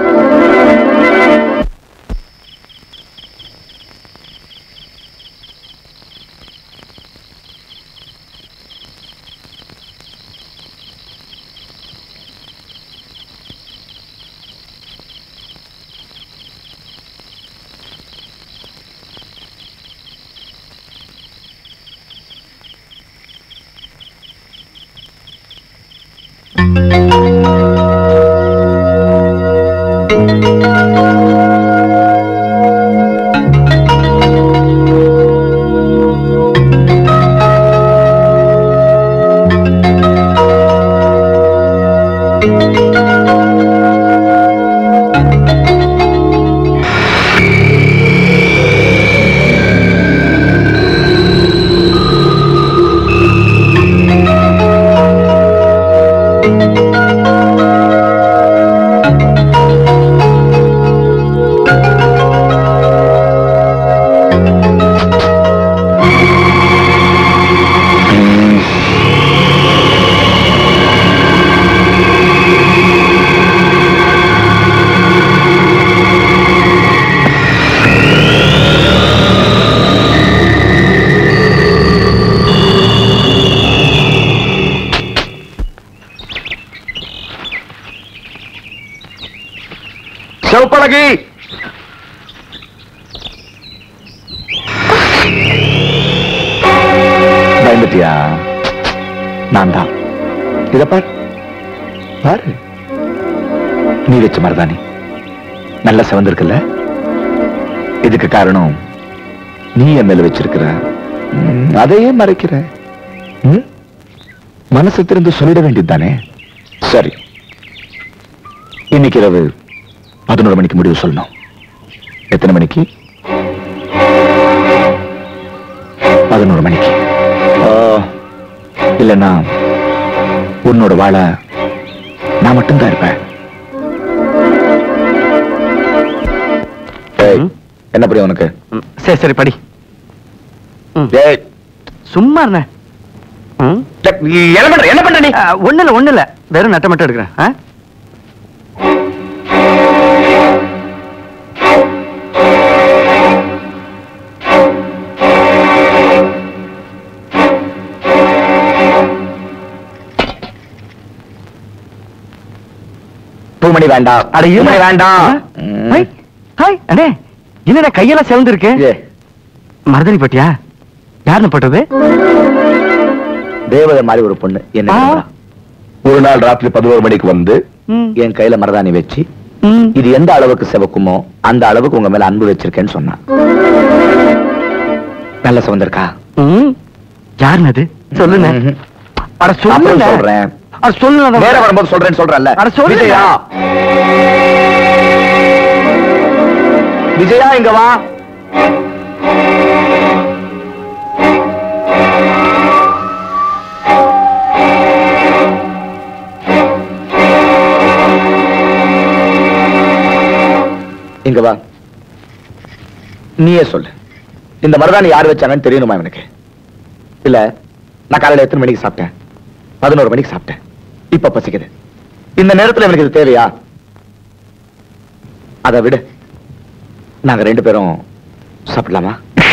செவப்பழகி பயந்துட்டியா நான் தான் இத பார் பாரு நீ வச்ச மருதாணி நல்ல சிவந்திருக்குல்ல இதுக்கு காரணம் நீ என் மேல வச்சிருக்கிற ம், அதையே மறைக்கிற ம்? மனசு திறந்து சொல்லிட வேண்டியதுதானே சரி இன்னைக்கு இரவு பதினோரு மணிக்கு முடிவு சொல்லணும் எத்தனை மணிக்கு பதினோரு மணிக்கு ஆ, இல்லைன்னா உன்னோட வாழ நான் மட்டும்தான் இருப்பேன் ஏய், என்ன புரியும் உனக்கு சரி சரி படி ஏய், சும்மா இருந்த என்ன பண்ற என்ன பண்ற நீ ஒண்ணு இல்ல ஒண்ணு இல்ல வெறும் நட்டை மட்டும் எடுக்கிறேன் ஆ? பூமணி வேண்டாம் அட இருடா. பூமணி வேண்டாம் ஆ? ஹை, ஹாய் அண்ணே என்னடா கையெல்லாம் சிவந்து இருக்கு மருதனி பட்டியா யாருன்னு போட்டது தேவதை மாதிரி ஒரு பொண்ணு என்ன தெரியுமா? ஒரு நாள் ராத்திரி பதினோரு மணிக்கு வந்து என் கையில மரதாணி வச்சு இது எந்த அளவுக்கு செவக்குமோ அந்த அளவுக்கு உங்க மேல அன்பு வச்சிருக்கேன்னு சொன்னான் நல்ல சவந்திருக்கா யாருன்னு அது சொல்லுங்க அட அப்புறம் சொல்லுங்க சொல்றேன் அட சொல்லுங்க வேற வரும்போது சொல்றேன்னு சொல்றேன்ல அட சொல்லுங்க. விஜயா விஜயா இங்க வா இங்க வா நீயே சொல்லு இந்த மருதாணி யார் வச்சாங்கன்னு தெரியணுமா எனக்கு இல்ல நான் காலையில எத்தனை மணிக்கு சாப்பிட்டேன் பதினோரு மணிக்கு சாப்பிட்டேன் இப்ப பசிக்குது இந்த நேரத்துல எனக்கு இது தேவையா அதை விடு நாங்க ரெண்டு பேரும் சாப்பிடலாமா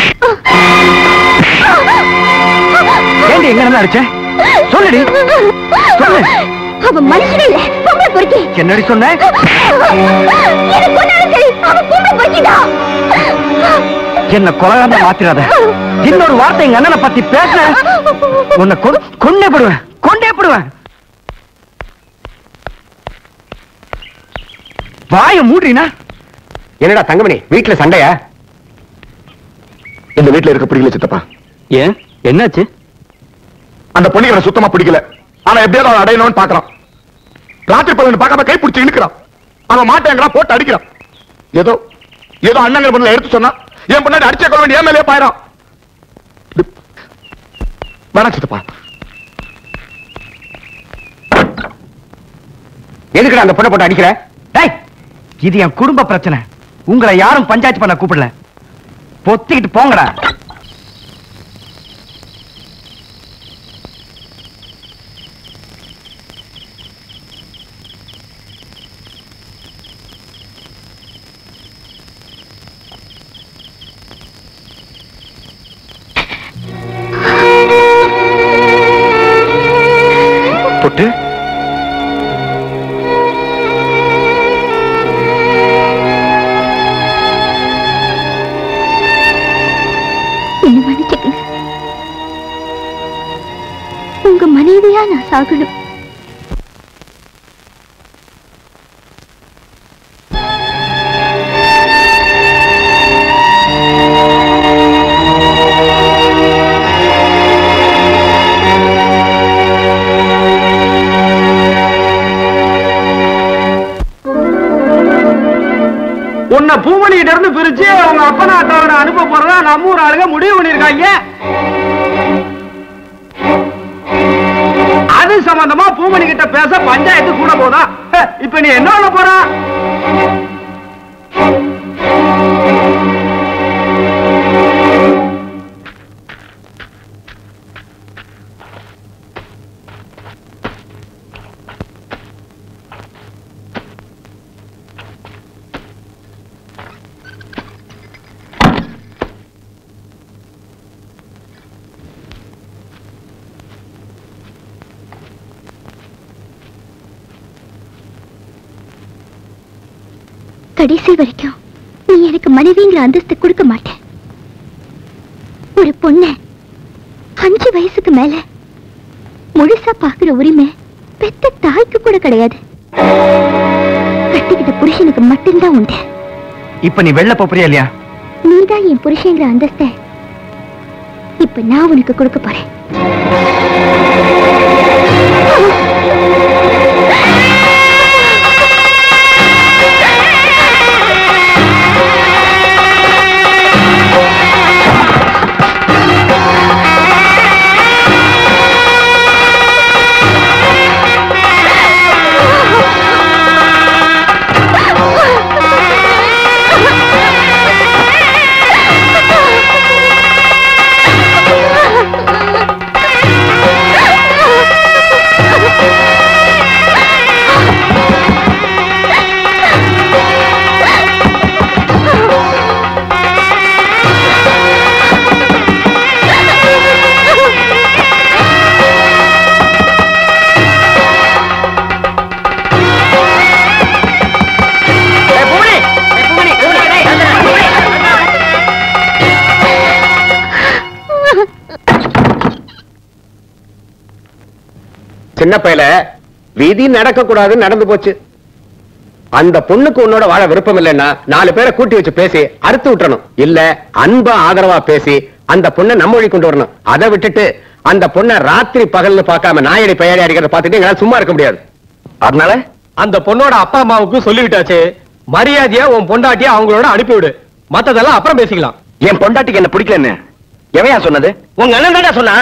ஏண்டி எங்க இருந்து அடிச்ச சொல்லுடி சொல்லு அவன் மனுஷனே இல்ல பொம்பளை பொறுக்கி என்னடி சொன்ன எனக்கு கொண்டாலும் சரி அவன் பொம்பளை பொறுக்கிதான் என்ன கொலகாரன மாத்திராத இன்னொரு வார்த்தை எங்க அண்ணனை பத்தி பேச உன்னை கொ- கொன்னே போடுவேன் கொண்டே போடுவேன் வாய மூடுறீனா என்னடா தங்கமணி வீட்டுல சண்டையா இந்த வீட்டுல இருக்க பிடிக்கல சித்தப்பா ஏன் என்னாச்சு அந்த பொண்ணு எனக்கு சுத்தமா பிடிக்கல ஆனா எப்படியாவது அவன் அடையணும்னு பாக்குறான் ராத்திரி பகல் பார்க்காம கை பிடிச்சி இழுக்கிறான் அவன் மாட்டேங்கிறான் போட்டு அடிக்கிறான் ஏதோ ஏதோ அண்ணங்கள் பண்ணல எடுத்து சொன்னா என் பொண்ணாடி அடிச்சே கொள்ள வேண்டிய மேலே பாயிரம் வேணாம் சித்தப்பா எதுக்குடா அந்த பொண்ணை போட்டு அடிக்கிற டேய் இது என் குடும்ப பிரச்சனை உங்களை யாரும் பஞ்சாயத்து பண்ண கூப்பிடல பொத்திக்கிட்டு போங்கடா பொட்டு என்ன மன்னிச்சுக்கங்க உங்க மனைவியா நான் சாகணும் உன்னை பூமணிகிட்ட இருந்து பிரிச்சு அவங்க அப்பா நாட்டோட அனுப்ப போறதா நம்ம ஊர் ஆளுங்க முடிவு பண்ணிருக்காங்க அது சம்பந்தமா பூமணி கிட்ட பேச பஞ்சாயத்து கூட போதா ஹே, இப்ப நீ என்ன பண்ண போற கடைசி வரைக்கும் நீ எனக்கு மனைவிங்கிற அந்தஸ்து கொடுக்க மாட்டேன் ஒரு பொண்ண அஞ்சு வயசுக்கு மேல முழுசா பாக்குற உரிமை பெத்த தாய்க்கு கூட கிடையாது கட்டிக்கிட்ட புருஷனுக்கு மட்டும்தான் உண்டு இப்ப நீ வெளில போறியா இல்லையா நீதான் என் புருஷங்கிற அந்தஸ்தை இப்ப நான் உனக்கு கொடுக்க போறேன் சின்ன பையல விதி நடக்க கூடாது நடந்து போச்சு அந்த பொண்ணுக்கு உன்னோட வாழ விருப்பம் இல்லைன்னா நாலு பேரை கூட்டி வச்சு பேசி அறுத்து விட்டுறணும் இல்ல அன்பா ஆதரவா பேசி அந்த பொண்ணை நம்ம வழி கொண்டு வரணும் அதை விட்டுட்டு அந்த பொண்ணை ராத்திரி பகல்னு பார்க்காம நாயடி பெயரி அடிக்கிறத பார்த்துட்டு எங்களால சும்மா இருக்க முடியாது அதனால அந்த பொண்ணோட அப்பா அம்மாவுக்கு சொல்லிவிட்டாச்சு மரியாதையா உன் பொண்டாட்டிய அவங்களோட அனுப்பிவிடு மத்ததெல்லாம் அப்புறம் பேசிக்கலாம் என் பொண்டாட்டிக்கு என்ன பிடிக்கலன்னு எவையா சொன்னது உங்க அண்ணன் தானே சொன்னா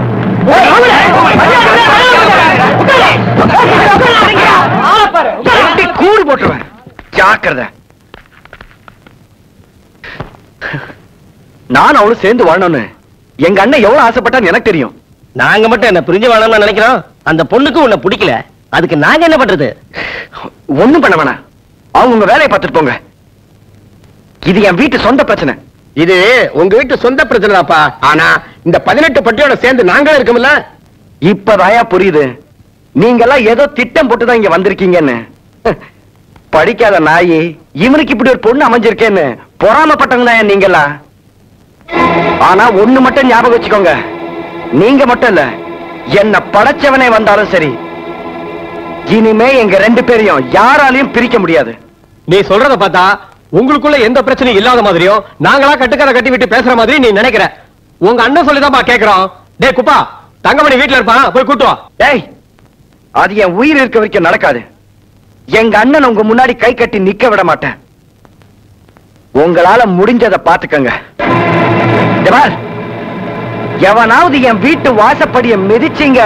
வெட்டி கூறு போட்டுருவேன் ஜாக்கிரதை நானும் அவளும் சேர்ந்து வாழணும்னு எங்க அண்ணன் எவ்வளவு ஆசைப்பட்டான்னு எனக்கு தெரியும் நாங்க மட்டும் என்ன பிரிஞ்சு வேணாம்னு நினைக்கிறோம் அந்த பொண்ணுக்கு உன்னை பிடிக்கல அதுக்கு நாங்க என்ன பண்றது ஒண்ணும் பண்ண வேணாம் அவங்க உங்க வேலையை பார்த்துட்டு போங்க இது என் வீட்டு சொந்த பிரச்சனை இது உங்க வீட்டு சொந்த பிரச்சனைதாப்பா ஆனா இந்த பதினெட்டு பட்டியோட சேர்ந்து நாங்களும் இருக்கோம்ல இப்பதாயா புரியுது நீங்கெல்லாம் ஏதோ திட்டம் போட்டுதான் இங்க வந்திருக்கீங்கன்னு படிக்காத நாயி இவனுக்கு இப்படி ஒரு பொண்ணு அமைஞ்சிருக்கேன்னு பொறாமப்பட்டவங்க தான் நீங்கெல்லாம் ஆனா ஒண்ணு மட்டும் ஞாபகம் வச்சுக்கோங்க நீங்க மட்டும் இல்ல என்ன படைச்சவனே வந்தாலும் சரி இனிமே எங்க ரெண்டு பேரையும் யாராலையும் பிரிக்க முடியாது நீ சொல்றத பார்த்தா உங்களுக்குள்ள எந்த பிரச்சனையும் இல்லாத மாதிரியும் நாங்களா கட்டுக்கதை கட்டி விட்டு பேசுற மாதிரி நீ நினைக்கிற உங்க அண்ணன் சொல்லிதான்ப்பா கேக்குறோம் டேய் குப்பா தங்கமணி வீட்டுல இருப்பான் போய் கூட்டு வா டேய் அது என் உயிர் இருக்க வரைக்கும் நடக்காது எங்க அண்ணன் உங்க முன்னாடி கை கட்டி நிக்க விட மாட்டேன் உங்களால முடிஞ்சதை பாத்துக்கங்க இந்த பார், எவனாவது என் வீட்டு வாசப்படிய மிதிச்சிங்க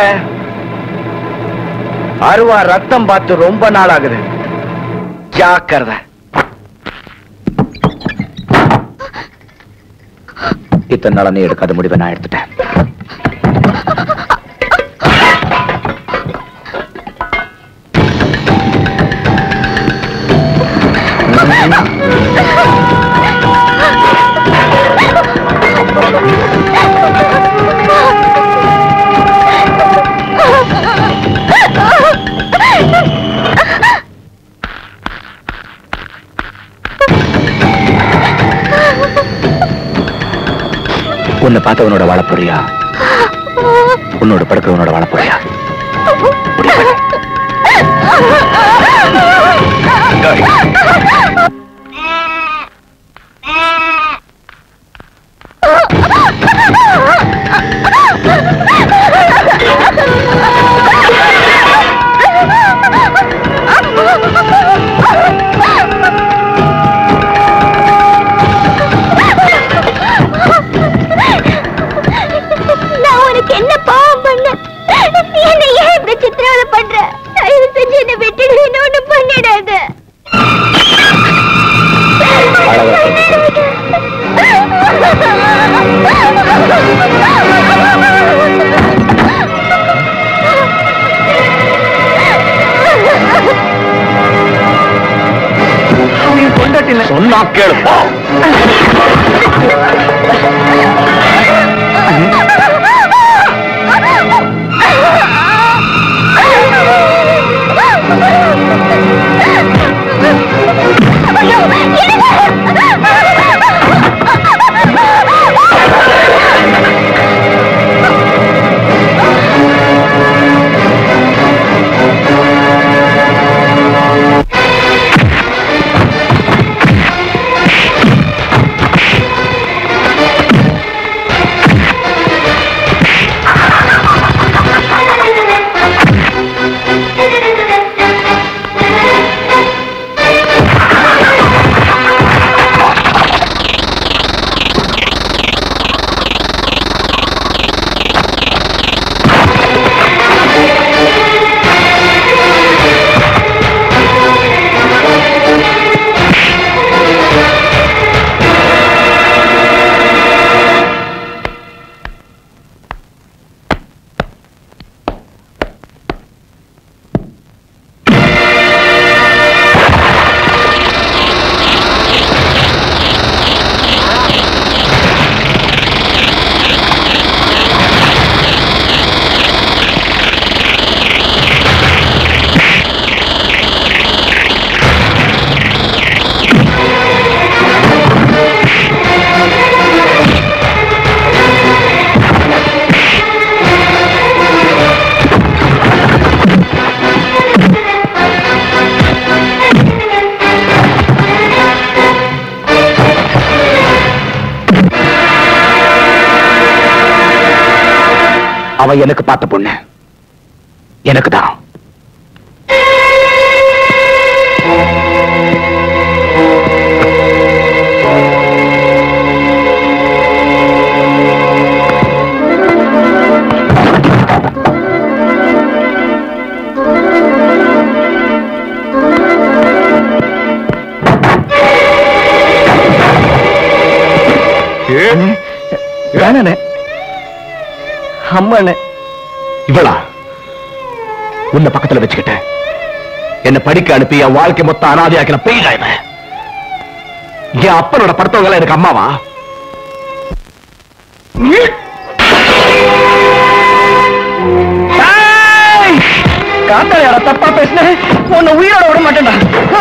அருவா ரத்தம் பார்த்து ரொம்ப நாள் ஆகுது ஜாக்கிரதை இத்தனை நாளா நீ எடுக்காத முடிவை நான் எடுத்துட்டேன் உன்னை பார்த்தவனோட வாழ போறியா உன்னோட படுக்கிறவனோட வாழ போறியா நான் உனக்கு என்ன பாவம் பண்ண நீ என்ன ஏன் இப்படி சித்திரவதை பண்ற தயவு செஞ்சு என்ன விட்டுடு என்ன ஒண்ணு பண்ணிடாத சொன்னா கேளு போ. அவ எனக்கு பார்த்த பொண்ணு எனக்கு தான் வேணானே அம்மாண்ணே இவளா உன்னை பக்கத்துல வச்சுக்கிட்ட என்ன படிக்க அனுப்பி என் வாழ்க்கை மொத்தம் அனாதையாக்கின பெய்தா இவன் என் அப்பனோட படுத்தவங்க எனக்கு அம்மாவா காத்தால தப்பா பேசின உன்னை உயிரோட விட மாட்டேன்டா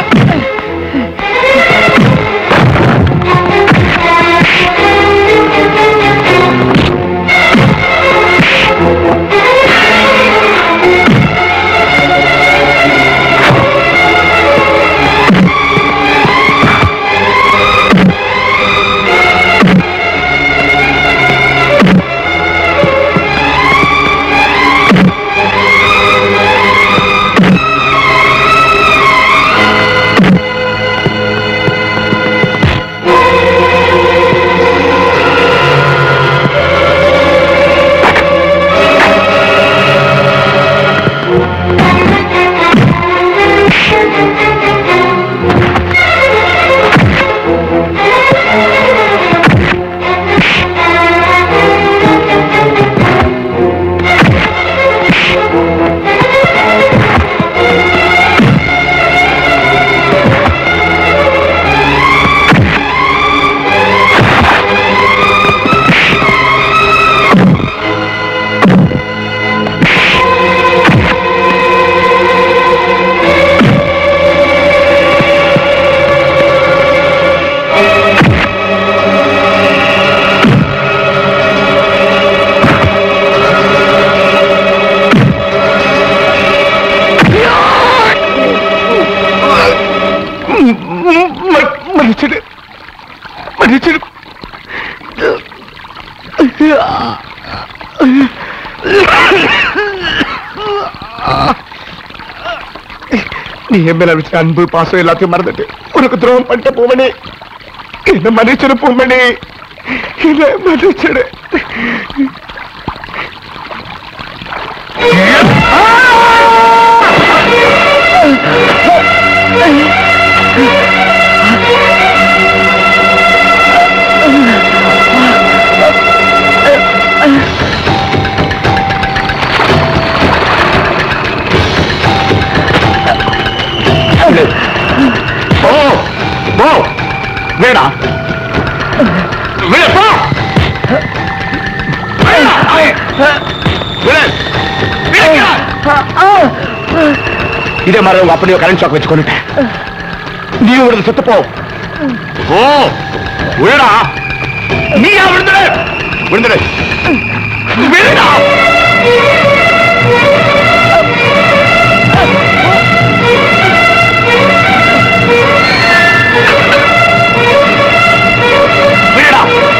மன்னிச்சிடு மன்னிச்சிடு நீ என் மேல வச்ச அன்பு பாசம் எல்லாத்தையும் மறந்துட்டு உனக்கு துரோகம் பண்ணிட்ட பூமணி என்ன மன்னிச்சிடு பூமணி என்ன மன்னிச்சிடு போ போ வேடா விடு போ வேடா, அவன். விடு. விடுங்க. இதே மாதிரி உங்க அப்படியே கரண்ட் ஷாக் வச்சு கொண்டுட்டேன் நீ விடுறது செத்து போ ஓ விழுடா நீயா விழுந்துடு விழுந்துடு விழுடா விழுடா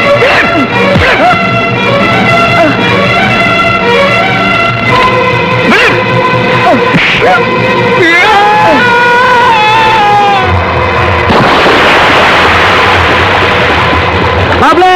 மாப்ள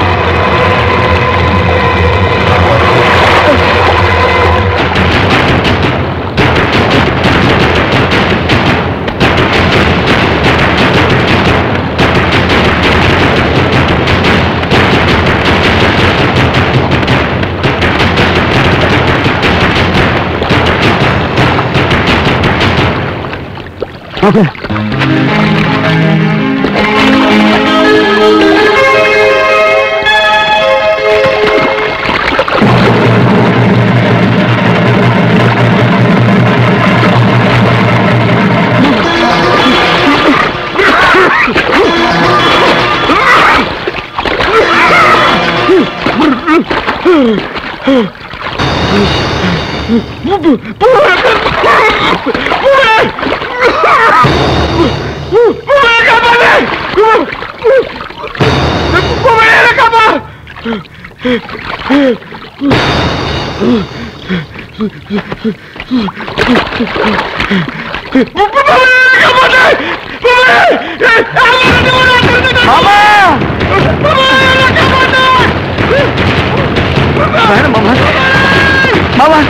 வேணும் மாமா மாமா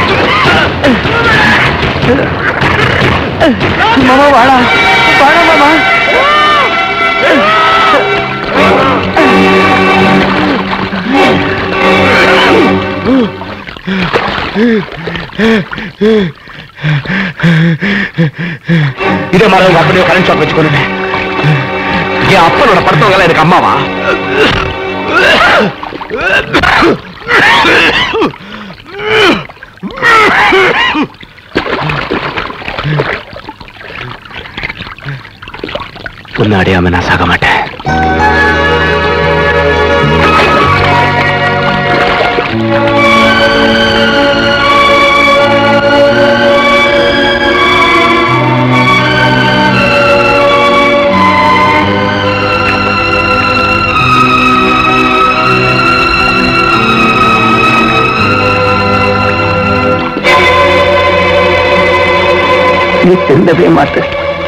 மாமா வாடா வாடா மாமா இதே மாதிரி உங்க அப்பனையோ கரண்ட் ஷாக் வச்சு கொண்டுட்டேன் என் அப்பனோட படுத்தவங்க எல்லாம் எனக்கு அம்மாவா உன்னை அடையாம நான் சாக மாட்டேன் நீ திருந்தவே மாட்ட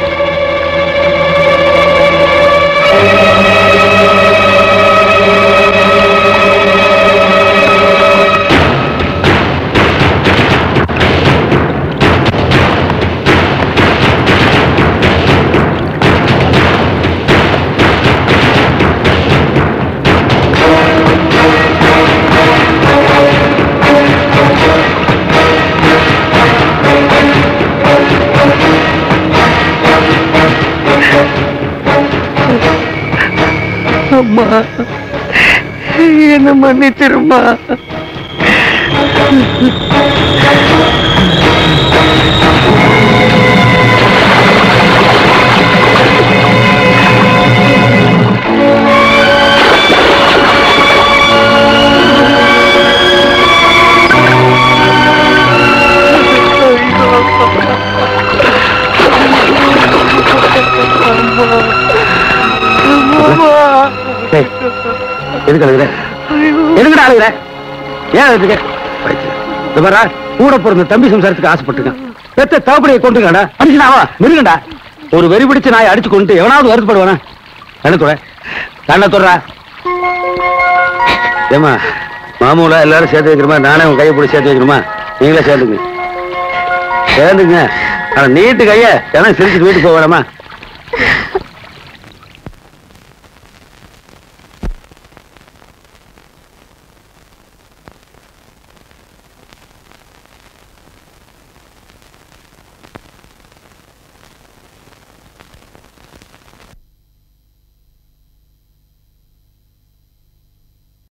அம்மா என்ன மன்னிச்சிருமா டேய், எதுக்கு அழுகுற எதுக்குடா அழுகுற ஏன் அழுதுங்க இந்த பாரா கூட பிறந்த தம்பி சம்சாரத்துக்கு ஆசைப்பட்டுருக்கான் பெத்த தவப்படியை கொண்டுங்கடா அடிச்சுனாவா மிருகண்டா ஒரு வெறி பிடிச்ச நாயை அடிச்சு கொண்டு எவனாவது வருத்தப்படுவானா கண்ண தொட கண்ண தொடுறா ஏமா மாமூலா எல்லாரும் சேர்த்து வைக்கிறமா நானே உன் கையை பிடிச்சி சேர்த்து வைக்கணுமா நீங்களே சேர்ந்துங்க சேர்ந்துங்க ஆனா நீட்டு கைய ஏன்னா சிரிச்சுட்டு வீட்டுக்கு போக வேணாமா